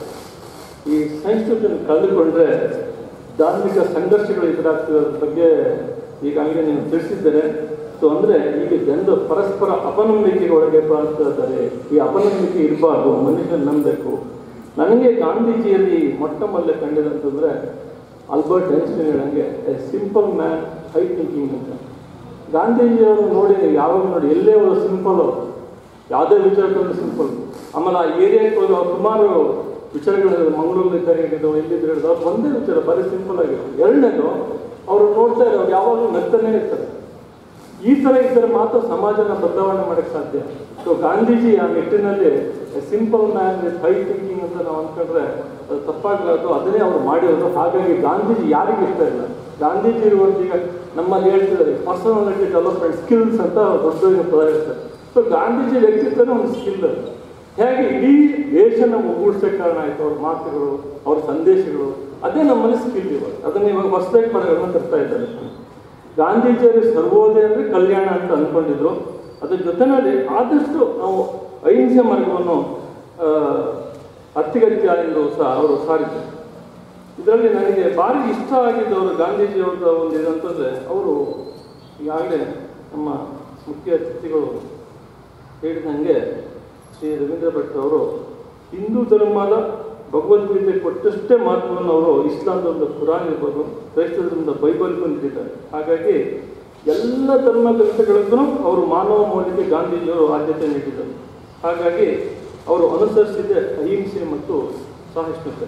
ಈ ಸಹಿಷ್ಣುತೆಯನ್ನು ಕಳೆದುಕೊಂಡ್ರೆ ಧಾರ್ಮಿಕ ಸಂಘರ್ಷಗಳು ಎದುರಾಗ್ತಿರೋದ್ರ ಬಗ್ಗೆ ಈಗಾಗಲೇ ನೀವು ತಿಳಿಸಿದ್ದೇನೆ ಸೊ ಅಂದರೆ ಈಗ ಜನರು ಪರಸ್ಪರ ಅಪನಂಬಿಕೆಗೆ ಒಳಗೆ ಬರ್ತಿದ್ದಾರೆ ಈ ಅಪನಂಬಿಕೆ ಇರಬಾರ್ದು ಮನುಷ್ಯನ ನಂಬಬೇಕು ನನಗೆ ಗಾಂಧೀಜಿಯಲ್ಲಿ ಮೊಟ್ಟ ಮೊದಲೇ ಕಂಡಿದಂತಂದ್ರೆ ಆಲ್ಬರ್ಟ್ ಐನ್ಸ್ಟೈನ್ ಹೇಳಂಗೆ a simple man high thinking ಅಂತ ಗಾಂಧೀಜಿಯವರು ನೋಡಿ ನೀವು ಯಾವಾಗ ನೋಡಿ ಎಲ್ಲೇ ಅವರು ಸಿಂಪಲ್ ಯಾವುದೇ ವಿಚಾರಗಳು ಸಿಂಪಲ್ ಆಮೇಲೆ ಆ ಏರಿಯಾಕ್ಕೆ ಹೋಗಿ ಅವ್ರು ಸುಮಾರು ವಿಚಾರಗಳು ಮಂಗಳೂರಲ್ಲಿ ಇದ್ದಾರೆ ಹೇಳಿದ್ರು ಎಲ್ಲಿದ್ರು ಹೇಳಿದ್ರು ಅವ್ರು ಒಂದೇ ವಿಚಾರ ಬರೀ ಸಿಂಪಲ್ ಆಗಿರೋದು ಎರಡನೇದು ಅವರು ನೋಡ್ತಾ ಇರೋ ಅವ್ರು ಯಾವಾಗಲೂ ನಗ್ತಾನೆ ಇರ್ತಾರೆ ಈ ಥರ ಇದ್ದರೆ ಮಾತ್ರ ಸಮಾಜನ ಬದಲಾವಣೆ ಮಾಡಕ್ಕೆ ಸಾಧ್ಯ ಸೊ ಗಾಂಧೀಜಿ ಆ ನಿಟ್ಟಿನಲ್ಲಿ simple man with high thinking ಅಂತ ನಾವು ಅಂದ್ಕೊಂಡ್ರೆ ಅದು ತಪ್ಪಾಗಲಾರ್ದು ಅದನ್ನೇ ಅವರು ಮಾಡಿರೋದು ಹಾಗಾಗಿ ಗಾಂಧೀಜಿ ಯಾರಿಗೆ ಇಷ್ಟ ಇಲ್ಲ ಗಾಂಧೀಜಿ ಇರುವಂತ ಈಗ ನಮ್ಮಲ್ಲಿ ಹೇಳ್ತಿದ್ದಾರೆ ಪರ್ಸನಾಲಿಟಿ ಡೆವಲಪ್ಮೆಂಟ್ ಸ್ಕಿಲ್ಸ್ ಅಂತ ದೊಡ್ಡ ಪದ ಹೇಳ್ತಾರೆ ಸೊ ಗಾಂಧೀಜಿ ವ್ಯಕ್ತಿತ್ವನೇ ಒಂದು ಸ್ಕಿಲ್ ಅದು ಹೇಗೆ ಇಡೀ ದೇಶನ ಒಗ್ಗೂಡಿಸೋಕೆ ಕಾರಣ ಆಯಿತು ಅವ್ರ ಮಾತುಗಳು ಅವ್ರ ಸಂದೇಶಗಳು ಅದೇ ನಮ್ಮಲ್ಲಿ ಸ್ಕಿಲ್ ಇವಾಗ ಅದನ್ನ ಇವಾಗ ಹೊಸದಾಗಿ ಪದಗಳನ್ನು ತರ್ತಾ ಇದ್ದಾರೆ ಗಾಂಧೀಜಿಯವರು ಸರ್ವೋದಯ ಅಂದರೆ ಕಲ್ಯಾಣ ಅಂತ ಅಂದ್ಕೊಂಡಿದ್ರು ಅದ್ರ ಜೊತೆನಲ್ಲಿ ಆದಷ್ಟು ನಾವು ಅಹಿಂಸೆ ಮಾರ್ಗವನ್ನು ಆ, ಅತ್ಯಗತ್ಯ ಎಂದು ಸಹ ಅವರು ಸಾರಿದ್ರು ಇದರಲ್ಲಿ ನನಗೆ ಭಾರಿ ಇಷ್ಟ ಆಗಿದ್ದವರು ಗಾಂಧೀಜಿಯವ್ರದ ಒಂದು ಇದಂತಂದರೆ ಅವರು ಈಗಾಗಲೇ ನಮ್ಮ ಮುಖ್ಯ ಅತಿಥಿಗಳು ಹೇಳಿದಂಗೆ ಶ್ರೀ ರವೀಂದ್ರ ಭಟ್ ಅವರು ಹಿಂದೂ ಧರ್ಮದ ಭಗವದ್ಗೀತೆ ಕೊಟ್ಟಷ್ಟೇ ಮಹತ್ವವನ್ನು ಅವರು ಇಸ್ಲಾಂದ ಒಂದು ಕುರಾನ್ ಇರ್ಬೋದು ಕ್ರೈಸ್ತ ಧರ್ಮದ ಬೈಬಲ್ಗೂ ನೀಡಿದ್ದಾರೆ ಹಾಗಾಗಿ ಎಲ್ಲ ಧರ್ಮ ಗ್ರಂಥಗಳಿಗೂ ಅವರು ಮಾನವ ಮೌಲ್ಯಕ್ಕೆ ಗಾಂಧೀಜಿಯವರು ಆದ್ಯತೆ ನೀಡಿದರು ಹಾಗಾಗಿ ಅವರು ಅನುಸರಿಸಿದ ಅಹಿಂಸೆ ಮತ್ತು ಸಹಿಷ್ಣುತೆ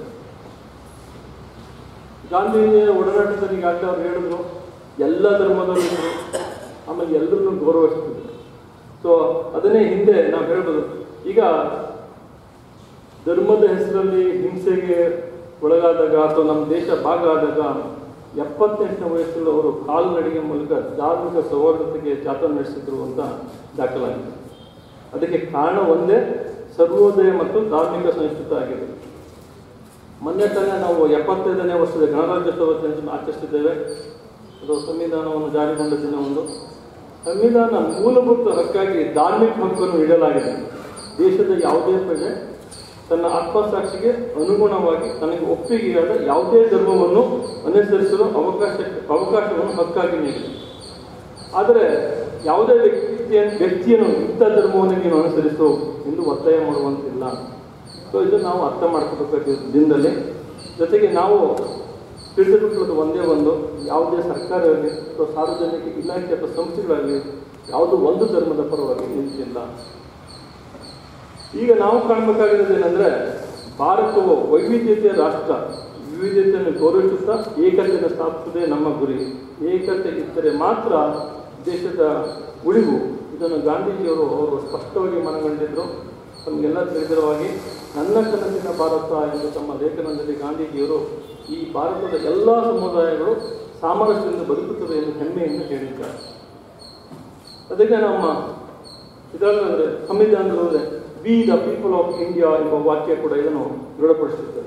ಗಾಂಧೀಜಿಯ ಒಡನಾಟದಲ್ಲಿ ಈಗಾಗಲೇ ಅವ್ರು ಹೇಳಿದ್ರು ಎಲ್ಲ ಧರ್ಮದವರು ಇದ್ರು ಆಮೇಲೆ ಎಲ್ಲರನ್ನೂ ಗೌರವಿಸ್ತಿದ್ರು ಸೊ ಅದನ್ನೇ ಹಿಂದೆ ನಾವು ಹೇಳ್ಬೋದು ಈಗ ಧರ್ಮದ ಹೆಸರಲ್ಲಿ ಹಿಂಸೆಗೆ ಒಳಗಾದಾಗ ಅಥವಾ ನಮ್ಮ ದೇಶ ಭಾಗ ಆದಾಗ ಎಪ್ಪತ್ತೆಂಟನೇ ವಯಸ್ಸಲ್ಲಿ ಅವರು ಕಾಲ್ನಡಿಗೆ ಮೂಲಕ ಧಾರ್ಮಿಕ ಸೌಹಾರ್ದತೆಗೆ ಜಾಥಾ ನಡೆಸಿದ್ರು ಅಂತ ದಾಖಲಾಗಿದೆ ಅದಕ್ಕೆ ಕಾರಣ ಒಂದೇ ಸರ್ವೋದಯ ಮತ್ತು ಧಾರ್ಮಿಕ ಸಂಸ್ಕೃತ ಆಗಿದೆ ಮೊನ್ನೆ ತಾನೇ ನಾವು ಎಪ್ಪತ್ತೈದನೇ ವರ್ಷದ ಗಣರಾಜ್ಯೋತ್ಸವ ದಿನವನ್ನು ಆಚರಿಸಿದ್ದೇವೆ ಅದು ಸಂವಿಧಾನವನ್ನು ಜಾರಿಗೊಂಡ ದಿನ ಒಂದು ಸಂವಿಧಾನ ಮೂಲಭೂತ ಹಕ್ಕಾಗಿ ಧಾರ್ಮಿಕ ಹಕ್ಕನ್ನು ನೀಡಲಾಗಿದೆ ದೇಶದ ಯಾವುದೇ ಪ್ರಜೆ ತನ್ನ ಆತ್ಮಸಾಕ್ಷಿಗೆ ಅನುಗುಣವಾಗಿ ತನಗೆ ಒಪ್ಪಿಗೆಯಾದ ಯಾವುದೇ ಧರ್ಮವನ್ನು ಅನುಸರಿಸಲು ಅವಕಾಶ ಅವಕಾಶವನ್ನು ಹಕ್ಕಾಗಿ ನೀಡಿದೆ ಆದರೆ ಯಾವುದೇ ವ್ಯಕ್ತಿಯ ವ್ಯಕ್ತಿಯನ್ನು ಇಂಥ ಧರ್ಮವನ್ನು ನೀನು ಅನುಸರಿಸು ಎಂದು ಒತ್ತಾಯ ಮಾಡುವಂತಿಲ್ಲ ಸೊ ಇದು ನಾವು ಅರ್ಥ ಮಾಡ್ಕೋಬೇಕಾದ ದಿನದಲ್ಲಿ ಜೊತೆಗೆ ನಾವು ತಿಳಿದುಬಿಟ್ಟಿರೋದು ಒಂದೇ ಒಂದು ಯಾವುದೇ ಸರ್ಕಾರ ಆಗಲಿ ಅಥವಾ ಸಾರ್ವಜನಿಕ ಇಲಾಖೆ ಅಥವಾ ಸಂಸ್ಥೆಗಳಾಗಲಿ ಯಾವುದೋ ಒಂದು ಧರ್ಮದ ಪರವಾಗಿ ನಿಂತಿಲ್ಲ ಈಗ ನಾವು ಕಾಣಬೇಕಾಗಿರೋದು ಏನಂದ್ರೆ ಭಾರತವು ವೈವಿಧ್ಯತೆಯ ರಾಷ್ಟ್ರ ವಿವಿಧತೆಯನ್ನು ಗೌರವಿಸುತ್ತಾ ಏಕತೆಯನ್ನು ಸ್ಥಾಪಿಸುವುದೇ ನಮ್ಮ ಗುರಿ ಏಕತೆ ಇದ್ದರೆ ಮಾತ್ರ ದೇಶದ ಉಳಿವು ಇದನ್ನು ಗಾಂಧೀಜಿಯವರು ಅವರು ಸ್ಪಷ್ಟವಾಗಿ ಮನಗಂಡಿದ್ರು ತಮಗೆಲ್ಲ ತಿಳಿದಿರುವ ಹಾಗೆ ನನ್ನ ಕನಸಿನ ಭಾರತ ಎಂದು ತಮ್ಮ ಲೇಖನದಲ್ಲಿ ಗಾಂಧೀಜಿಯವರು ಈ ಭಾರತದ ಎಲ್ಲ ಸಮುದಾಯಗಳು ಸಾಮರಸ್ಯದಿಂದ ಬದುಕುತ್ತದೆ ಎಂದು ಹೆಮ್ಮೆಯಿಂದ ಹೇಳಿದ್ದಾರೆ ಅದಕ್ಕೆ ನಮ್ಮ ಇದರಲ್ಲಿ ಸಂವಿಧಾನದಲ್ಲಿ we the people of India ಎಂಬ ವಾಕ್ಯ ಕೂಡ ಇದನ್ನು ದೃಢಪಡಿಸುತ್ತದೆ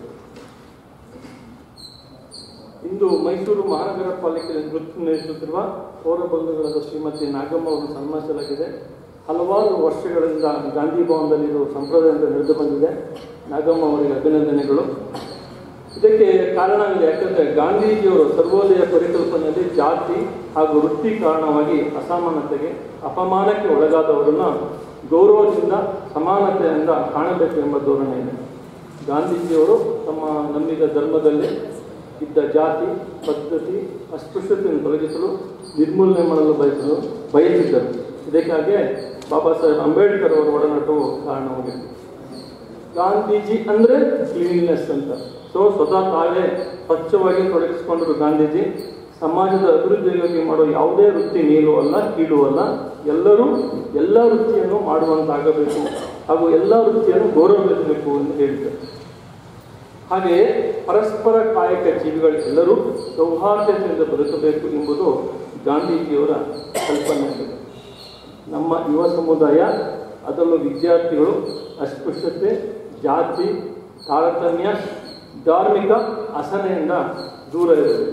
ಇಂದು ಮೈಸೂರು ಮಹಾನಗರ ಪಾಲಿಕೆ ನೃತ್ಯ ನಡೆಸುತ್ತಿರುವ ಪೌರ ಬಂಧುಗಳಾದ ಶ್ರೀಮತಿ ನಾಗಮ್ಮ ಅವರನ್ನು ಸನ್ಮಾನಿಸಲಾಗಿದೆ ಹಲವಾರು ವರ್ಷಗಳಿಂದ ಗಾಂಧಿ ಭವನದಲ್ಲಿ ಇದು ಸಂಪ್ರದಾಯದಿಂದ ನಡೆದು ಬಂದಿದೆ ನಾಗಮ್ಮ ಅವರಿಗೆ ಅಭಿನಂದನೆಗಳು ಇದಕ್ಕೆ ಕಾರಣ ಇದೆ ಯಾಕಂದ್ರೆ ಗಾಂಧೀಜಿಯವರು ಸರ್ವೋದಯ ಪರಿಕಲ್ಪನೆಯಲ್ಲಿ ಜಾತಿ ಹಾಗೂ ವೃತ್ತಿ ಕಾರಣವಾಗಿ ಅಸಮಾನತೆಗೆ ಅಪಮಾನಕ್ಕೆ ಒಳಗಾದವರನ್ನ ಗೌರವದಿಂದ ಸಮಾನತೆಯಿಂದ ಕಾಣಬೇಕು ಎಂಬ ಧೋರಣೆ ಇದೆ ಗಾಂಧೀಜಿಯವರು ತಮ್ಮ ನಂಬಿದ ಧರ್ಮದಲ್ಲಿ ಇದ್ದ ಜಾತಿ ಪದ್ಧತಿ ಅಸ್ಪೃಶ್ಯತೆಯನ್ನು ತೊಲಗಿಸಲು ನಿರ್ಮೂಲನೆ ಮಾಡಲು ಬಯಸಲು ಬಯಸಿದ್ದರು ಇದಕ್ಕಾಗಿ ಬಾಬಾ ಸಾಹೇಬ್ ಅಂಬೇಡ್ಕರ್ ಅವರ ಒಡನಾಟವು ಕಾರಣವಾಗಿದೆ ಗಾಂಧೀಜಿ ಅಂದ್ರೆ ಕ್ಲೀನ್ನೆಸ್ ಅಂತ ಸೊ ಸ್ವತಃ ತಾವೇ ಸ್ವಚ್ಛವಾಗಿ ತೊಡಗಿಸಿಕೊಂಡರು ಗಾಂಧೀಜಿ ಸಮಾಜದ ಅಭಿವೃದ್ಧಿಗಾಗಿ ಮಾಡೋ ಯಾವುದೇ ವೃತ್ತಿ ನೀಲು ಅಲ್ಲ ಕೀಳು ಅಲ್ಲ ಎಲ್ಲರೂ ಎಲ್ಲ ವೃತ್ತಿಯನ್ನು ಮಾಡುವಂತಾಗಬೇಕು ಹಾಗೂ ಎಲ್ಲ ವೃತ್ತಿಯನ್ನು ಗೌರವಿಸಬೇಕು ಎಂದು ಹೇಳಿದರು ಹಾಗೆಯೇ ಪರಸ್ಪರ ಕಾಯಕ ಜೀವಿಗಳೆಲ್ಲರೂ ಸೌಹಾರ್ದತೆಯಿಂದ ಬದುಕಬೇಕು ಎಂಬುದು ಗಾಂಧೀಜಿಯವರ ಕಲ್ಪನೆಯಾಗಿದೆ ನಮ್ಮ ಯುವ ಸಮುದಾಯ ಅದರಲ್ಲೂ ವಿದ್ಯಾರ್ಥಿಗಳು ಅಸ್ಪೃಶ್ಯತೆ ಜಾತಿ ತಾರತಮ್ಯ ಧಾರ್ಮಿಕ ಅಸಹನೆಯಿಂದ ದೂರ ಇರಬೇಕು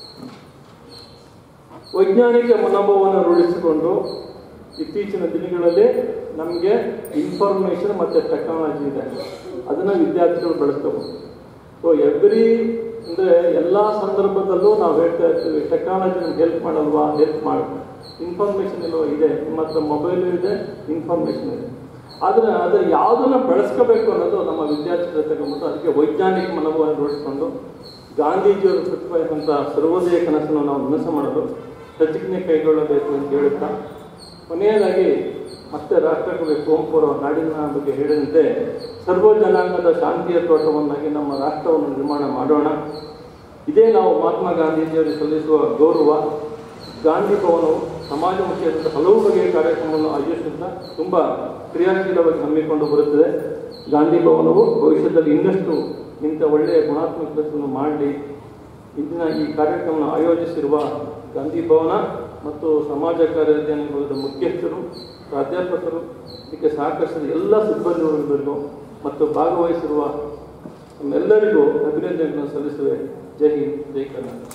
ವೈಜ್ಞಾನಿಕ ಮನೋಭಾವವನ್ನು ರೂಢಿಸಿಕೊಂಡು ಇತ್ತೀಚಿನ ದಿನಗಳಲ್ಲಿ ನಮಗೆ ಇನ್ಫಾರ್ಮೇಷನ್ ಮತ್ತು ಟೆಕ್ನಾಲಜಿ ಇದೆ ಅದನ್ನು ವಿದ್ಯಾರ್ಥಿಗಳು ಬಳಸ್ಕೋಬಹುದು ಸೊ ಎವ್ರಿ ಅಂದರೆ ಎಲ್ಲ ಸಂದರ್ಭದಲ್ಲೂ ನಾವು ಹೇಳ್ತಾ ಇರ್ತೀವಿ ಟೆಕ್ನಾಲಜಿ ನಮ್ಗೆ ಹೆಲ್ಪ್ ಮಾಡಲ್ವಾ ಹೆಲ್ಪ್ ಮಾಡ ಇನ್ಫಾರ್ಮೇಷನ್ ಇಲ್ವಾ ಇದೆ ನಿಮ್ಮ ಹತ್ರ ಮೊಬೈಲು ಇದೆ ಇನ್ಫಾರ್ಮೇಷನ್ ಇದೆ ಆದರೆ ಅದರ ಯಾವುದನ್ನು ಬಳಸ್ಕೋಬೇಕು ಅನ್ನೋದು ನಮ್ಮ ವಿದ್ಯಾರ್ಥಿಗಳ ತಗೊಂಡ್ಬಿಟ್ಟು ಅದಕ್ಕೆ ವೈಜ್ಞಾನಿಕ ಮನೋಭಾವವನ್ನು ರೂಢಿಸ್ಕೊಂಡು ಗಾಂಧೀಜಿಯವರು ಪ್ರತಿಪಾದಿಸಿದಂಥ ಸರ್ವೋದಯ ಕನಸನ್ನು ನಾವು ನನಸು ಮಾಡಲು ಪ್ರತಿಜ್ಞೆ ಕೈಗೊಳ್ಳಬೇಕು ಅಂತ ಹೇಳುತ್ತಾ ಕೊನೆಯದಾಗಿ ಮತ್ತೆ ರಾಷ್ಟ್ರಕವಿ ಕುವೆಂಪು ಅವರ ನಾಡಿನ ಬಗ್ಗೆ ಹೇಳಿದಂತೆ ಸರ್ವ ಜನಾಂಗದ ಶಾಂತಿಯ ತೋಟವನ್ನಾಗಿ ನಮ್ಮ ರಾಷ್ಟ್ರವನ್ನು ನಿರ್ಮಾಣ ಮಾಡೋಣ ಇದೇ ನಾವು ಮಹಾತ್ಮ ಗಾಂಧೀಜಿಯವರಿಗೆ ಸಲ್ಲಿಸುವ ಗೌರವ ಗಾಂಧಿ ಭವನವು ಸಮಾಜಮುಖಿಯಾದಂಥ ಹಲವು ಬಗೆಯ ಕಾರ್ಯಕ್ರಮವನ್ನು ಆಯೋಜಿಸುತ್ತಾ ತುಂಬ ಕ್ರಿಯಾಶೀಲವಾಗಿ ಹಮ್ಮಿಕೊಂಡು ಬರುತ್ತದೆ ಗಾಂಧಿ ಭವನವು ಭವಿಷ್ಯದಲ್ಲಿ ಇನ್ನಷ್ಟು ಇಂಥ ಒಳ್ಳೆಯ ಗುಣಾತ್ಮಕ ಕೆಲಸವನ್ನು ಮಾಡಲಿ ಇಂದಿನ ಈ ಕಾರ್ಯಕ್ರಮವನ್ನು ಆಯೋಜಿಸಿರುವ ಗಾಂಧಿ ಭವನ ಮತ್ತು ಸಮಾಜ ಕಾರ್ಯಾಧ್ಯಯನಗಳ ಮುಖ್ಯಸ್ಥರು ಪ್ರಾಧ್ಯಾಪಕರು ಇದಕ್ಕೆ ಸಹಕರಿಸಿದ ಎಲ್ಲ ಸಿಬ್ಬಂದಿ ವರ್ಗದವರಿಗೂ ಮತ್ತು ಭಾಗವಹಿಸಿರುವ ನಮ್ಮೆಲ್ಲರಿಗೂ ಅಭಿನಂದನೆಗಳನ್ನು ಸಲ್ಲಿಸುವೆ ಜೈ ಹಿಂದ್ ಜೈ ಕರ್ನಾಟಕ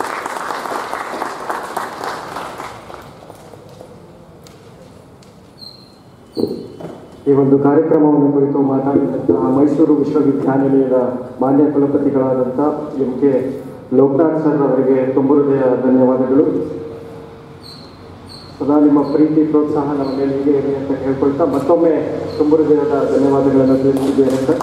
ಈ ಒಂದು ಕಾರ್ಯಕ್ರಮವನ್ನು ಕುರಿತು ಮಾತನಾಡಿದಂತಹ ಮೈಸೂರು ವಿಶ್ವವಿದ್ಯಾನಿಲಯದ ಮಾನ್ಯ ಕುಲಪತಿಗಳಾದಂಥ ಎಂ ಕೆ ಲೋಕನಾಥ್ ಸರ್ ಅವರಿಗೆ ತುಂಬ ಹೃದಯ ಧನ್ಯವಾದಗಳು ಸದಾ ನಿಮ್ಮ ಪ್ರೀತಿ ಪ್ರೋತ್ಸಾಹ ನಮ್ಮ ಮೇಲೆ ಹೀಗೆ ಇರಲಿ ಅಂತ ಹೇಳ್ಕೊಳ್ತಾ ಮತ್ತೊಮ್ಮೆ ತುಂಬ ಹೃದಯದ ಧನ್ಯವಾದಗಳನ್ನು ತಿಳಿಸಿದ್ದೇನೆ ಸರ್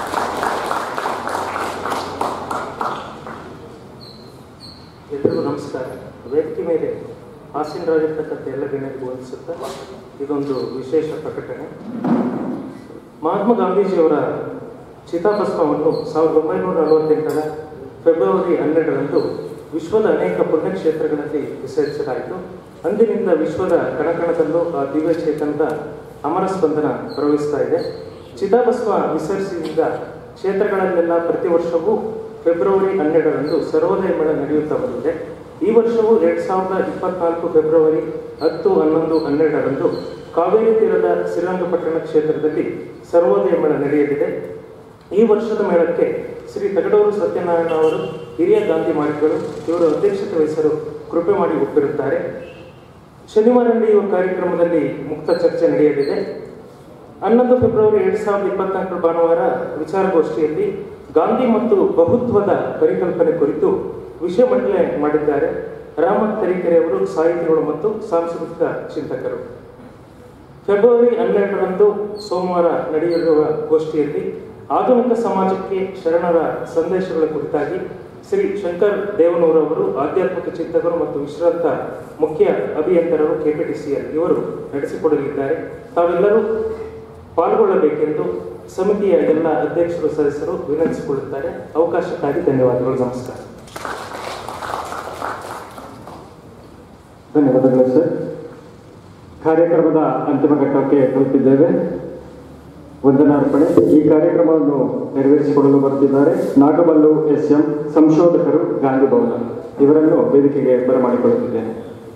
ಎಲ್ರಿಗೂ ನಮಸ್ಕಾರ ವೇದಿಕೆ ಮೇಲೆ ಆಸೀನರಾಗಿರ್ತಕ್ಕಂಥ ಎಲ್ಲ ಗಣ್ಯರಿಗೂ ವಂದಿಸುತ್ತಾ ಇದೊಂದು ವಿಶೇಷ ಪ್ರಕಟಣೆ ಮಹಾತ್ಮ ಗಾಂಧೀಜಿಯವರ ಚಿತಾಭಸ್ಮವನ್ನು ಸಾವಿರದ ಒಂಬೈನೂರ ನಲವತ್ತೆಂಟರ ಫೆಬ್ರವರಿ ಹನ್ನೆರಡರಂದು ವಿಶ್ವದ ಅನೇಕ ಪುಣ್ಯಕ್ಷೇತ್ರಗಳಲ್ಲಿ ವಿಸರ್ಜಿಸಲಾಯಿತು ಅಂದಿನಿಂದ ವಿಶ್ವದ ಕಣಕಣದಲ್ಲೂ ಆ ದಿವ್ಯ ಚೇತನದ ಅಮರ ಸ್ಪಂದನ ಪ್ರವಹಿಸ್ತಾ ಇದೆ ಚಿತಾಭಸ್ಮ ವಿಸರ್ಜಿಸಿದ ಕ್ಷೇತ್ರಗಳಲ್ಲೆಲ್ಲ ಪ್ರತಿ ವರ್ಷವೂ ಫೆಬ್ರವರಿ ಹನ್ನೆರಡರಂದು ಸರ್ವೋದಯ ಮೇಳ ನಡೆಯುತ್ತಾ ಬಂದಿದೆ ಈ ವರ್ಷವೂ ಎರಡ್ ಸಾವಿರದ ಇಪ್ಪತ್ನಾಲ್ಕು ಫೆಬ್ರವರಿ ಹತ್ತು ಹನ್ನೊಂದು ಹನ್ನೆರಡರಂದು ಕಾವೇರಿ ತೀರದ ಶ್ರೀರಂಗಪಟ್ಟಣ ಕ್ಷೇತ್ರದಲ್ಲಿ ಸರ್ವೋದಯ ಮೇಳ ನಡೆಯಲಿದೆ ಈ ವರ್ಷದ ಮೇಳಕ್ಕೆ ಶ್ರೀ ತಗಡೂರು ಸತ್ಯನಾರಾಯಣ ಅವರು ಹಿರಿಯ ಗಾಂಧಿ ಮಾರ್ಗಗಳು ಇವರು ಅಧ್ಯಕ್ಷತೆ ವಹಿಸಲು ಕೃಪೆ ಮಾಡಿ ಒಪ್ಪಿರುತ್ತಾರೆ ಶನಿವಾರ ನಡೆಯುವ ಕಾರ್ಯಕ್ರಮದಲ್ಲಿ ಮುಕ್ತ ಚರ್ಚೆ ನಡೆಯಲಿದೆ ಹನ್ನೊಂದು ಫೆಬ್ರವರಿ ಎರಡ್ ಸಾವಿರದ ಇಪ್ಪತ್ನಾಲ್ಕರ ಭಾನುವಾರ ವಿಚಾರಗೋಷ್ಠಿಯಲ್ಲಿ ಗಾಂಧಿ ಮತ್ತು ಬಹುತ್ವದ ಪರಿಕಲ್ಪನೆ ಕುರಿತು ವಿಷಯ ಮಂಡನೆ ಮಾಡಿದ್ದಾರೆ ರಾಮತ್ ತರೀಕೆರೆ ಅವರು ಸಾಹಿತಿಗಳು ಮತ್ತು ಸಾಂಸ್ಕೃತಿಕ ಚಿಂತಕರು ಫೆಬ್ರವರಿ ಹನ್ನೆರಡರಂದು ಸೋಮವಾರ ನಡೆಯಲಿರುವ ಗೋಷ್ಠಿಯಲ್ಲಿ ಆಧುನಿಕ ಸಮಾಜಕ್ಕೆ ಶರಣರ ಸಂದೇಶಗಳ ಕುರಿತಾಗಿ ಶ್ರೀ ಶಂಕರ್ ದೇವನೂರವರು ಆಧ್ಯಾತ್ಮಿಕ ಚಿಂತಕರು ಮತ್ತು ವಿಶ್ರಾಂತ ಮುಖ್ಯ ಅಭಿಯಂತರರು ಕೆಪಿಟಿಸಿಎಲ್ ಇವರು ನಡೆಸಿಕೊಡಲಿದ್ದಾರೆ ತಾವೆಲ್ಲರೂ ಪಾಲ್ಗೊಳ್ಳಬೇಕೆಂದು ಸಮಿತಿಯ ಎಲ್ಲ ಅಧ್ಯಕ್ಷರು ಸದಸ್ಯರು ವಿನಂತಿಸಿಕೊಳ್ಳುತ್ತಾರೆ ಅವಕಾಶಕ್ಕಾಗಿ ಧನ್ಯವಾದಗಳು ನಮಸ್ಕಾರ ಧನ್ಯವಾದಗಳು ಸರ್ ಕಾರ್ಯಕ್ರಮದ ಅಂತಿಮ ಘಟ್ಟಕ್ಕೆ ತಲುಪಿದ್ದೇವೆ ವಂದನಾರ್ಪಣೆ ಈ ಕಾರ್ಯಕ್ರಮವನ್ನು ನೆರವೇರಿಸಿಕೊಡಲು ಬರುತ್ತಿದ್ದಾರೆ ನಾಗಮಲ್ಲು ಎಸ್ ಎಂ ಸಂಶೋಧಕರು ಗಾಂಧಿ ಭವನ ಇವರನ್ನು ವೇದಿಕೆಗೆ ಬರಮಾಡಿಕೊಳ್ಳುತ್ತಿದ್ದೇನೆ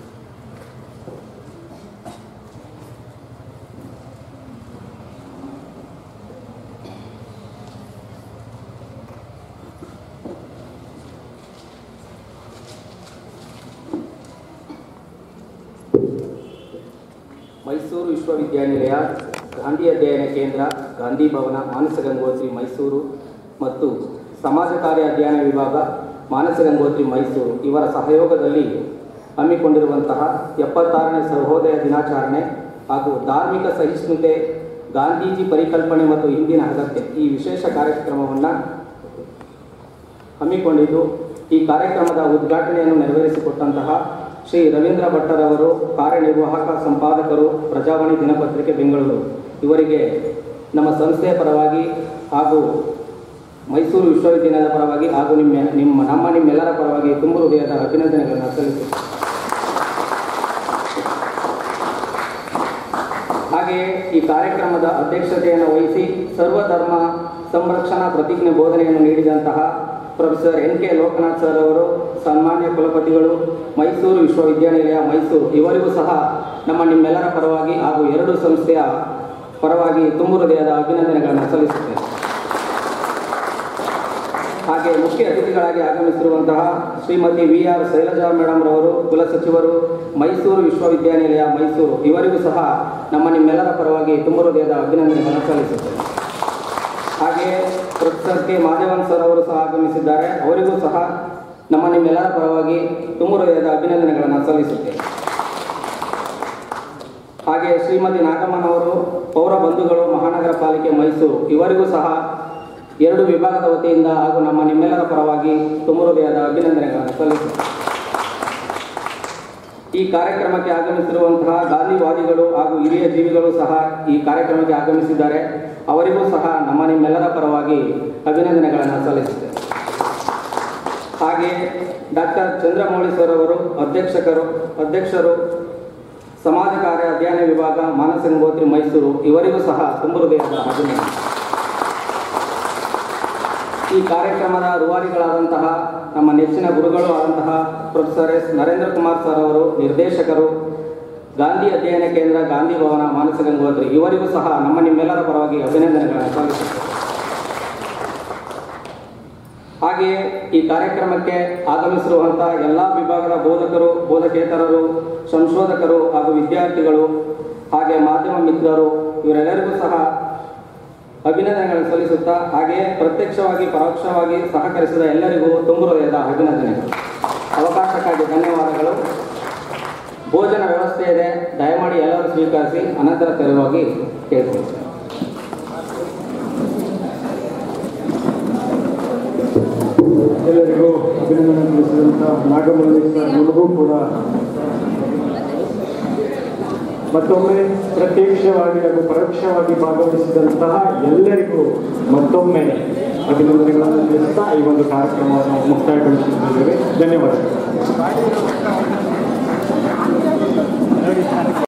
ಮೈಸೂರು ವಿಶ್ವವಿದ್ಯಾನಿಲಯ ಗಾಂಧಿ ಅಧ್ಯಯನ ಕೇಂದ್ರ ಗಾಂಧಿ ಭವನ ಮಾನಸ ಗಂಗೋತ್ರಿ ಮೈಸೂರು ಮತ್ತು ಸಮಾಜ ಕಾರ್ಯ ಅಧ್ಯಯನ ವಿಭಾಗ ಮಾನಸ ಗಂಗೋತ್ರಿ ಮೈಸೂರು ಇವರ ಸಹಯೋಗದಲ್ಲಿ ಹಮ್ಮಿಕೊಂಡಿರುವಂತಹ ಎಪ್ಪತ್ತಾರನೇ ಸರ್ವೋದಯ ದಿನಾಚರಣೆ ಹಾಗೂ ಧಾರ್ಮಿಕ ಸಹಿಷ್ಣುತೆ ಗಾಂಧೀಜಿ ಪರಿಕಲ್ಪನೆ ಮತ್ತು ಇಂದಿನ ಅಗತ್ಯ ಈ ವಿಶೇಷ ಕಾರ್ಯಕ್ರಮವನ್ನು ಹಮ್ಮಿಕೊಂಡಿದ್ದು ಈ ಕಾರ್ಯಕ್ರಮದ ಉದ್ಘಾಟನೆಯನ್ನು ನೆರವೇರಿಸಿಕೊಟ್ಟಂತಹ ಶ್ರೀ ರವೀಂದ್ರ ಭಟ್ಟರವರು ಕಾರ್ಯನಿರ್ವಾಹಕ ಸಂಪಾದಕರು ಪ್ರಜಾವಾಣಿ ದಿನಪತ್ರಿಕೆ ಬೆಂಗಳೂರು ಇವರಿಗೆ ನಮ್ಮ ಸಂಸ್ಥೆಯ ಪರವಾಗಿ ಹಾಗೂ ಮೈಸೂರು ವಿಶ್ವವಿದ್ಯಾಲಯದ ಪರವಾಗಿ ಹಾಗೂ ನಿಮ್ಮ ನಿಮ್ಮ ನಮ್ಮ ನಿಮ್ಮೆಲ್ಲರ ಪರವಾಗಿ ತುಂಬ ಹೃದಯದ ಅಭಿನಂದನೆಗಳನ್ನು ಸಲ್ಲಿಸುತ್ತೇನೆ ಹಾಗೆಯೇ ಈ ಕಾರ್ಯಕ್ರಮದ ಅಧ್ಯಕ್ಷತೆಯನ್ನು ವಹಿಸಿ ಸರ್ವಧರ್ಮ ಸಂರಕ್ಷಣಾ ಪ್ರತಿಜ್ಞೆ ಬೋಧನೆಯನ್ನು ನೀಡಿದಂತಹ professor N K Lokanath sir ಅವರು ಸನ್ಮಾನ್ಯ ಕುಲಪತಿಗಳು ಮೈಸೂರು ವಿಶ್ವವಿದ್ಯಾನಿಲಯ ಮೈಸೂರು ಇವರಿಗೂ ಸಹ ನಮ್ಮ ನಿಮ್ಮೆಲ್ಲರ ಪರವಾಗಿ ಹಾಗೂ ಎರಡು ಸಂಸ್ಥೆಯ ಪರವಾಗಿ ತುಂಬ ಹೃದಯದ ಅಭಿನಂದನೆಗಳನ್ನು ಸಲ್ಲಿಸುತ್ತೇನೆ ಹಾಗೆ ಮುಖ್ಯ ಅತಿಥಿಗಳಾಗಿ ಆಗಮಿಸಿರುವಂತಹ Shrimati V R Shailaja madam ರವರು ಕುಲಸಚಿವರು ಮೈಸೂರು ವಿಶ್ವವಿದ್ಯಾನಿಲಯ ಮೈಸೂರು ಇವರಿಗೂ ಸಹ ನಮ್ಮ ನಿಮ್ಮೆಲ್ಲರ ಪರವಾಗಿ ತುಂಬ ಹೃದಯದ ಅಭಿನಂದನೆಗಳನ್ನು ಸಲ್ಲಿಸುತ್ತೇನೆ ಹಾಗೆಯೇ ಪ್ರೊಫೆಸರ್ ಕೆ ಮಾದೇವನ್ ಸರ್ ಅವರು ಸಹ ಆಗಮಿಸಿದ್ದಾರೆ ಅವರಿಗೂ ಸಹ ನಮ್ಮ ನಿಮ್ಮೆಲ್ಲರ ಪರವಾಗಿ ತುಂಬ ಹೃದಯದ ಅಭಿನಂದನೆಗಳನ್ನು ಸಲ್ಲಿಸುತ್ತೇನೆ ಹಾಗೆ ಶ್ರೀಮತಿ ನಾಗಮ್ಮನವರು ಪೌರ ಬಂಧುಗಳು ಮಹಾನಗರ ಪಾಲಿಕೆ ಮೈಸೂರು ಇವರಿಗೂ ಸಹ ಎರಡು ವಿಭಾಗದ ವತಿಯಿಂದ ಹಾಗೂ ನಮ್ಮ ನಿಮ್ಮೆಲ್ಲರ ಪರವಾಗಿ ತುಂಬ ಹೃದಯದ ಅಭಿನಂದನೆಗಳನ್ನು ಸಲ್ಲಿಸುತ್ತೇನೆ ಈ ಕಾರ್ಯಕ್ರಮಕ್ಕೆ ಆಗಮಿಸಿರುವಂತಹ ಗಾಂಧಿವಾದಿಗಳು ಹಾಗೂ ಹಿರಿಯ ಜೀವಿಗಳು ಸಹ ಈ ಕಾರ್ಯಕ್ರಮಕ್ಕೆ ಆಗಮಿಸಿದ್ದಾರೆ ಅವರಿಗೂ ಸಹ ನಮ್ಮ ನಿಮ್ಮೆಲ್ಲರ ಪರವಾಗಿ ಅಭಿನಂದನೆಗಳನ್ನು ಸಲ್ಲಿಸುತ್ತೇನೆ ಹಾಗೆ ಡಾಕ್ಟರ್ ಚಂದ್ರಮೌಳಿ ಸರ್ ಅವರು ಅಧ್ಯಕ್ಷಕರು ಅಧ್ಯಕ್ಷರು ಸಮಾಜ ಕಾರ್ಯ ಅಧ್ಯಯನ ವಿಭಾಗ ಮಾನಸ ಗಂಗೋತ್ರಿ ಮೈಸೂರು ಇವರಿಗೂ ಸಹ ತುಂಬ ಹೃದಯದ ಅಭಿನಂದನೆ ಈ ಕಾರ್ಯಕ್ರಮದ ರೂವಾರಿಗಳಾದಂತಹ ನಮ್ಮ ನೆಚ್ಚಿನ ಗುರುಗಳು ಆದಂತಹ professor S Narendra Kumar sir ಅವರು ನಿರ್ದೇಶಕರು ಗಾಂಧಿ ಅಧ್ಯಯನ ಕೇಂದ್ರ ಗಾಂಧಿ ಭವನ ಮಾನಸ ಗಂಗೋತ್ರಿ ಇವರಿಗೂ ಸಹ ನಮ್ಮ ನಿಮ್ಮೆಲ್ಲರ ಪರವಾಗಿ ಅಭಿನಂದನೆಗಳನ್ನು ಸಲ್ಲಿಸುತ್ತೇವೆ ಹಾಗೆಯೇ ಈ ಕಾರ್ಯಕ್ರಮಕ್ಕೆ ಆಗಮಿಸಿರುವಂತಹ ಎಲ್ಲ ವಿಭಾಗದ ಬೋಧಕರು ಬೋಧಕೇತರರು ಸಂಶೋಧಕರು ಹಾಗೂ ವಿದ್ಯಾರ್ಥಿಗಳು ಹಾಗೆ ಮಾಧ್ಯಮ ಮಿತ್ರರು ಇವರೆಲ್ಲರಿಗೂ ಸಹ ಅಭಿನಂದನೆಗಳನ್ನು ಸಲ್ಲಿಸುತ್ತಾ ಹಾಗೆಯೇ ಪ್ರತ್ಯಕ್ಷವಾಗಿ ಪರೋಕ್ಷವಾಗಿ ಸಹಕರಿಸಿದ ಎಲ್ಲರಿಗೂ ತುಂಬ ಹೃದಯದ ಅಭಿನಂದನೆಗಳು ಅವಕಾಶಕ್ಕಾಗಿ ಧನ್ಯವಾದಗಳು ಭೋಜನ ವ್ಯವಸ್ಥೆ ಇದೆ ದಯಮಾಡಿ ಎಲ್ಲರೂ ಸ್ವೀಕರಿಸಿ ಅನಂತರ ತೆರವಾಗಿ ಕೇಳ್ಕೊಳ್ತೀನಿ ಎಲ್ಲರಿಗೂ ಅಭಿನಂದನೆ ತಿಳಿಸಿದಂಥ ನಾಗಮಲ್ಲಿ ಸರ್ ನಿಮಗೂ ಕೂಡ ಮತ್ತೊಮ್ಮೆ ಪ್ರತ್ಯಕ್ಷವಾಗಿ ಹಾಗೂ ಪರೋಕ್ಷವಾಗಿ ಭಾಗವಹಿಸಿದಂತಹ ಎಲ್ಲರಿಗೂ ಮತ್ತೊಮ್ಮೆ ಅಭಿನಂದನೆಗಳನ್ನು ತಿಳಿಸುತ್ತಾ ಈ ಒಂದು ಕಾರ್ಯಕ್ರಮವನ್ನು ಮುಕ್ತಾಯಗೊಳಿಸುತ್ತಿದ್ದೇವೆ ಧನ್ಯವಾದಗಳು